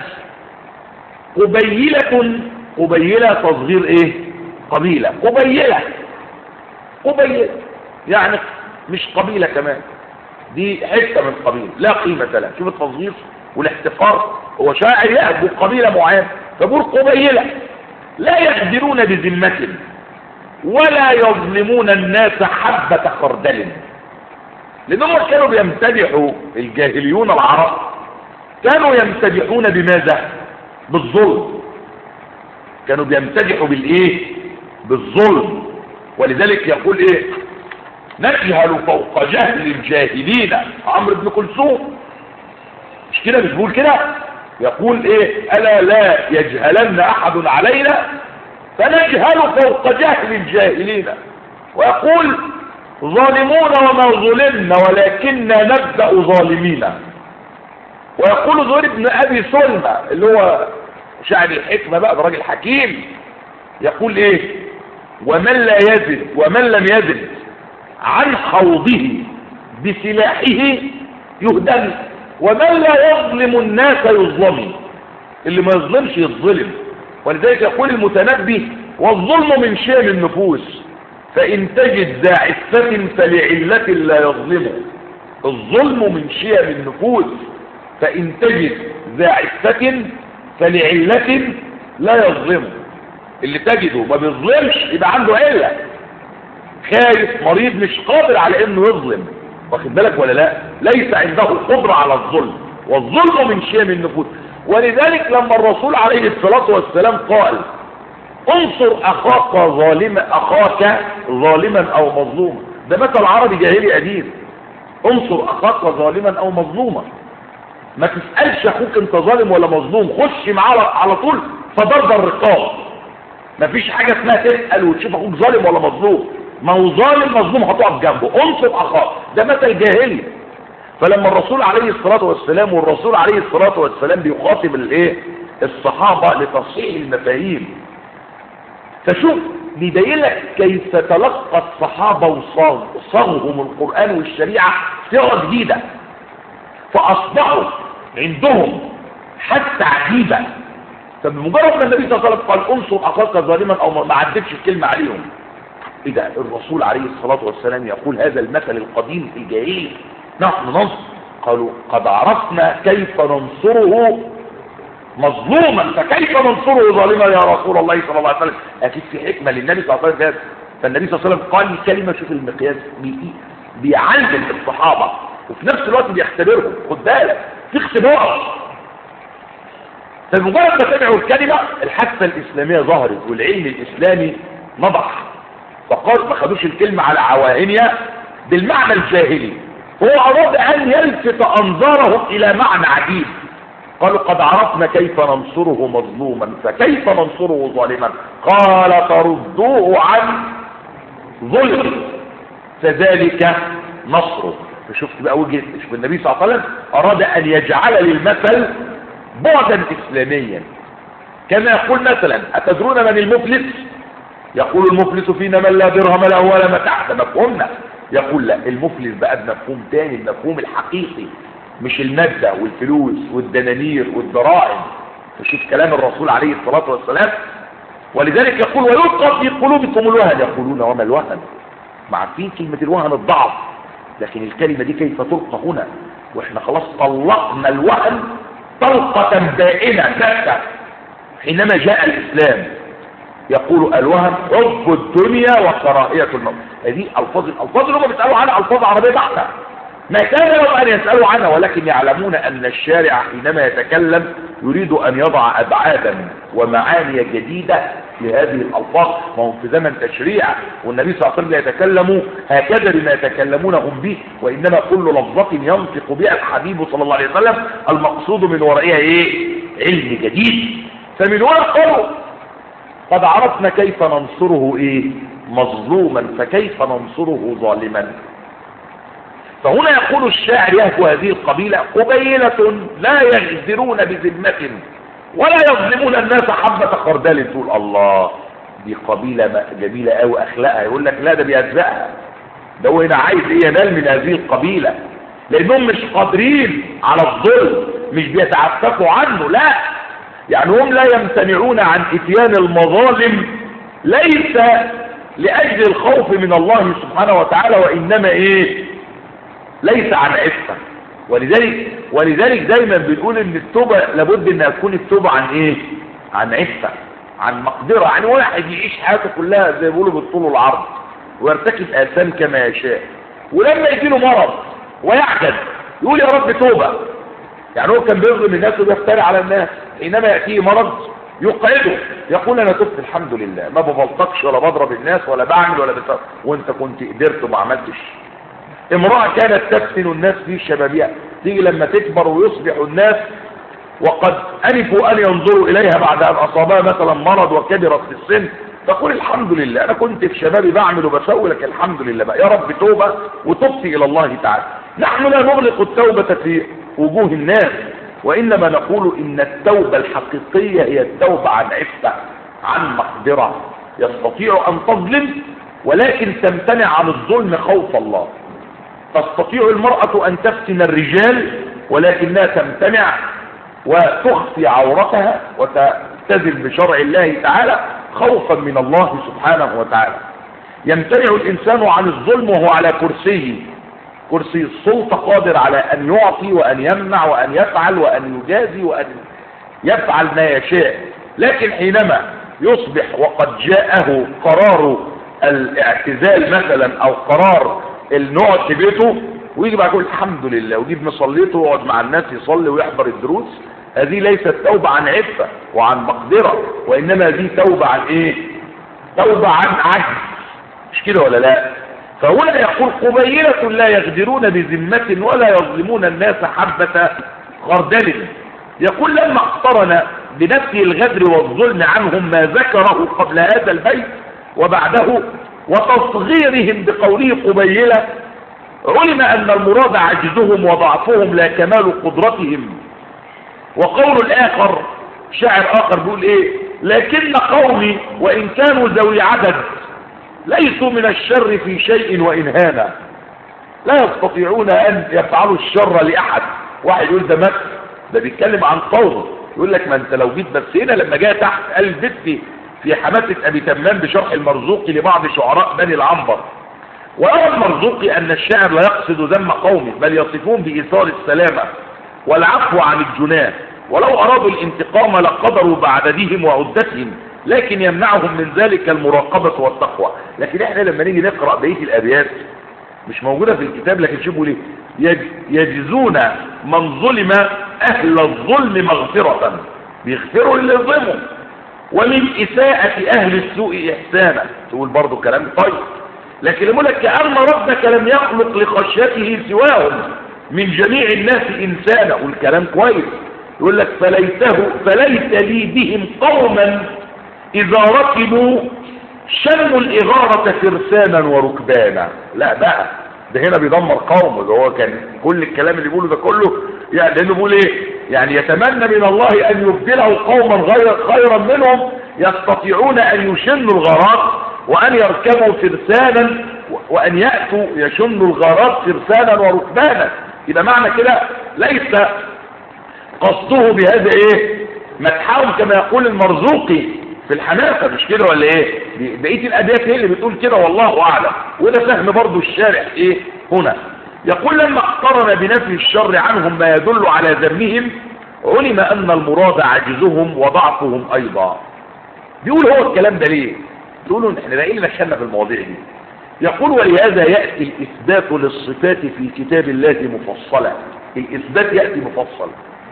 قبيلة قبيلة تصغير ايه قبيلة قبيلة قبيلة يعني مش قبيلة كمان دي حتة من قبيلة لا قيمة لها شوف التصغير والاحتقار هو شاعر يأبو قبيلة معينة فبقول قبيلة لا يقدرون بذمة ولا يظلمون الناس حبة خردل لأنهم كانوا بيمتدحوا الجاهليون العرب كانوا يمتدحون بماذا بالظلم كانوا بيمتدحوا بالايه بالظلم ولذلك يقول ايه نجهل فوق جهل الجاهلين عمرو بن كلثوم مش كده مش بيقول كده يقول ايه الا لا يجهلن احد علينا فنجهل فوق جهل الجاهلين ويقول ظالمون وما ظلمنا ولكننا نبدأ ظالمين ويقول زهير بن ابي سلمى اللي هو شاعر الحكمة بقى ده راجل حكيم يقول ايه ومن لا يزد ومن لم يزد عن حوضه بسلاحه يهدم ومن لا يظلم الناس يظلم اللي ما يظلمش يظلم ولذلك يقول المتنبي والظلم من شيم النفوس فإن تجد ذا عفة فلعلة لا يظلمه الظلم من شيم النفوس فإن تجد ذا عفة فلعلة لا يظلمه اللي تجده ما بيظلمش يبقى عنده علة خايف مريض مش قادر على انه يظلم واخد بالك ولا لا ليس عنده قدرة على الظلم والظلم من شيم النفوس ولذلك لما الرسول عليه الصلاة والسلام قال انصر اخاك ظالما اخاك ظالما او مظلوما ده مثل عربي جاهلي قديم انصر اخاك ظالما او مظلوما ما تسألش اخوك انت ظالم ولا مظلوم خش معاه على طول فضرب الرقاب مفيش حاجة اسمها تسأل وتشوف اخوك ظالم ولا مظلوم ما هو ظالم مظلوم هتقف جنبه انصر اخاك ده مثل جاهلي فلما الرسول عليه الصلاة والسلام والرسول عليه الصلاة والسلام بيخاطب الايه الصحابة لتصحيح المفاهيم فشوف بيبين لك كيف تلقى الصحابة وصاغهم القرآن والشريعة صيغة جديدة فأصبحوا عندهم حتى عجيبة فبمجرد ما النبي صلى الله عليه وسلم قال انصر اخاك ظالما او ما عدتش الكلمة عليهم ايه ده الرسول عليه الصلاة والسلام يقول هذا المثل القديم الجاهلي نحن ننصر قالوا قد عرفنا كيف ننصره مظلوما فكيف ننصره ظالما يا رسول الله صلى الله عليه وسلم اكيد في حكمة للنبي صلى الله عليه وسلم فالنبي صلى الله عليه وسلم قال كلمة شوف المقياس بيعلم الصحابة وفي نفس الوقت بيختبرهم خد بالك في اختبار فمجرد ما سمعوا الكلمة الحثة الإسلامية ظهرت والعلم الإسلامي نضح فقال ما خدوش الكلمة على عواهنها بالمعنى الجاهلي هو أراد أن يلفت أنظارهم إلى معنى عجيب قالوا قد عرفنا كيف ننصره مظلوما فكيف ننصره ظالما قال تردوه عن ظلم فذلك نصره فشفت بقى وجهة شوف النبي صلى الله عليه وسلم أراد أن يجعل للمثل بعدا إسلاميا كما يقول مثلا أتدرون من المفلس يقول المفلس فينا من لا درهم له ولا متاع ده مفهومنا يقول لا المفلس بقى بمفهوم تاني المفهوم الحقيقي مش المادة والفلوس والدنانير والدراهم فشوف كلام الرسول عليه الصلاة والسلام ولذلك يقول ويلقى في قلوبكم الوهن يقولون وما الوهن ما عارفين كلمة الوهن الضعف لكن الكلمة دي كيف تلقى هنا واحنا خلاص طلقنا الوهن طلقة بائنة ثابتة حينما جاء الإسلام يقول الوهن حب الدنيا وكراهية الموت هذه ألفاظ الألفاظ اللي هم بيسألوا عنها ألفاظ عربية بحتة ما كان لهم أن يسألوا عنها ولكن يعلمون أن الشارع حينما يتكلم يريد أن يضع أبعادا ومعاني جديدة لهذه الألفاظ ما هم في زمن تشريع والنبي صلى الله عليه وسلم يتكلم هكذا بما يتكلمون هم به وإنما كل لفظة ينطق بها الحبيب صلى الله عليه وسلم المقصود من ورائها إيه؟ علم جديد فمن هنا قالوا قد عرفنا كيف ننصره إيه؟ مظلوما فكيف ننصره ظالما فهنا يقول الشاعر يهكو هذه القبيلة قبيلة لا يغدرون بذمة ولا يظلمون الناس حبة خردل تقول الله دي قبيلة جميلة قوي اخلاقها يقول لك لا ده بيهزقها ده هو هنا عايز ايه ينال من هذه القبيلة لانهم مش قادرين على الظلم مش بيتعففوا عنه لا يعني هم لا يمتنعون عن اتيان المظالم ليس لاجل الخوف من الله سبحانه وتعالى وانما ايه ليس عن عفة ولذلك ولذلك دايما بنقول ان التوبة لابد انها تكون التوبة عن ايه عن عفة عن مقدرة عن واحد يعيش حياته كلها زي ما بيقولوا بالطول والعرض ويرتكب اثام كما يشاء ولما يجي له مرض ويعجز يقول يا رب توبة يعني هو كان بيظلم الناس وبيفتري على الناس حينما يأتيه مرض يقعده يقول انا تبت الحمد لله ما ببلطكش ولا بضرب الناس ولا بعمل ولا بتر وانت كنت قدرت وما عملتش امرأة كانت تفتن الناس في شبابها تيجي لما تكبر ويصبح الناس وقد أنفوا أن ينظروا إليها بعد أن أصابها مثلا مرض وكبرت في السن تقول الحمد لله أنا كنت في شبابي بعمل وبسوي لك الحمد لله بقى يا رب توبة وتبتي إلى الله تعالى نحن لا نغلق التوبة في وجوه الناس وإنما نقول إن التوبة الحقيقية هي التوبة عن عفة عن مقدرة يستطيع أن تظلم ولكن تمتنع عن الظلم خوف الله تستطيع المرأة أن تفتن الرجال ولكنها تمتنع وتخفي عورتها وتلتزم بشرع الله تعالى خوفا من الله سبحانه وتعالى يمتنع الإنسان عن الظلم وهو على كرسيه كرسي السلطة قادر على أن يعطي وأن يمنع وأن يفعل وأن يجازي وأن يفعل ما يشاء لكن حينما يصبح وقد جاءه قرار الاعتزال مثلا أو قرار النقعد في بيته ويجي بعد يقول الحمد لله ويجيب مصليته ويقعد مع الناس يصلي ويحضر الدروس هذه ليست توبة عن عفة وعن مقدرة وإنما دي توبة عن إيه توبة عن عجز مش كده ولا لا فهنا يقول قبيلة لا يغدرون بذمة ولا يظلمون الناس حبة خردل يقول لما اقترن بنفي الغدر والظلم عنهم ما ذكره قبل هذا البيت وبعده وتصغيرهم بقوله قبيلة علم أن المراد عجزهم وضعفهم لا كمال قدرتهم وقول الآخر شاعر آخر بيقول إيه لكن قومي وإن كانوا ذوي عدد ليسوا من الشر في شيء وإن هانا لا يستطيعون أن يفعلوا الشر لأحد واحد يقول ده مكر ده بيتكلم عن قومه يقول لك ما انت لو جيت بس هنا لما جاء تحت قال بنتي في حماسة أبي تمام بشرح المرزوقي لبعض شعراء بني العنبر وأرى المرزوقي أن الشاعر لا يقصد ذم قومه بل يصفون بإيثار السلامة والعفو عن الجناه ولو أرادوا الانتقام لقدروا بعددهم وعدتهم لكن يمنعهم من ذلك المراقبة والتقوى لكن احنا لما نيجي نقرأ بقية الأبيات مش موجودة في الكتاب لكن شوفوا ليه يجزون من ظلم أهل الظلم مغفرة بيغفروا اللي ظلموا ومن إساءة أهل السوء إحسانا تقول برضو كلام طيب لكن يقول لك كأن ربك لم يخلق لخشيته سواهم من جميع الناس إنسانا والكلام كويس يقول لك فليته فليت لي بهم قوما إذا ركبوا شموا الإغارة فرسانا وركبانا لا بقى ده هنا بيدمر قومه ده هو كان كل الكلام اللي بيقوله ده كله يعني لانه بيقول ايه يعني يتمنى من الله ان يبدله قوما غير خيرا منهم يستطيعون ان يشنوا الغارات وان يركبوا فرسانا و- وان ياتوا يشنوا الغارات فرسانا وركبانا يبقى معنى كده ليس قصده بهذا ايه مدحهم كما يقول المرزوقي في الحماسة مش كده ولا ايه دي- بقية الابيات هي اللي بتقول كده والله اعلم وده فهم برضو الشارع ايه هنا يقول لما اقترن بنفي الشر عنهم ما يدل على ذمهم علم ان المراد عجزهم وضعفهم ايضا بيقول هو الكلام ده ليه تقولوا احنا ايه اللي دخلنا في المواضيع دي يقول ولهذا يأتي الإثبات للصفات في كتاب الله مفصلا الإثبات يأتي مفصل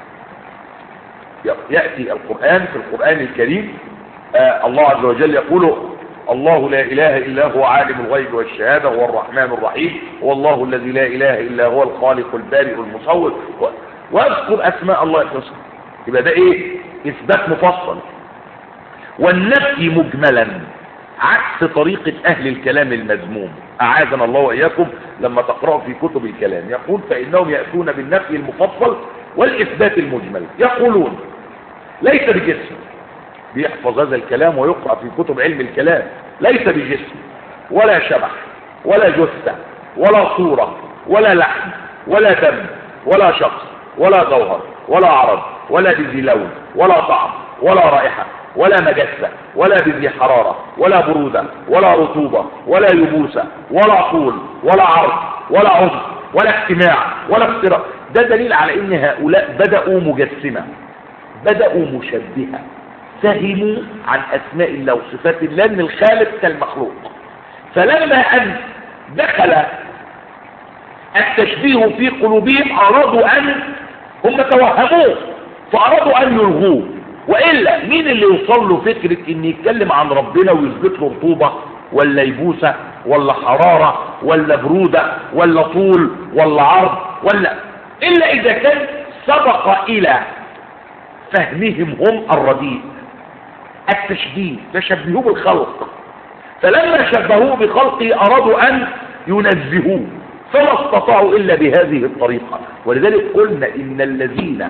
يأتي القرآن في القرآن الكريم آه الله عز وجل يقول الله لا إله إلا هو عالم الغيب والشهادة هو الرحمن الرحيم هو الله الذي لا إله إلا هو الخالق البارئ المصور و- واذكر أسماء الله الحسنى يبقى ده إيه إثبات مفصل والنفي مجملا عكس طريقة أهل الكلام المذموم أعاذنا الله وإياكم لما تقرأوا في كتب الكلام يقول فإنهم يأتون بالنفي المفصل والإثبات المجمل يقولون ليس بجسم بيحفظ هذا الكلام ويقرأ في كتب علم الكلام ليس بجسم ولا شبح ولا جثة ولا صورة ولا لحم ولا دم ولا شخص ولا جوهر ولا عرض ولا بذي لون ولا طعم ولا رائحة ولا مجسة ولا بذي حرارة ولا برودة ولا رطوبة ولا يبوسة ولا طول ولا عرض ولا عمق ولا اجتماع ولا افتراء ده دليل على ان هؤلاء بدأوا مجسمة بدأوا مشبهة فهموا عن أسماء الله وصفات الله ان الخالق كالمخلوق فلما أن دخل التشبيه في قلوبهم أرادوا أن هم توهموه فأرادوا أن يلغوه وإلا مين اللي يوصل له فكرة ان يتكلم عن ربنا ويثبت له رطوبة ولا يبوسة ولا حرارة ولا برودة ولا طول ولا عرض ولا إلا إذا كان سبق إلى فهمهم هم الرديء التشبيه تشبهوه بالخلق فلما شبهوه بخلقه أرادوا أن ينزهوه فما استطاعوا إلا بهذه الطريقة ولذلك قلنا إن الذين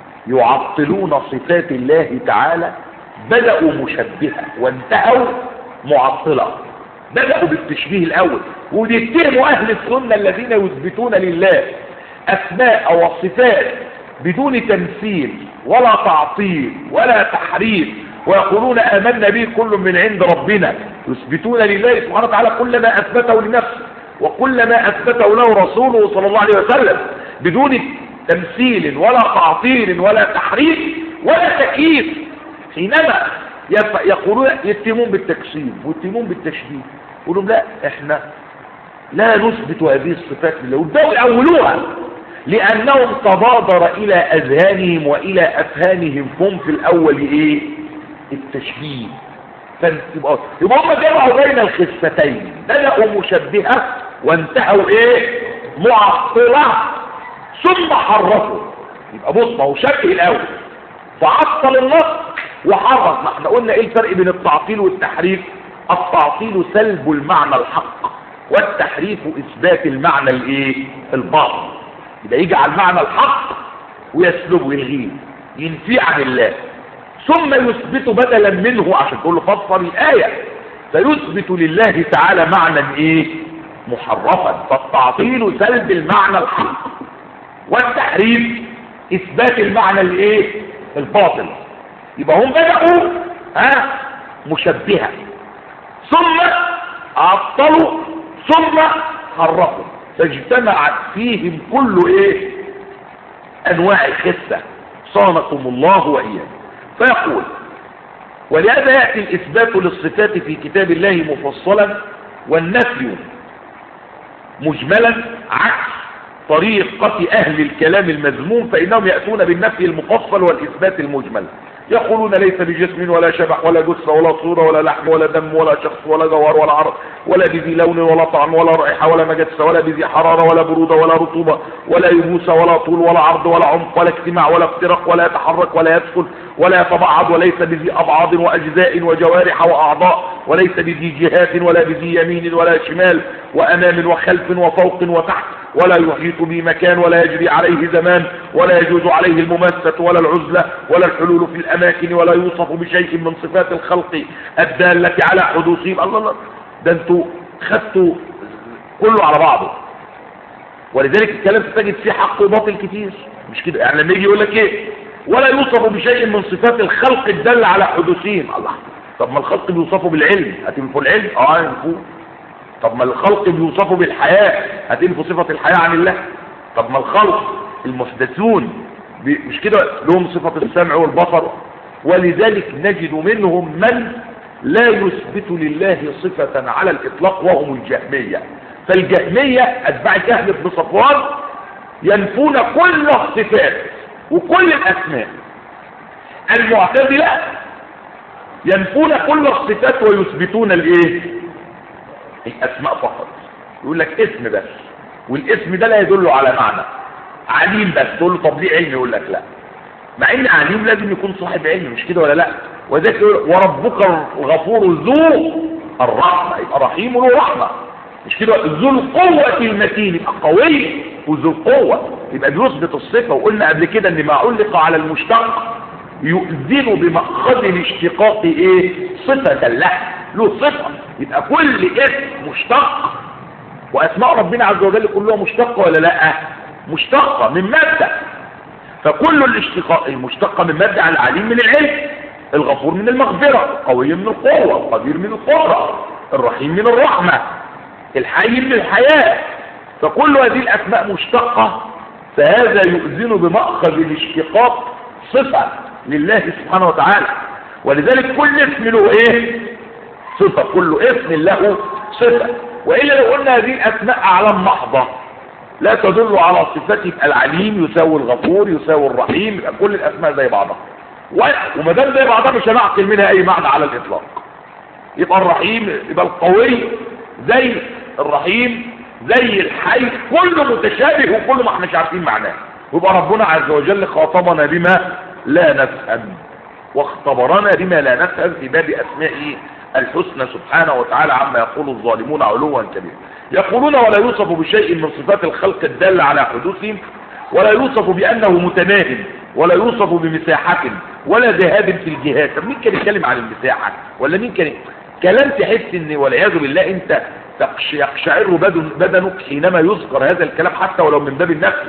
يعطلون صفات الله تعالى بدأوا مشبهة وانتهوا معطلة بدأوا بالتشبيه الأول ويتهموا أهل السنة الذين يثبتون لله أسماء وصفات بدون تمثيل ولا تعطيل ولا تحريف ويقولون آمنا به كل من عند ربنا يثبتون لله سبحانه وتعالى كل ما أثبته لنفسه وكل ما أثبته له رسوله صلى الله عليه وسلم بدون تمثيل ولا تعطيل ولا تحريف ولا تكييف حينما يف- يقولون يتهمون بالتكسير ويتهمون بالتشبيه يقولون لا احنا لا نثبت هذه الصفات لله وبدأوا يأولوها لأنهم تبادر إلى أذهانهم وإلى أفهامهم هم في الأول إيه التشبيه فيبقى يبقى هم جمعوا بين الخفتين بدأوا مشبهة وانتهوا إيه معطلة ثم حرفوا يبقى بص ما هو شبه الأول فعطل النص وحرف ما احنا قلنا ايه الفرق بين التعطيل والتحريف التعطيل سلب المعنى الحق والتحريف اثبات المعنى الايه الباطل يبقى يجعل معنى الحق ويسلبه يلغيه ينفيه عن الله ثم يثبت بدلا منه عشان تقول له فسر الايه فيثبت لله تعالى معنى ايه محرفا فالتعطيل سلب المعنى الحق والتحريف اثبات المعنى الايه الباطل يبقى هم بدأوا ها مشبهة ثم عطلوا ثم حرفوا فاجتمعت فيهم كل ايه انواع الخسة صانكم الله واياكم فيقول ولهذا يأتي الإثبات للصفات في كتاب الله مفصلا والنفي مجملا عكس طريقة أهل الكلام المذموم فإنهم يأتون بالنفي المفصل والإثبات المجمل يقولون ليس بجسم ولا شبح ولا جثة ولا صورة ولا لحم ولا دم ولا شخص ولا جوهر ولا عرض ولا بذي لون ولا طعم ولا رائحة ولا مجسة ولا بذي حرارة ولا برودة ولا رطوبة ولا يبوس ولا طول ولا عرض ولا عمق ولا اجتماع ولا افتراق ولا يتحرك ولا يسكن ولا يتبعض وليس بذي أبعاض وأجزاء وجوارح وأعضاء وليس بذي جهات ولا بذي يمين ولا شمال وأمام وخلف وفوق وتحت ولا يحيط به مكان ولا يجري عليه زمان ولا يجوز عليه المماسة ولا العزلة ولا الحلول في الأماكن ولا يوصف بشيء من صفات الخلق الدالة على حدوثهم الله الله ده انتوا خدتوا كله على بعضه ولذلك الكلام تجد فيه حق وباطل كتير مش كده يعني لما يجي يقول لك ايه ولا يوصف بشيء من صفات الخلق الدالة على حدوثهم الله طب ما الخلق بيوصفوا بالعلم هتنفوا العلم اه ينفوه طب ما الخلق بيوصفوا بالحياة هتنفوا صفة الحياة عن الله طب ما الخلق المحدثون بي- مش كده لهم صفة السمع والبصر ولذلك نجد منهم من لا يثبت لله صفة على الإطلاق وهم الجهمية فالجهمية أتباع جهل بن صفوان ينفون كل الصفات وكل الأسماء المعتزلة ينفون كل الصفات ويثبتون الايه الاسماء فقط يقول لك اسم بس والاسم ده لا يدل على معنى عليم بس تقول له طب ليه علم يقول لك لا مع ان عليم لازم يكون صاحب علم مش كده ولا لا وذلك يقول وربك الغفور ذو الرحمه يبقى رحيم له رحمه مش كده ذو القوه المتين يبقى قوي وذو القوه يبقى بيثبت الصفه وقلنا قبل كده ان ما علق على المشتق يؤذن بمأخذ الاشتقاق ايه صفة له له صفة يبقى كل اسم مشتق واسماء ربنا عز وجل كلها مشتقة ولا لا مشتقة من مادة فكل الاشتقاق المشتقة من مادة العليم من العلم الغفور من المغفرة القوي من القوة القدير من القدرة الرحيم من الرحمة الحي من الحياة فكل هذه الاسماء مشتقة فهذا يؤذن بمأخذ الاشتقاق صفة لله سبحانه وتعالى ولذلك كل اسم له ايه صفة كل اسم له صفة وإلا لو قلنا هذه الأسماء أعلام محضة لا تدل على صفات يبقى العليم يساوي الغفور يساوي الرحيم يبقى كل الأسماء زي بعضها و- وما دام زي بعضها مش هنعقل منها أي معنى على الإطلاق يبقى الرحيم يبقى القوي زي الرحيم زي الحي كله متشابه وكله ما احناش عارفين معناه ويبقى ربنا عز وجل خاطبنا بما لا نفهم واختبرنا بما لا نفهم في باب أسمائه الحسنى سبحانه وتعالى عما يقول الظالمون علوا كبيرا يقولون ولا يوصف بشيء من صفات الخلق الدالة على حدوثهم ولا يوصف بأنه متناهب ولا يوصف بمساحة ولا ذهاب في الجهات طب مين كان يتكلم عن المساحة ولا مين كان كلام تحس ان والعياذ بالله انت تقش- يقشعر بدن بدنك حينما يذكر هذا الكلام حتى ولو من باب النفس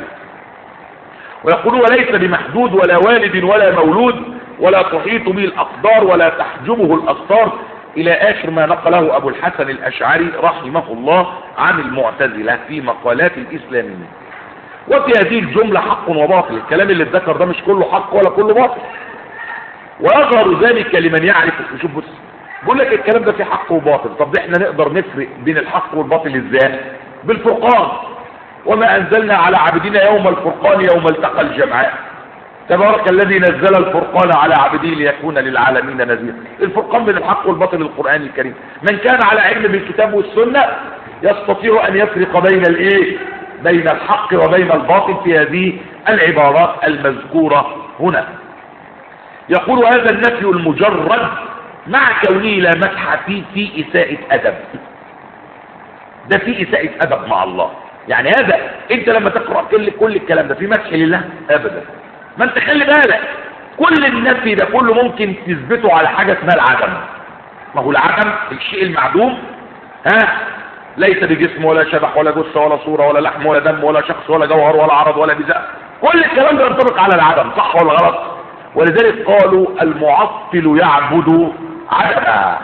ويقولون وليس بمحدود ولا والد ولا مولود ولا تحيط به الأقدار ولا تحجبه الأسطار إلى آخر ما نقله أبو الحسن الأشعري رحمه الله عن المعتزلة في مقالات الإسلاميين وفي هذه الجملة حق وباطل الكلام اللي اتذكر ده مش كله حق ولا كله باطل ويظهر ذلك لمن يعرف شوف بص بقول لك الكلام ده فيه حق وباطل طب احنا نقدر نفرق بين الحق والباطل ازاي بالفرقان وما انزلنا على عبدنا يوم الفرقان يوم التقى الجمعان تبارك الذي نزل الفرقان على عبده ليكون للعالمين نذيرا الفرقان بين الحق والباطل القرآن الكريم من كان على علم بالكتاب والسنة يستطيع ان يفرق بين الايه بين الحق وبين الباطل في هذه العبارات المذكورة هنا يقول هذا النفي المجرد مع كونه لا مدح فيه في إساءة أدب ده في إساءة أدب مع الله يعني هذا انت لما تقرأ كل, كل الكلام ده في مدح لله أبدا ما انت خلي بالك كل النفي ده كله ممكن تثبته على حاجة اسمها العدم ما هو العدم الشيء المعدوم ها ليس بجسم ولا شبح ولا جثة ولا صورة ولا لحم ولا دم ولا شخص ولا جوهر ولا عرض ولا بزاء كل الكلام ده ينطبق على العدم صح ولا غلط ولذلك قالوا المعطل يعبد عدما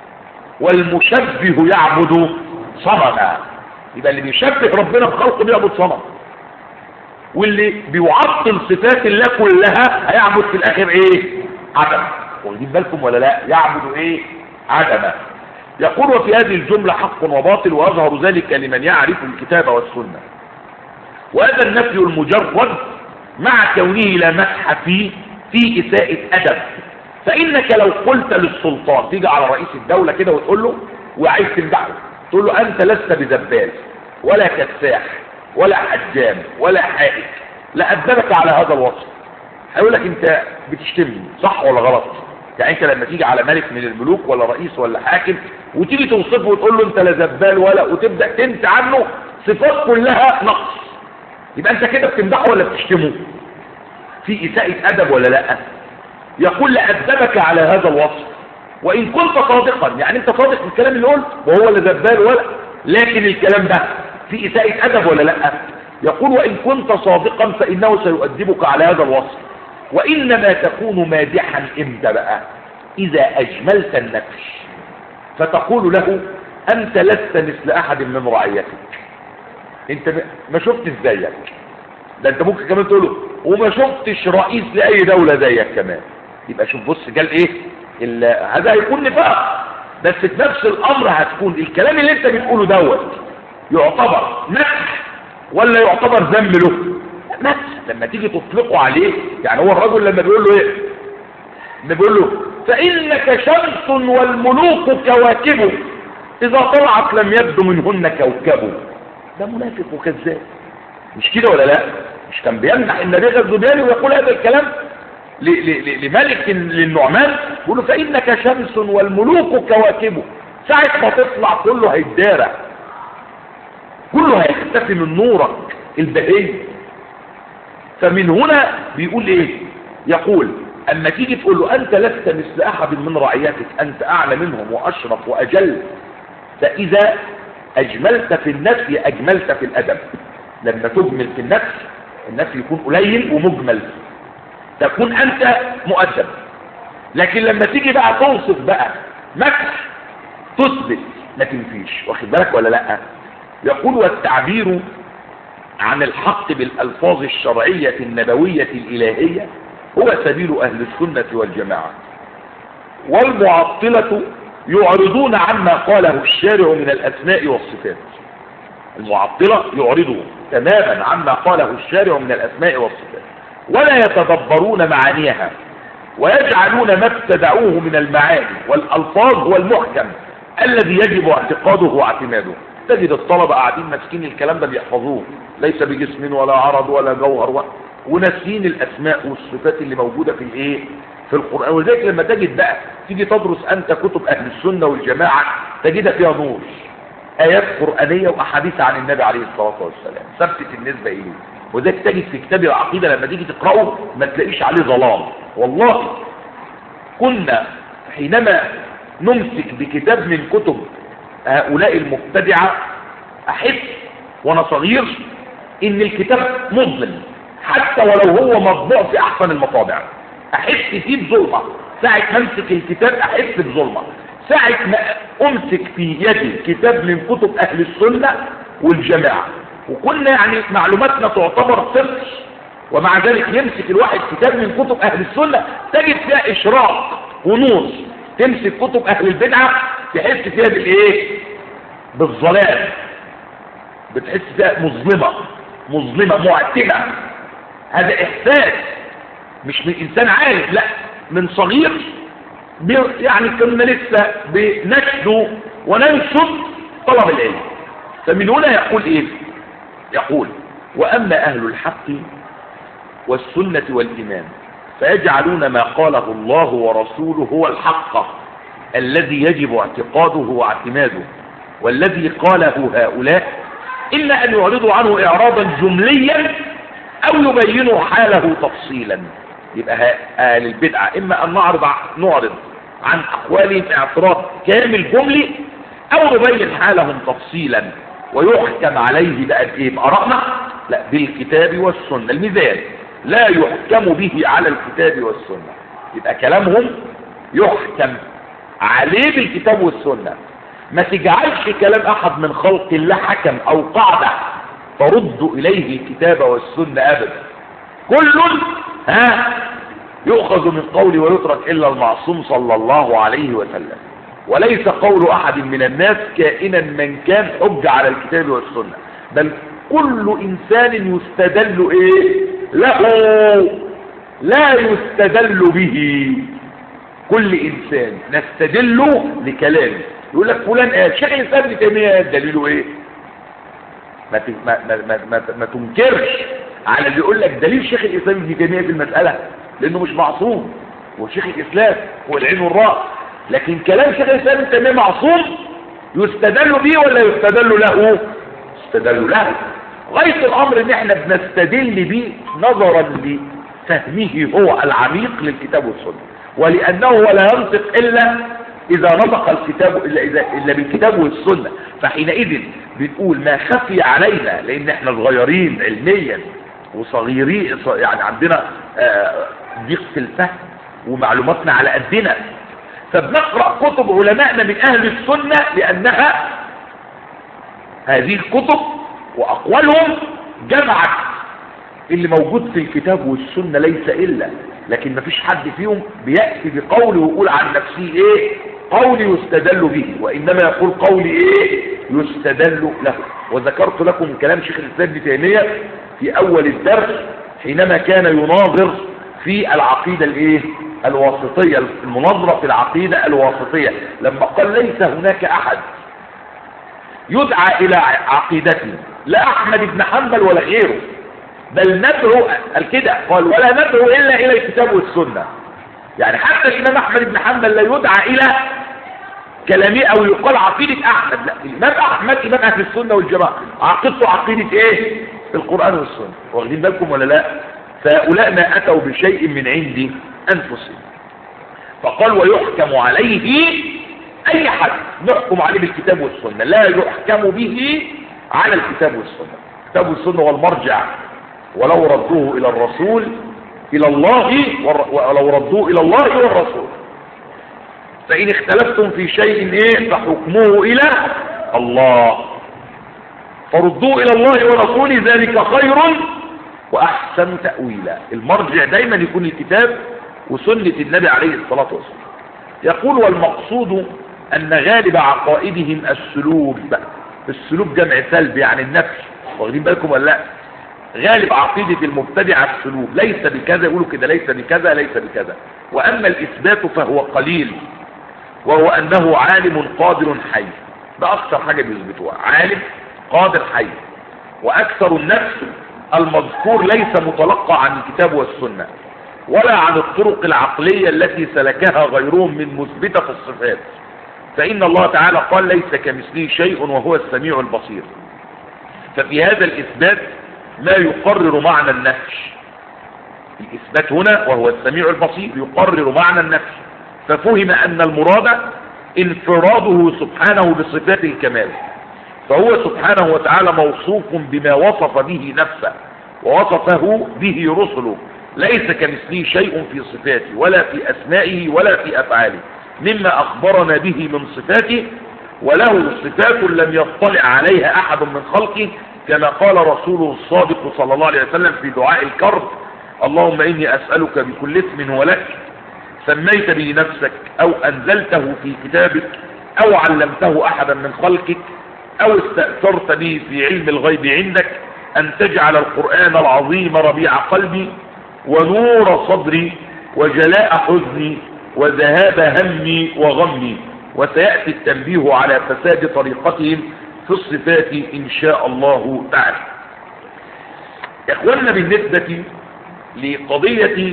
والمشبه يعبد صنما يبقى اللي بيشبه ربنا بخلقه بيعبد صنم واللي بيعطل صفات الله كلها هيعبد في الاخر ايه عدم واخدين بالكم ولا لا يعبد ايه عدما يقول وفي هذه الجملة حق وباطل ويظهر ذلك لمن يعرف الكتاب والسنة وهذا النفي المجرد مع كونه لا مسح فيه في إساءة أدب فإنك لو قلت للسلطان تيجي على رئيس الدولة كده وتقول له وعايز تمدحه تقول له أنت لست بزبال ولا كساح ولا حجام ولا حائك لأدبك على هذا الوصف هيقول لك أنت بتشتمني صح ولا غلط يعني أنت لما تيجي على ملك من الملوك ولا رئيس ولا حاكم وتيجي توصفه وتقول له أنت لا زبال ولا وتبدأ تنسى عنه صفات كلها نقص يبقى أنت كده بتمدحه ولا بتشتمه في إساءة أدب ولا لا يقول لأدبك على هذا الوصف وإن كنت صادقا يعني أنت صادق في الكلام اللي قلت وهو لا زبال ولا لكن الكلام ده في إساءة أدب ولا لا يقول وإن كنت صادقا فإنه سيؤدبك على هذا الوصف وإنما تكون مادحا إمتى بقى إذا أجملت النفس فتقول له أنت لست مثل أحد من رعيتك أنت ما شفتش زيك ده أنت ممكن كمان تقول له وما شفتش رئيس لأي دولة زيك كمان يبقى شوف بص قال إيه هذا هيكون نفاق بس في نفس الأمر هتكون الكلام اللي أنت بتقوله دوت يعتبر مدح ولا يعتبر ذم له مدح لما تيجي تطلقه عليه يعني هو الرجل لما بيقول له ايه لما بيقول له فإنك شمس والملوك كواكب إذا طلعت لم يبدو منهن كوكب ده منافق وكذاب مش كده ولا لا مش كان بيمنح النبي الزبياني ويقول هذا الكلام لملك للنعمان يقول له فإنك شمس والملوك كواكب ساعة ما تطلع كله هيتدارع كله هيختفي من نورك البهي فمن هنا بيقول ايه يقول اما تيجي تقول له انت لست مثل احد من رعيتك انت اعلى منهم واشرف واجل فاذا اجملت في النفي اجملت في الادب لما تجمل في النفس النفي يكون قليل ومجمل تكون انت مؤدب لكن لما تيجي بقى توصف بقى مدح تثبت ما تنفيش واخد بالك ولا لا يقول والتعبير عن الحق بالألفاظ الشرعية النبوية الإلهية هو سبيل أهل السنة والجماعة والمعطلة يعرضون عما قاله الشارع من الأسماء والصفات المعطلة يعرضوا تماما عما قاله الشارع من الأسماء والصفات ولا يتدبرون معانيها ويجعلون ما ابتدعوه من المعاني والألفاظ هو المحكم الذي يجب اعتقاده واعتماده تجد الطلبة قاعدين ماسكين الكلام ده بيحفظوه ليس بجسم ولا عرض ولا جوهر و... وناسين الاسماء والصفات اللي موجودة في الايه في القرآن ولذلك لما تجد بقى تيجي تدرس انت كتب اهل السنة والجماعة تجدها فيها نور ايات قرآنية واحاديث عن النبي عليه الصلاة والسلام ثبتت النسبة اليه وذلك تجد في كتاب العقيدة لما تيجي تقرأه ما تلاقيش عليه ظلام والله كنا حينما نمسك بكتاب من كتب هؤلاء المبتدعة احس وانا صغير ان الكتاب مظلم حتى ولو هو مطبوع في احسن المطابع احس فيه بظلمة ساعة ما امسك الكتاب احس بظلمة ساعة ما امسك في يدي كتاب من كتب اهل السنة والجماعة وكنا يعني معلوماتنا تعتبر صفر ومع ذلك يمسك الواحد كتاب من كتب اهل السنة تجد فيها اشراق ونور تمسك كتب اهل البدعة تحس فيها بالايه بالظلام بتحس فيها مظلمة مظلمة معتمة هذا احساس مش من انسان عارف لا من صغير يعني كنا لسه بنشدو وننشد طلب العلم فمن هنا يقول ايه يقول واما اهل الحق والسنة والايمان فيجعلون ما قاله الله ورسوله هو الحق الذي يجب اعتقاده واعتماده والذي قاله هؤلاء إلا أن يعرضوا عنه إعراضا جمليا أو يبينوا حاله تفصيلا يبقى أهل البدعة إما أن نعرض نعرض عن أقوالهم اعتراض كامل جملي أو نبين حالهم تفصيلا ويحكم عليه بقى إيه بأرائنا لا بالكتاب والسنة الميزان لا يحكم به على الكتاب والسنة يبقى كلامهم يحكم عليه بالكتاب والسنة ما تجعلش كلام احد من خلق الله حكم او قاعدة ترد اليه الكتاب والسنة ابدا كل ها يؤخذ من قول ويترك الا المعصوم صلى الله عليه وسلم وليس قول احد من الناس كائنا من كان حج على الكتاب والسنة بل كل انسان يستدل ايه له لا يستدل به كل انسان نستدل لكلامه يقول لك فلان قال شيخ الاسلام ابن تيميه قال دليله ايه ما ت- ما ما ما, ما, ما تنكرش على اللي يقول لك دليل شيخ الاسلام ابن تيميه في المساله لانه مش معصوم هو شيخ الاسلام هو العين والراس لكن كلام شيخ الاسلام ابن تيميه معصوم يستدل به ولا يستدل له يستدل له غايه الامر ان احنا بنستدل به نظرا لفهمه هو العميق للكتاب والسنه ولانه ولا ينطق الا اذا نطق الكتاب الا اذا الا بالكتاب والسنه فحينئذ بنقول ما خفي علينا لان احنا صغيرين علميا وصغيرين ص- يعني عندنا آه، ضيق في الفهم ومعلوماتنا على قدنا فبنقرا كتب علمائنا من اهل السنه لانها هذه الكتب واقوالهم جمعت اللي موجود في الكتاب والسنة ليس إلا لكن مفيش حد فيهم بيأتي بقول ويقول عن نفسه إيه قول يستدل به وإنما يقول قول إيه يستدل له وذكرت لكم كلام شيخ الإسلام ابن تيمية في أول الدرس حينما كان يناظر في العقيدة الإيه الواسطية المناظرة في العقيدة الواسطية لما قال ليس هناك أحد يدعى إلى عقيدته لا أحمد بن حنبل ولا غيره بل ندعو قال كده قال ولا ندعو إلا إلى الكتاب والسنة يعني حتى الإمام أحمد بن حنبل لا يدعى إلى كلامه أو يقال عقيدة أحمد لا الإمام أحمد إمام أهل السنة والجماعة عقيدته عقيدة إيه القرآن والسنة واخدين بالكم ولا لا فهؤلاء ما أتوا بشيء من عند أنفسهم فقال ويحكم عليه أي حد نحكم عليه بالكتاب والسنة لا يحكم به على الكتاب والسنة الكتاب والسنة والمرجع ولو ردوه إلى الرسول إلى الله والر- ولو ردوه إلى الله والرسول فإن اختلفتم في شيء إيه فحكموه إلى الله فردوه إلى الله ورسوله ذلك خير وأحسن تأويلا المرجع دايما يكون الكتاب وسنة النبي عليه الصلاة والسلام يقول والمقصود أن غالب عقائدهم السلوب السلوب جمع سلب يعني النفس واخدين بالكم ولا لا غالب عقيدة المبتدع السلوب ليس بكذا يقولوا كده ليس بكذا ليس بكذا وأما الإثبات فهو قليل وهو أنه عالم قادر حي ده أكثر حاجة بيثبتوها عالم قادر حي وأكثر النفس المذكور ليس متلقى عن الكتاب والسنة ولا عن الطرق العقلية التي سلكها غيرهم من مثبتة الصفات فإن الله تعالى قال ليس كمثله شيء وهو السميع البصير ففي هذا الإثبات ما يقرر معنى النفي الإثبات هنا وهو السميع البصير يقرر معنى النفي ففهم أن المراد انفراده سبحانه بصفات الكمال فهو سبحانه وتعالى موصوف بما وصف به نفسه ووصفه به رسله ليس كمثله شيء في صفاته ولا في أسمائه ولا في أفعاله مما أخبرنا به من صفاته وله صفات لم يطلع عليها أحد من خلقه كما قال رسوله الصادق صلى الله عليه وسلم في دعاء الكرب اللهم إني أسألك بكل اسم هو لك سميت به نفسك أو أنزلته في كتابك أو علمته أحدا من خلقك أو استأثرت به في علم الغيب عندك أن تجعل القرآن العظيم ربيع قلبي ونور صدري وجلاء حزني وذهاب همي وغمي وسيأتي التنبيه على فساد طريقتهم في الصفات إن شاء الله تعالى إخواننا بالنسبة لقضية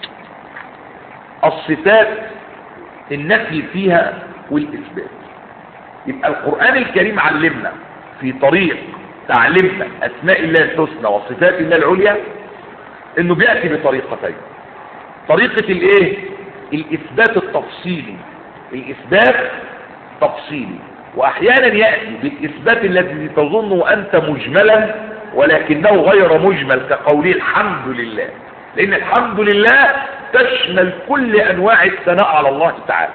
الصفات النفي فيها والإثبات يبقى القرآن الكريم علمنا في طريق تعلمنا أسماء الله الحسنى وصفات الله العليا انه بيأتي بطريقتين طريقة الايه الاثبات التفصيلي الاثبات تفصيلي واحيانا يأتي بالاثبات الذي تظنه انت مجملا ولكنه غير مجمل كقوله الحمد لله لان الحمد لله تشمل كل انواع الثناء على الله تعالى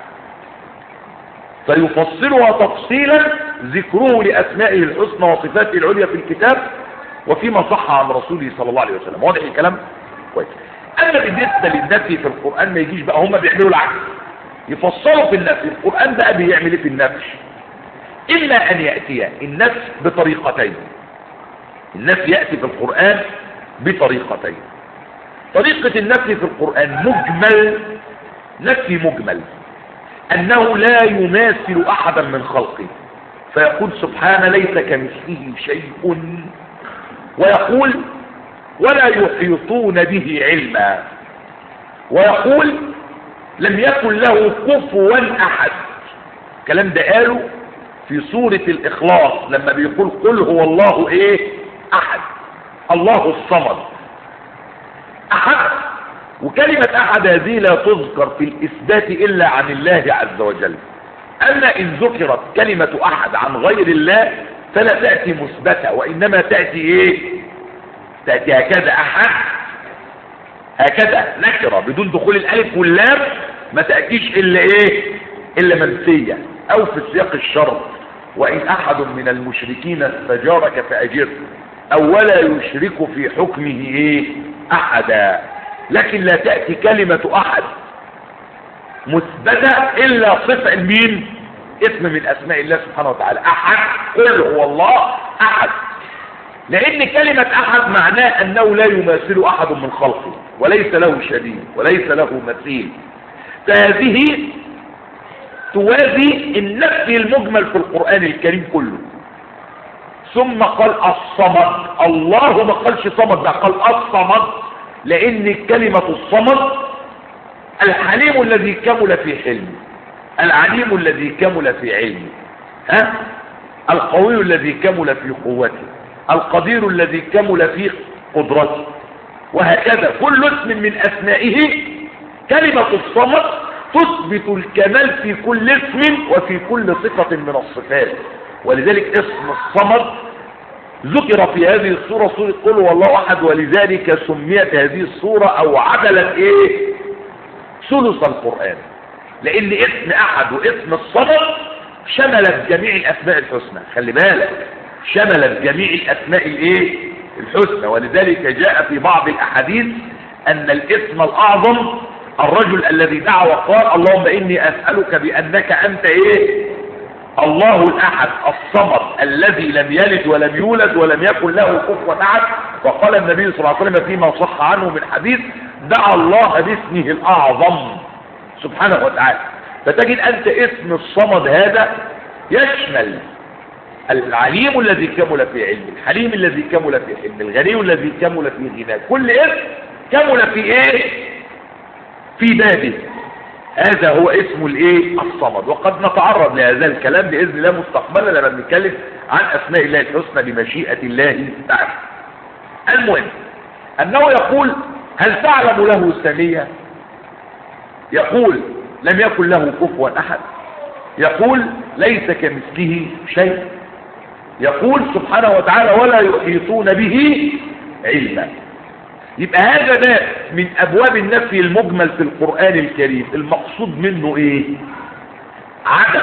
فيفصلها تفصيلا ذكره لاسمائه الحسنى وصفاته العليا في الكتاب وفيما صح عن رسوله صلى الله عليه وسلم واضح الكلام كويس اما بالنسبه للنفي في القران ما يجيش بقى هم بيعملوا العكس يفصلوا في النفي القران بقى بيعمل ايه في النفي اما ان ياتي النفي بطريقتين النفي ياتي في القران بطريقتين طريقة النفي في القرآن مجمل نفي مجمل أنه لا يماثل أحدا من خلقه فيقول سبحانه ليس كمثله شيء ويقول ولا يحيطون به علما ويقول لم يكن له كفوا أحد الكلام ده قاله في سورة الإخلاص لما بيقول قل هو الله إيه أحد الله الصمد أحد وكلمة أحد هذه لا تذكر في الإثبات إلا عن الله عز وجل أما إن ذكرت كلمة أحد عن غير الله فلا تأتي مثبتة وإنما تأتي إيه تأتي هكذا أحد هكذا نكرة بدون دخول الألف واللام ما تأتيش إلا إيه إلا منسية أو في سياق الشرط وإن أحد من المشركين استجارك فأجره أو ولا يشرك في حكمه إيه أحدا لكن لا تأتي كلمة أحد مثبتة إلا صفة مين اسم من أسماء الله سبحانه وتعالى أحد قل هو الله أحد لأن كلمة أحد معناه أنه لا يماثل أحد من خلقه وليس له شبيه وليس له مثيل فهذه توازي النفي المجمل في القرآن الكريم كله ثم قال الصمد الله ما قالش صمد ده قال الصمد لأن كلمة الصمد الحليم الذي كمل في حلمه العليم الذي كمل في علمه ها القوي الذي كمل في قوته القدير الذي كمل في قدرته وهكذا كل اسم من أسمائه كلمة الصمد تثبت الكمال في كل اسم وفي كل صفة من الصفات ولذلك اسم الصمد ذكر في هذه السورة سورة قل والله أحد ولذلك سميت هذه السورة أو عدلت إيه ثلث القرآن لأن اسم أحد واسم الصمد شملت جميع الأسماء الحسنى خلي بالك شملت جميع الأسماء الإيه الحسنى ولذلك جاء في بعض الأحاديث أن الاسم الأعظم الرجل الذي دعا وقال اللهم إني أسألك بأنك أنت إيه الله الأحد الصمد الذي لم يلد ولم يولد ولم يكن له كفوا أحد وقال النبي صلى الله عليه وسلم فيما صح عنه من حديث دعا الله باسمه الأعظم سبحانه وتعالى فتجد أنت اسم الصمد هذا يشمل العليم الذي كمل في علم الحليم الذي كمل في حلم الغني الذي كمل في غناه كل اسم كمل في ايه في بابه هذا هو اسم الايه الصمد وقد نتعرض لهذا الكلام باذن الله مستقبلا لما بنتكلم عن اسماء الله الحسنى بمشيئه الله تعالى المهم انه يقول هل تعلم له سميه يقول لم يكن له كفوا احد يقول ليس كمثله شيء يقول سبحانه وتعالى ولا يحيطون به علما يبقى هذا باب من ابواب النفي المجمل في القرآن الكريم المقصود منه ايه عدم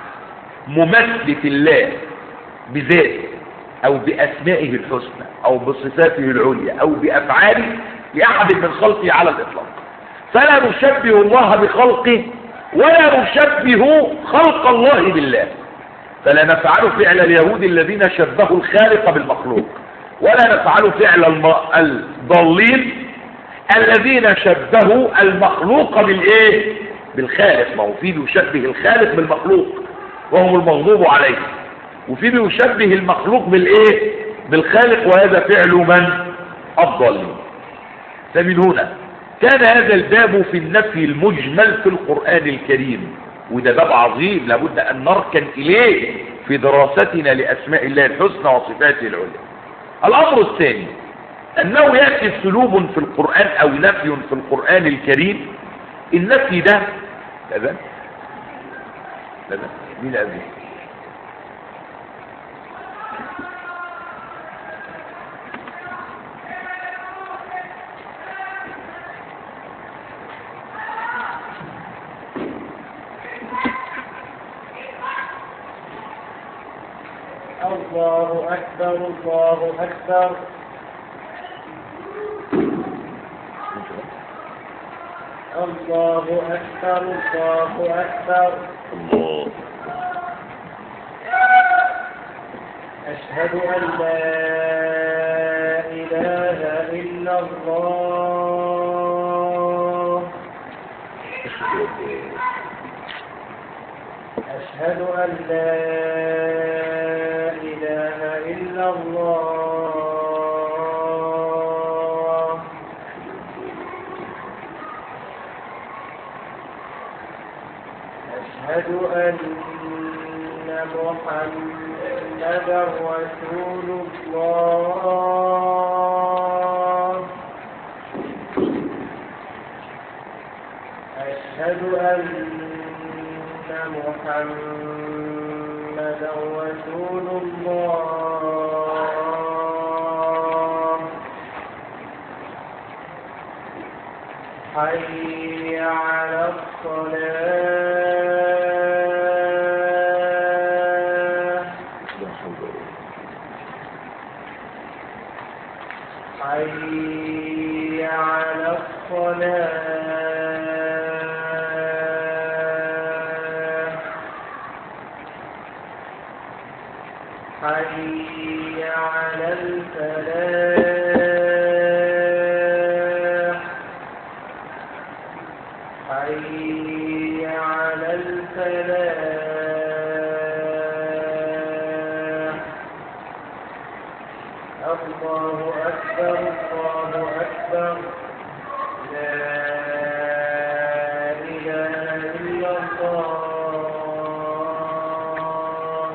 مماثلة الله بذاته او باسمائه الحسنى او بصفاته العليا او بافعاله لاحد من خلقه على الاطلاق فلا نشبه الله بخلقه ولا نشبه خلق الله بالله فلا نفعل فعل اليهود الذين شبهوا الخالق بالمخلوق ولا نفعل فعل الم- الضالين الذين شبهوا المخلوق بالايه بالخالق ما هو في بيشبه الخالق بالمخلوق وهم المغضوب عليه وفي بيشبه المخلوق بالايه بالخالق وهذا فعل من الضالين فمن هنا كان هذا الباب في النفي المجمل في القرآن الكريم وده باب عظيم لابد أن نركن إليه في دراستنا لأسماء الله الحسنى وصفاته العليا الأمر الثاني أنه يأتي سلوب في القرآن أو نفي في القرآن الكريم النفي ده أذن أذن مين أذن الله أكبر الله أكبر الله أكبر الله أكبر الله أشهد أن لا إله إلا الله أشهد أن لا إله إلا الله أشهد أن محمدا رسول الله أشهد أن محمدا رسول الله حي على الصلاة حي على الصلاة حي على الفلاح حي على الفلاح الله أكبر الله أكبر لا إله إلا الله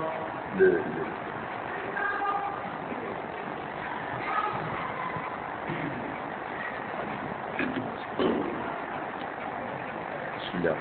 بسم الله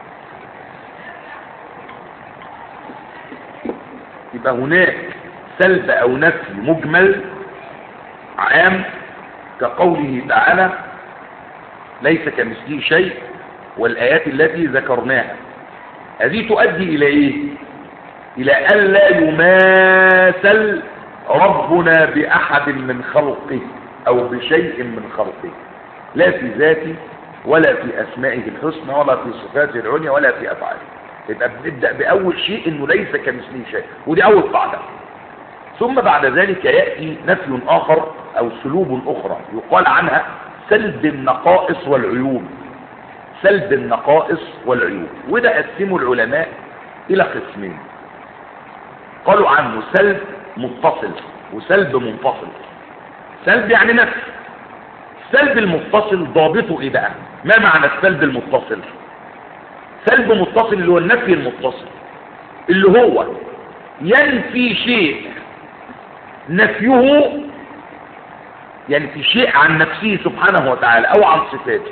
يبقى هناك سلب او نفي مجمل عام كقوله تعالى ليس كمثله شيء والآيات التي ذكرناها هذه تؤدي إلى إيه؟ إلى أن لا يماثل ربنا بأحد من خلقه أو بشيء من خلقه لا في ذاته ولا في أسمائه الحسنى ولا في صفاته العليا ولا في أفعاله يبقى بنبدأ بأول شيء إنه ليس كمثله شيء ودي أول قاعدة ثم بعد ذلك يأتي نفي آخر أو سلوب أخرى يقال عنها سلب النقائص والعيوب سلب النقائص والعيوب وده قسموا العلماء إلى قسمين قالوا عنه سلب متصل وسلب منفصل سلب يعني نفي السلب المتصل ضابطه ايه بقى ما معنى السلب المتصل سلب متصل اللي هو النفي المتصل اللي هو ينفي شيء نفيه ينفي شيء عن نفسه سبحانه وتعالى او عن صفاته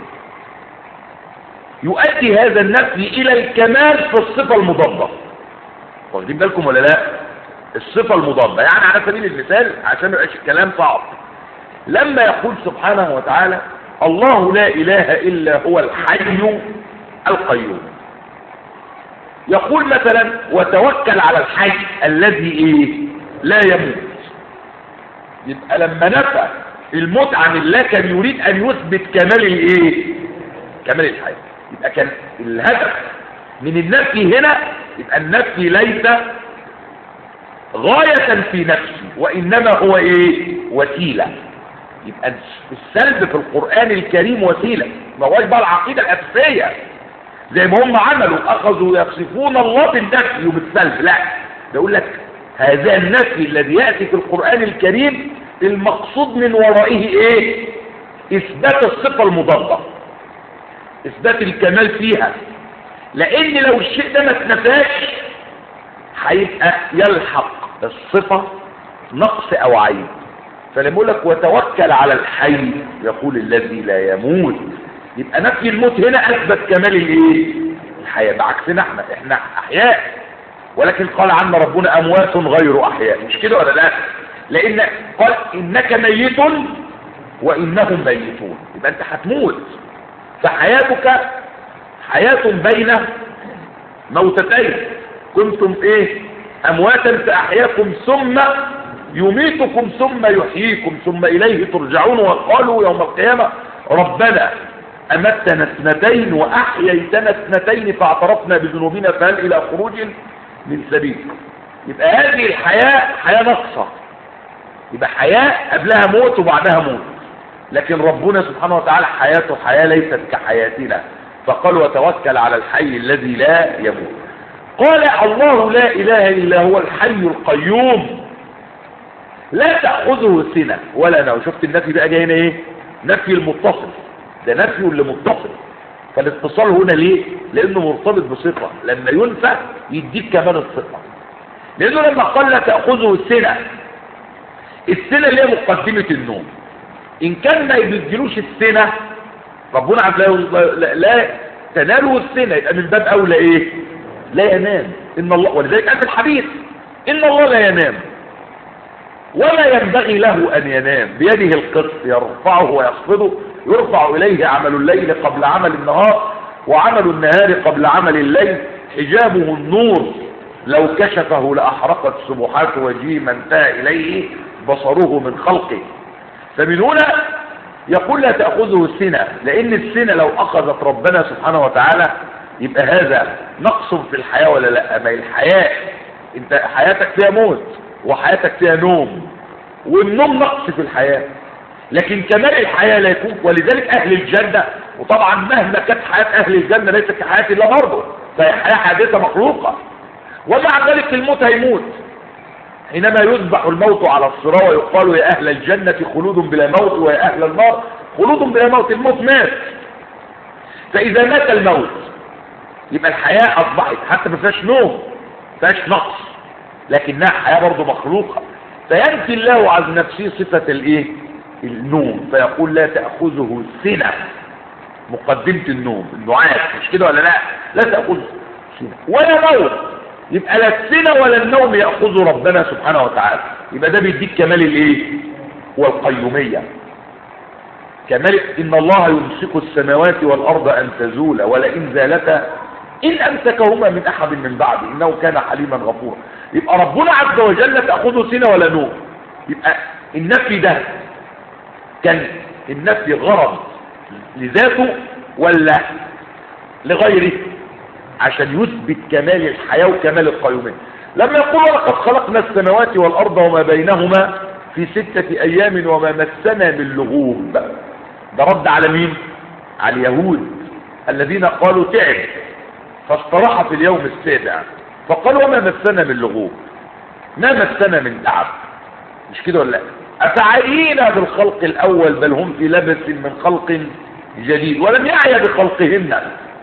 يؤدي هذا النفي الى الكمال في الصفة المضادة واخدين بالكم ولا لا الصفة المضادة يعني على سبيل المثال عشان ما يبقاش الكلام صعب لما يقول سبحانه وتعالى الله لا اله الا هو الحي القيوم يقول مثلا وتوكل على الحي الذي ايه لا يموت يبقى لما نفى الموت عن الله كان يريد ان يثبت كمال الايه كمال الحي يبقى كان الهدف من النفي هنا يبقى النفي ليس غاية في نفسه وإنما هو إيه وسيلة يبقى السلب في القرآن الكريم وسيلة ما هوش بقى العقيدة الأساسية زي ما هم عملوا أخذوا يصفون الله بالنفي وبالسلب لا ده يقول لك هذا النفي الذي يأتي في القرآن الكريم المقصود من ورائه إيه إثبات الصفة المضادة إثبات الكمال فيها لأن لو الشيء ده ما اتنفاش هيبقى يلحق الصفة نقص أو عيب فلما يقول لك وتوكل على الحي يقول الذي لا يموت يبقى نفي الموت هنا أثبت كمال الإيه؟ الحياة بعكسنا احنا احنا أحياء ولكن قال عنا ربنا أموات غير أحياء مش كده ولا لا لأن قال إنك ميت وإنهم ميتون يبقى أنت هتموت فحياتك حياة بين موتتين كنتم ايه امواتا فاحياكم ثم يميتكم ثم يحييكم ثم اليه ترجعون وقالوا يوم القيامة ربنا امتنا اثنتين واحييتنا اثنتين فاعترفنا بذنوبنا فهل الى خروج من سبيل يبقى هذه الحياة حياة نقصة يبقى حياة قبلها موت وبعدها موت لكن ربنا سبحانه وتعالى حياته حياة ليست كحياتنا فقال وتوكل على الحي الذي لا يموت قال الله لا اله الا هو الحي القيوم لا تأخذه سنة ولا نوم شفت النفي بقى جاي هنا ايه نفي المتصل ده نفي لمتصل فالاتصال هنا ليه لانه مرتبط بصفة لما ينفى يديك كمان الصفة لانه لما قال لا تأخذه السنة السنة اللي هي مقدمة النوم ان كان ما يديلوش السنة ربنا عز وجل لا, لا تناله السنة يبقى من باب اولى ايه لا ينام ان الله ولذلك قال في الحديث ان الله لا ينام ولا ينبغي له أن ينام بيده القسط يرفعه ويخفضه يرفع إليه عمل الليل قبل عمل النهار وعمل النهار قبل عمل الليل حجابه النور لو كشفه لأحرقت سبحات وجهه ما انتهى إليه بصره من خلقه فمن هنا يقول لا تأخذه السنة لأن السنة لو أخذت ربنا سبحانه وتعالى يبقى هذا نقص في الحياة ولا لا ما الحياة انت حياتك فيها موت وحياتك فيها نوم والنوم نقص في الحياة لكن كمال الحياة لا يكون ولذلك أهل الجنة وطبعا مهما كانت حياة أهل الجنة ليست كحياة الله برضه فهي حياة حادثة مخلوقة ومع ذلك الموت هيموت حينما يذبح الموت على الصراع ويقال يا أهل الجنة خلود بلا موت ويا أهل النار خلود بلا موت الموت مات فإذا مات الموت يبقى الحياة أصبحت حتى ما فيهاش نوم ما فيهاش نقص لكنها حياة برضه مخلوقة فينفي الله عن نفسه صفة الايه النوم فيقول لا تأخذه سنة مقدمة النوم النعاس مش كده ولا لا لا تأخذ سنة ولا موت يبقى لا السنة ولا النوم يأخذه ربنا سبحانه وتعالى يبقى ده بيديك كمال الايه والقيومية كمال ان الله يمسك السماوات والارض ان تزولا ولئن زالتا ان امسكهما من احد من بعده انه كان حليما غفورا يبقى ربنا عز وجل لا تأخذه سنة ولا نوم يبقى النفي ده كان النفي غرض لذاته ولا لغيره عشان يثبت كمال الحياة وكمال القيومية لما يقول لقد خلقنا السماوات والأرض وما بينهما في ستة أيام وما مسنا من لغوب ده رد على مين على اليهود الذين قالوا تعب فاستراح في اليوم السابع فقال وما مسنا من لغوب ما مسنا من تعب مش كده ولا لا أفعينا بالخلق الأول بل هم في لبس من خلق جديد ولم يعي بخلقهن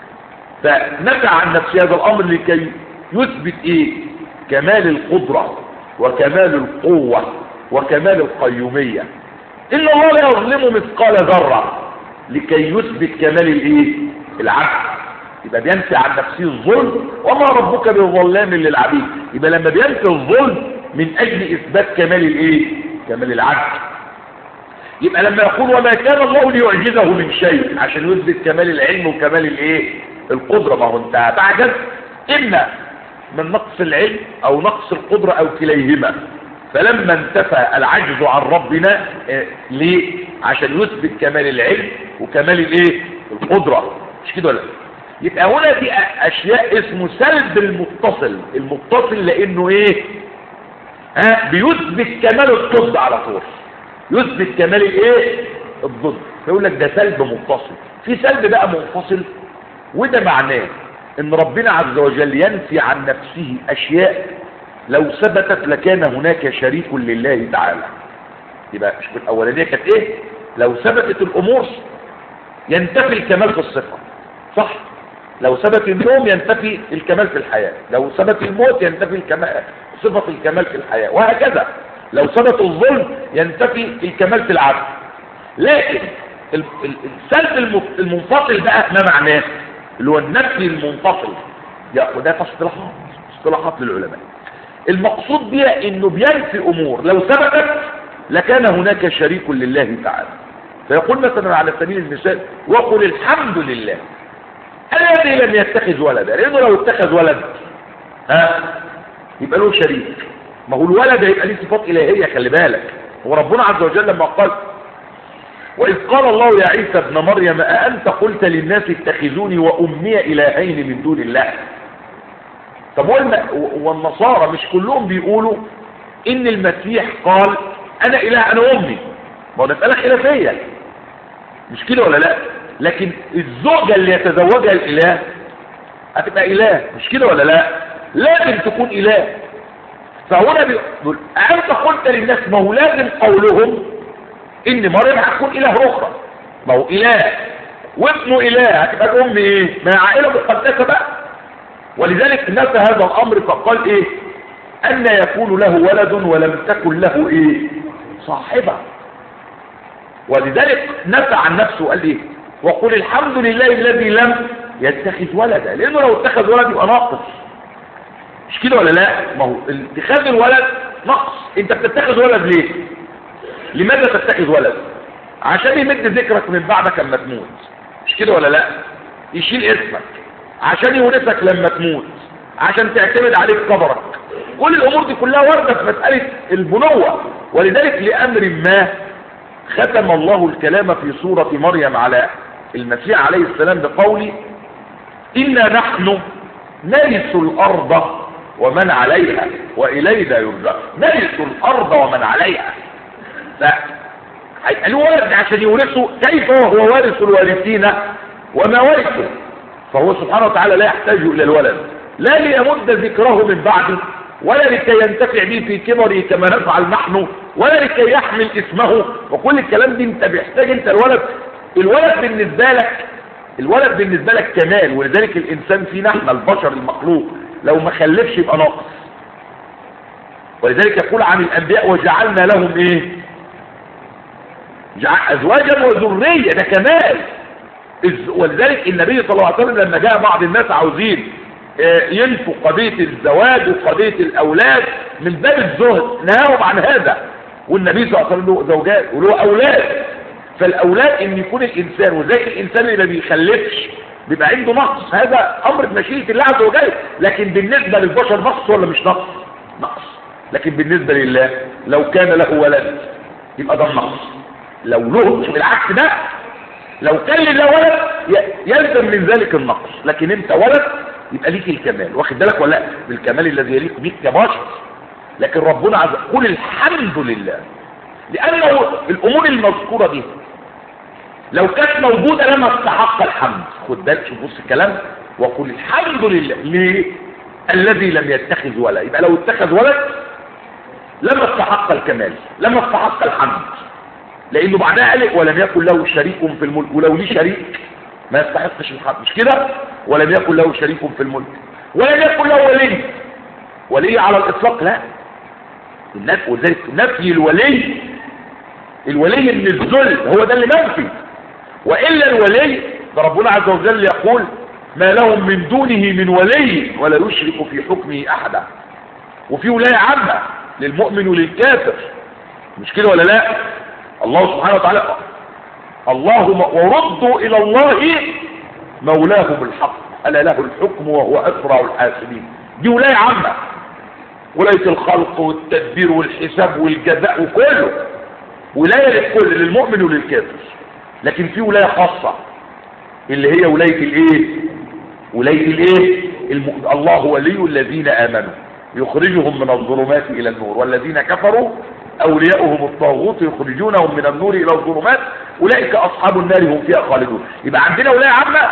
فنفع عن نفسه هذا الأمر لكي يثبت إيه كمال القدرة وكمال القوة وكمال القيومية إن الله لا يظلم مثقال ذرة لكي يثبت كمال الإيه العدل يبقى بينفي عن نفسه الظلم وما ربك بظلام للعبيد يبقى لما بينفي الظلم من اجل اثبات كمال الايه كمال العدل يبقى لما يقول وما كان الله ليعجزه من شيء عشان يثبت كمال العلم وكمال الايه القدره ما هو انت هتعجز اما من نقص العلم او نقص القدره او كليهما فلما انتفى العجز عن ربنا آه ليه عشان يثبت كمال العلم وكمال الايه القدره مش كده ولا يبقى هنا دي اشياء اسمه سلب المتصل المتصل لانه ايه ها بيثبت كمال الضد على طول يثبت كمال الايه الضد فيقول لك ده سلب متصل في سلب بقى منفصل وده معناه ان ربنا عز وجل ينفي عن نفسه اشياء لو ثبتت لكان هناك شريك لله تعالى يبقى مش الاولانيه كانت ايه لو ثبتت الامور ينتفي الكمال في الصفه صح لو ثبت النوم ينتفي الكمال في الحياة لو ثبت الموت ينتفي الكمال صفة الكمال في الحياة وهكذا لو ثبت الظلم ينتفي الكمال في العدل لكن السلب المنفصل بقى ما معناه اللي هو النفي المنفصل وده اصطلاحات اصطلاحات للعلماء المقصود بها انه بينفي امور لو ثبتت لكان هناك شريك لله تعالى فيقول مثلا على سبيل المثال وقل الحمد لله الذي لم يتخذ ولدا لانه لو اتخذ ولد ها يبقى له شريك ما هو الولد هيبقى ليه صفات الهيه خلي بالك هو ربنا عز وجل لما قال واذ قال الله يا عيسى ابن مريم اانت قلت للناس اتخذوني وامي الهين من دون الله طب والنصارى مش كلهم بيقولوا ان المسيح قال انا اله انا امي ما هو مساله خلافيه مش كده ولا لا لكن الزوجة اللي يتزوجها الاله هتبقى اله مش كده ولا لا لازم تكون اله فهنا بيقول انت قلت للناس ما هو لازم قولهم ان مريم هتكون اله اخرى ما هو اله وابنه اله هتبقى الام ايه ما هي عائله مقدسه بقى ولذلك نفى هذا الامر فقال ايه ان يكون له ولد ولم تكن له ايه صاحبه ولذلك نفى عن نفسه قال ايه وقل الحمد لله الذي لم يتخذ ولدا لانه لو اتخذ ولد يبقى ناقص مش كده ولا لا ما هو اتخاذ الولد نقص انت بتتخذ ولد ليه لماذا تتخذ ولد عشان يمد ذكرك من بعدك لما تموت مش كده ولا لا يشيل اسمك عشان يورثك لما تموت عشان تعتمد عليك قبرك كل الامور دي كلها وارده في مساله البنوه ولذلك لامر ما ختم الله الكلام في سوره مريم على المسيح عليه السلام بقوله انا نحن نرث الارض ومن عليها والينا يرجع نرث الارض ومن عليها لا هيبقى له ولد عشان يورثه كيف وهو وارث الوارثين وما ورثوا فهو سبحانه وتعالى لا يحتاج الى الولد لا ليمد ذكره من بعده ولا لكي ينتفع به في كبره كما نفعل نحن ولا لكي يحمل اسمه وكل الكلام دي انت بيحتاج انت الولد الولد بالنسبه لك الولد بالنسبه لك كمال ولذلك الانسان فينا احنا البشر المخلوق لو ما خلفش يبقى ناقص ولذلك يقول عن الانبياء وجعلنا لهم ايه جع- ازواجا وذريه ده كمال إز- ولذلك النبي صلى الله عليه وسلم لما جاء بعض الناس عاوزين آه، ينفوا قضية الزواج وقضية الأولاد من باب الزهد نهاهم عن هذا والنبي صلى الله عليه وسلم له زوجات وله أولاد فالأولاد إن يكون الإنسان وذلك الإنسان اللي ما بيخلفش بيبقى عنده نقص هذا أمر بمشيئة الله عز وجل لكن بالنسبة للبشر نقص ولا مش نقص نقص لكن بالنسبة لله لو كان له ولد يبقى ده النقص لو له بالعكس ده لو كان لله ولد ي- يلزم من ذلك النقص لكن انت ولد يبقى ليك الكمال واخد بالك ولا لا بالكمال الذي يليق بيك كبشر لكن ربنا عز قل الحمد لله لانه الامور المذكوره دي لو كانت موجوده لما استحق الحمد خد بالك شوف بص الكلام وقل الحمد لله ليه الذي لم يتخذ ولد يبقى لو اتخذ ولد لما استحق الكمال لما استحق الحمد لانه بعدها قال لك ولم يكن له شريك في الملك ولو ليه شريك ما يستحقش الحق مش كده ولم يكن له شريك في الملك ولم يكن له ولي ولي على الاطلاق لا النفي وذلك نفي الولي الولي من الذل هو ده اللي منفي والا الولي ده ربنا عز وجل يقول ما لهم من دونه من ولي ولا يشرك في حكمه احدا وفي ولايه عامه للمؤمن وللكافر مش كده ولا لا الله سبحانه وتعالى الله وردوا الى الله مولاهم الحق الا له الحكم وهو اسرع الحاسبين دي ولايه عامه ولايه الخلق والتدبير والحساب والجزاء وكله ولايه للكل للمؤمن وللكافر لكن في ولايه خاصه اللي هي ولايه الايه ولايه الايه الم... الله ولي الذين امنوا يخرجهم من الظلمات الى النور والذين كفروا اولياؤهم الطاغوت يخرجونهم من النور الى الظلمات اولئك اصحاب النار هم فيها خالدون يبقى عندنا ولايه عامه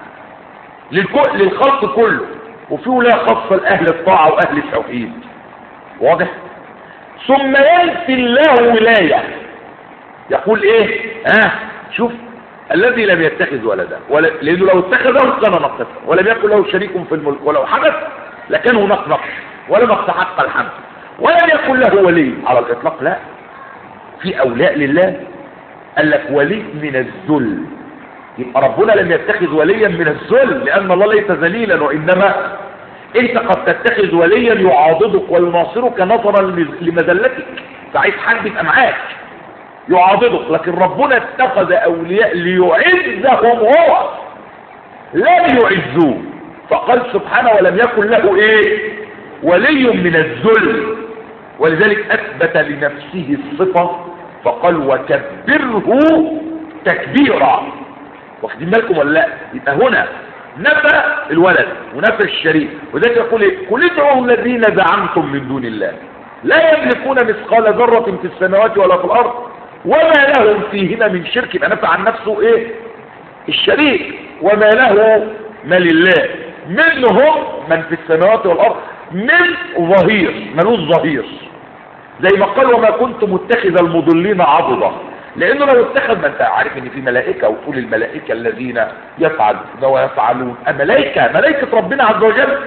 للكل للخلق كله وفي ولايه خاصه لاهل الطاعه واهل التوحيد واضح ثم ينفي الله ولايه يقول ايه ها آه شوف الذي لم يتخذ ولدا ولا لانه لو اتخذه كان نقصا ولم يكن له شريك في الملك ولو حدث لكان هناك نقص ولما استحق الحمد ولم يكن له ولي على الاطلاق لا في اولياء لله قال لك ولي من الذل يبقى ربنا لم يتخذ وليا من الذل لان الله ليس ذليلا وانما انت قد تتخذ وليا يعاضدك ويناصرك نظرا لمذلتك فعايز حد يبقى معاك يعاضدك لكن ربنا اتخذ اولياء ليعزهم هو لا ليعزوه فقال سبحانه ولم يكن له ايه ولي من الذل ولذلك اثبت لنفسه الصفة فقال وكبره تكبيرا واخدين بالكم ولا لا يبقى هنا نفى الولد ونفى الشريك وذلك يقول ايه قل ادعوا الذين زعمتم من دون الله لا يملكون مثقال ذرة في السماوات ولا في الارض وما لهم فيهما من شرك يبقى نفى عن نفسه ايه الشريك وما له ما لله منهم من في السماوات والارض من ظهير ملوش ظهير زي ما قال وما كنت متخذ المضلين عضدا لانه لو اتخذ ما انت عارف ان في ملائكه وتقول الملائكه الذين يفعل ويفعلون ملائكه ملائكه ربنا عز وجل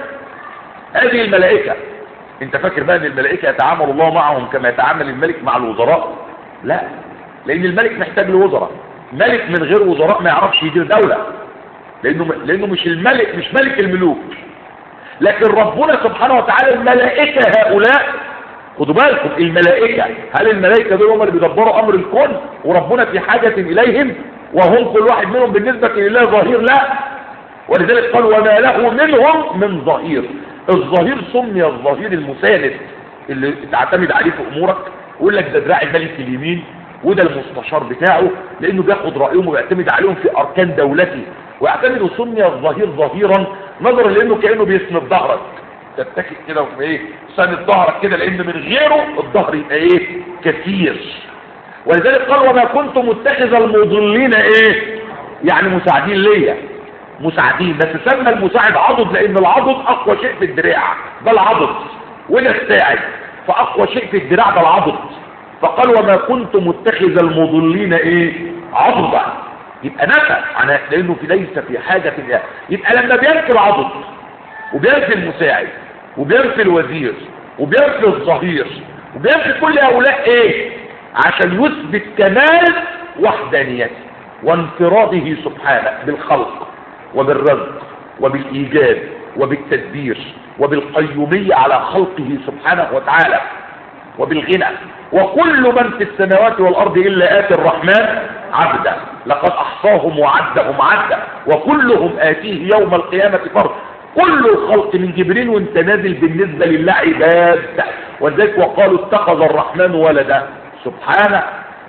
هذه الملائكه انت فاكر بقى ان الملائكه يتعامل الله معهم كما يتعامل الملك مع الوزراء لا لان الملك محتاج لوزراء ملك من غير وزراء ما يعرفش يدير دوله لانه لانه مش الملك مش ملك الملوك لكن ربنا سبحانه وتعالى الملائكه هؤلاء خدوا بالكم الملائكة هل الملائكة دول هم اللي بيدبروا امر الكون وربنا في حاجة اليهم وهم كل واحد منهم بالنسبة لله ظهير لا ولذلك قال وما له منهم من ظهير الظهير سمي الظهير المساند اللي تعتمد عليه في امورك يقول لك ده دراع الملك اليمين وده المستشار بتاعه لانه بياخد رايهم ويعتمد عليهم في اركان دولته ويعتمد سمي الظهير ظهيرا نظرا لانه كانه بيسند ظهرك تتكئ كده وفي ايه سند ظهرك كده لان من غيره الظهر يبقى ايه كثير ولذلك قال وما كنت متخذ المضلين ايه يعني مساعدين ليا مساعدين بس سمى المساعد عضد لان العضد اقوى شيء في الدراع ده العضد وده الساعد فاقوى شيء في الدراع ده العضد فقال وما كنت متخذ المضلين ايه عضدا يبقى نفى عنها لانه في ليس في حاجة إليه يبقى لما بينكر عضد وبينفي المساعد وبينفي الوزير وبينفي الظهير وبينفي كل هؤلاء ايه عشان يثبت كمال وحدانيته وانفراده سبحانه بالخلق وبالرزق وبالايجاد وبالتدبير وبالقيومية على خلقه سبحانه وتعالى وبالغنى وكل من في السماوات والارض الا اتي الرحمن عبدا لقد احصاهم وعدهم عدا وكلهم اتيه يوم القيامة فرد كل الخلق من جبريل وانت نازل بالنسبة لله عباد وذلك وقالوا اتخذ الرحمن ولدا سبحانه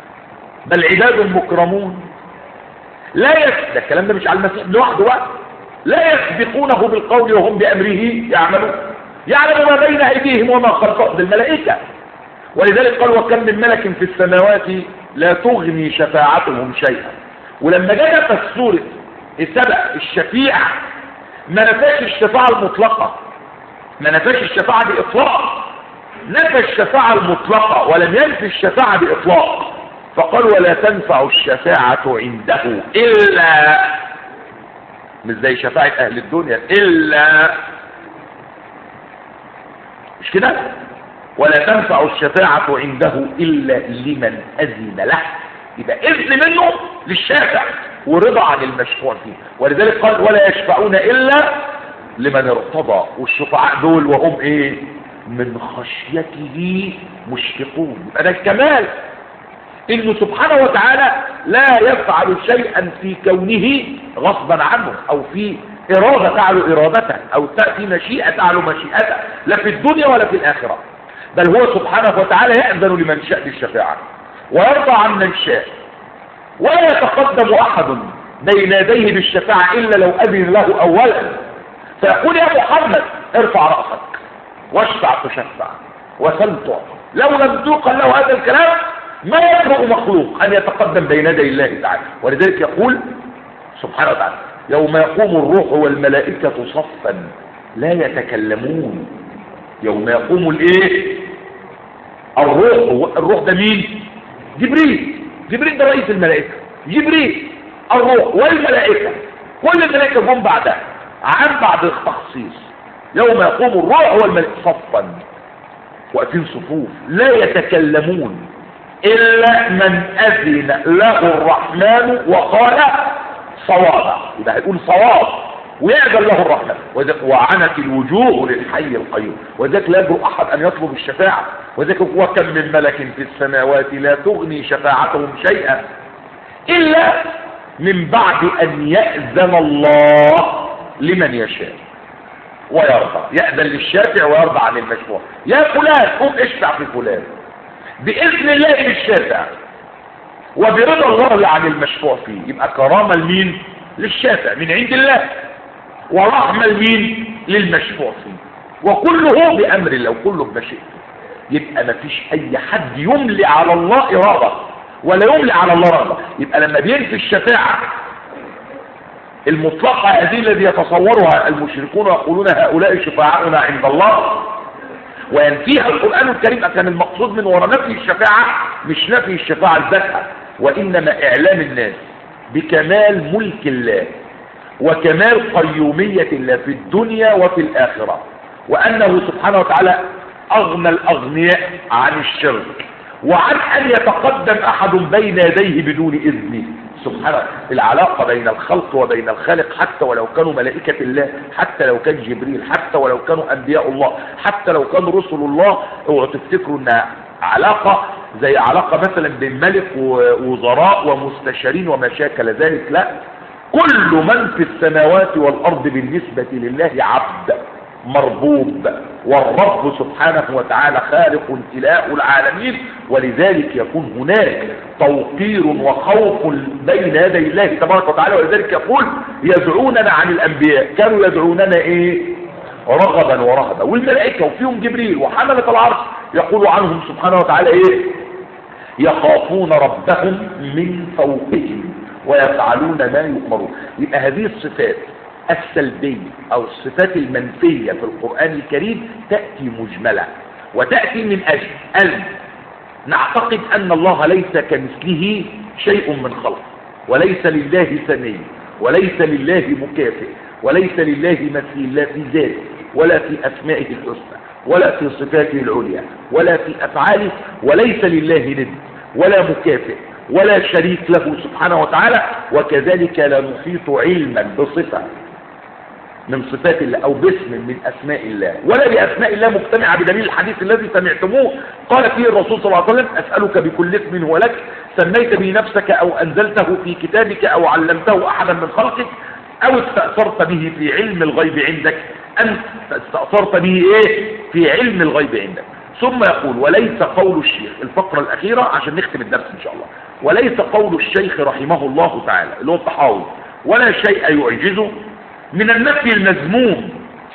بل عباد مكرمون لا يس ده الكلام ده مش على المسيح لوحده بقى لا يسبقونه بالقول وهم بأمره يعملون يعلم ما بين أيديهم وما خلفهم بالملائكة ولذلك قال وكم من ملك في السماوات لا تغني شفاعتهم شيئا ولما جاء في سورة السبع الشفيع ما نفاش الشفاعة المطلقة ما نفاش الشفاعة بإطلاق نفى الشفاعة المطلقة ولم ينفي الشفاعة بإطلاق فقال ولا تنفع الشفاعة عنده إلا مش زي شفاعة أهل الدنيا إلا مش كده ولا تنفع الشفاعة عنده إلا لمن أذن له يبقى إذن منه للشافع ورضا عن المشفوع فيه ولذلك قال ولا يشفعون إلا لمن ارتضى والشفعاء دول وهم إيه من خشيته مشفقون يبقى ده الكمال انه سبحانه وتعالى لا يفعل شيئا في كونه غصبا عنه او في ارادة تعلو ارادته او تأتي مشيئة تعلو مشيئته لا في الدنيا ولا في الاخرة بل هو سبحانه وتعالى يأذن لمن شاء بالشفاعة ويرضى عن من شاء ولا يتقدم احد بين يديه بالشفاعة الا لو اذن له اولا فيقول يا محمد ارفع رأسك واشفع تشفع وسل تعطى لو لم توقن له هذا الكلام ما يجرؤ مخلوق ان يتقدم بين يدي الله تعالى ولذلك يقول سبحانه وتعالى يوم يقوم الروح والملائكة صفا لا يتكلمون يوم يقوم الايه الروح الروح ده مين جبريل جبريل ده رئيس الملائكة جبريل الروح والملائكة كل الملائكة جم بعدها عن بعد التخصيص يوم يقوم الروح والملائكة صفا واقفين صفوف لا يتكلمون إلا من أذن له الرحمن وقال صوابا يبقى هيقول صواب ويأذن له الرحمن وذلك وعنت الوجوه للحي القيوم وذلك لا يجرؤ أحد أن يطلب الشفاعة وذلك وكم من ملك في السماوات لا تغني شفاعتهم شيئا إلا من بعد أن يأذن الله لمن يشاء ويرضى يأذن للشافع ويرضى عن المشروع يا فلان قم اشفع في فلان بإذن الله للشافع وبرضا الله عن المشفوع فيه يبقى كرامة لمين للشافع من عند الله ورحمة لمين للمشفوع فيه وكله بأمر الله وكله بمشيئته يبقى ما فيش أي حد يملي على الله إرادة ولا يملي على الله رغبة يبقى لما بينفي الشفاعة المطلقة هذه الذي يتصورها المشركون ويقولون هؤلاء شفعاؤنا عند الله وينفيها القرآن الكريم كان المقصود من وراء نفي الشفاعة مش نفي الشفاعة الذاتها وإنما إعلام الناس بكمال ملك الله وكمال قيومية الله في الدنيا وفي الآخرة وأنه سبحانه وتعالى أغنى الأغنياء عن الشرك وعن أن يتقدم أحد بين يديه بدون إذنه سبحانه العلاقة بين الخلق وبين الخالق حتى ولو كانوا ملائكة الله حتى لو كان جبريل حتى ولو كانوا أنبياء الله حتى لو كانوا رسل الله اوعوا تفتكروا انها علاقة زي علاقة مثلا بين ملك ووزراء ومستشارين وما شاكل ذلك لا كل من في السماوات والأرض بالنسبة لله عبد مربوب والرب سبحانه وتعالى خالق إله العالمين ولذلك يكون هناك توقير وخوف بين يدي الله تبارك وتعالى ولذلك يقول يدعوننا عن الأنبياء كانوا يدعوننا إيه رغبا ورهبا والملائكة وفيهم جبريل وحملة العرش يقول عنهم سبحانه وتعالى إيه يخافون ربهم من فوقهم ويفعلون ما يؤمرون يبقى هذه الصفات السلبية او الصفات المنفية في القرآن الكريم تأتي مجملة وتأتي من اجل ان نعتقد ان الله ليس كمثله شيء من خلق وليس لله سمي وليس لله مكافئ وليس لله مثيل لا في ذاته ولا في اسمائه الحسنى ولا في صفاته العليا ولا في افعاله وليس لله ند ولا مكافئ ولا شريك له سبحانه وتعالى وكذلك لا نحيط علما بصفة من صفات الله او باسم من اسماء الله ولا باسماء الله مجتمعة بدليل الحديث الذي سمعتموه قال فيه الرسول صلى الله عليه وسلم اسألك بكل اسم هو لك سميت به نفسك او انزلته في كتابك او علمته احدا من خلقك او استأثرت به في علم الغيب عندك انت استأثرت به ايه في علم الغيب عندك ثم يقول وليس قول الشيخ الفقرة الاخيرة عشان نختم الدرس ان شاء الله وليس قول الشيخ رحمه الله تعالى اللي هو الطحاوي ولا شيء يعجزه من النفي المذموم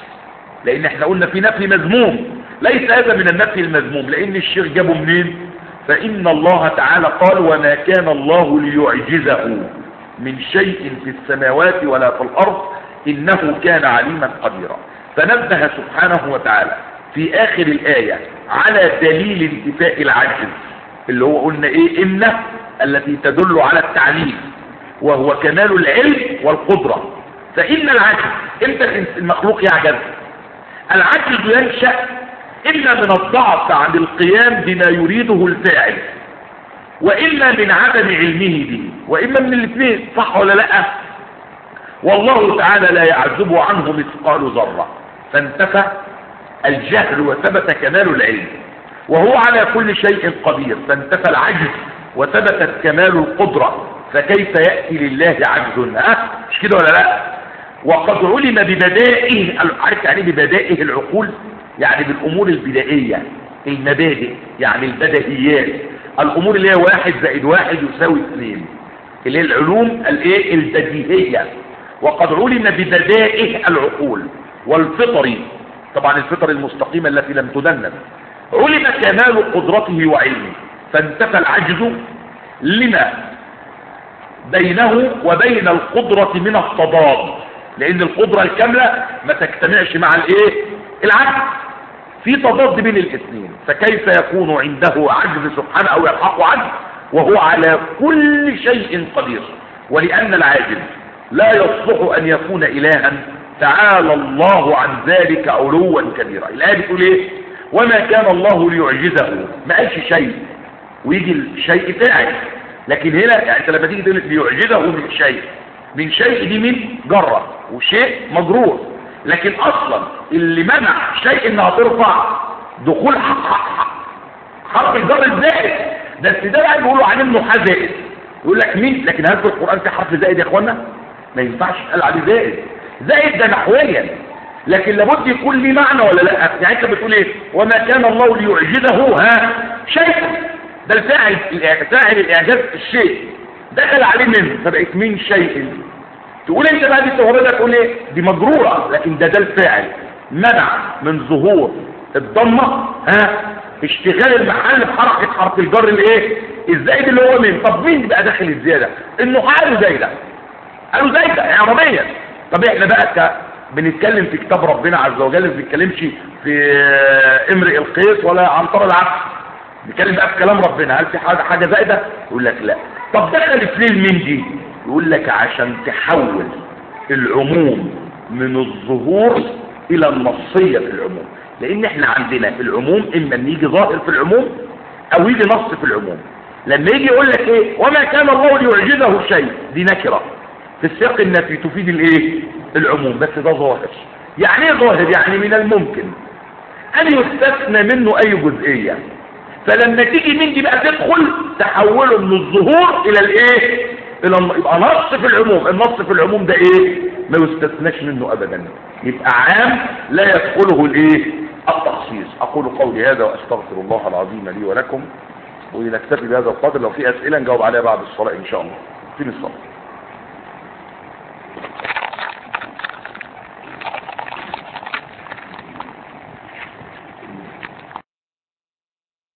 لان احنا قلنا في نفي مذموم ليس هذا من النفي المذموم لان الشيخ جابه منين فان الله تعالى قال وما كان الله ليعجزه من شيء في السماوات ولا في الارض انه كان عليما قديرا فنبه سبحانه وتعالى في اخر الايه على دليل انتفاء العجز اللي هو قلنا ايه ان التي تدل على التعليم وهو كمال العلم والقدره فإن العجز امتى المخلوق يعجز العجز ينشأ إما من الضعف عن القيام بما يريده الفاعل وإما من عدم علمه به وإما من الاثنين صح ولا لا والله تعالى لا يعذب عنه مثقال ذرة فانتفى الجهل وثبت كمال العلم وهو على كل شيء قدير فانتفى العجز وثبتت كمال القدرة فكيف يأتي لله عجز ها مش كده ولا لا وقد علم ببدائه عارف يعني ببدائه العقول يعني بالامور البدائية المبادئ يعني البدهيات الامور اللي هي واحد زائد واحد يساوي اثنين اللي هي العلوم الايه البديهية وقد علم ببدائه العقول والفطر طبعا الفطر المستقيمة التي لم تدنس علم كمال قدرته وعلمه فانتفى العجز لما بينه وبين القدرة من التضاد لان القدرة الكاملة ما تجتمعش مع الايه العجز في تضاد بين الاثنين فكيف يكون عنده عجز سبحانه او يلحق عجز وهو على كل شيء قدير ولان العاجز لا يصلح ان يكون الها تعالى الله عن ذلك علوا كبيرا الايه بتقول ايه وما كان الله ليعجزه ما قالش شيء ويجي الشيء فاعل لكن هنا يعني انت لما تيجي تقول ليعجزه من شيء من شيء دي من جرة وشيء مجرور لكن اصلا اللي منع شيء انها ترفع دخول حق حق حق حرف الجر الزائد ده استدلال بيقولوا عليه انه زائد يقول لك مين لكن هل في القران في حرف زائد يا اخوانا ما ينفعش يتقال عليه زائد زائد ده نحويا لكن لابد يكون ليه معنى ولا لا يعني انت بتقول ايه وما كان الله ليعجزه ها شيء ده الفاعل فاعل الاعجاز الشيء دخل عليه منه فبقت من شيء تقول انت بقى دي التوابع تقول ايه دي مجروره لكن ده ده الفاعل منع من ظهور الضمه ها اشتغال المحل بحركه حرف الجر الايه الزائد اللي هو مين طب مين بقى داخل الزياده انه حاله زايده قالوا زايده اعرابيا طب احنا بقى ك... بنتكلم في كتاب ربنا عز وجل ما بنتكلمش في آه، امرئ القيس ولا عنتر العبد بنتكلم بقى في كلام ربنا هل في حاجه حاجه زايده يقول لك لا طب دخلت ليه المين دي يقول لك عشان تحول العموم من الظهور الى النصيه في العموم لان احنا عندنا في العموم اما ان يجي ظاهر في العموم او يجي نص في العموم لما يجي يقول لك ايه وما كان الله ليعجزه شيء دي نكره في السياق النفي تفيد الايه العموم بس ده ظاهر يعني ايه ظاهر يعني من الممكن ان يستثنى منه اي جزئيه فلما تيجي من دي بقى تدخل تحوله من الظهور الى الايه الى الن- يبقى نص في العموم النص في العموم ده ايه ما يستثناش منه ابدا يبقى عام لا يدخله الايه التخصيص اقول قولي هذا واستغفر الله العظيم لي ولكم ونكتفي بهذا القدر لو في اسئله نجاوب عليها بعد الصلاه ان شاء الله فين الصلاه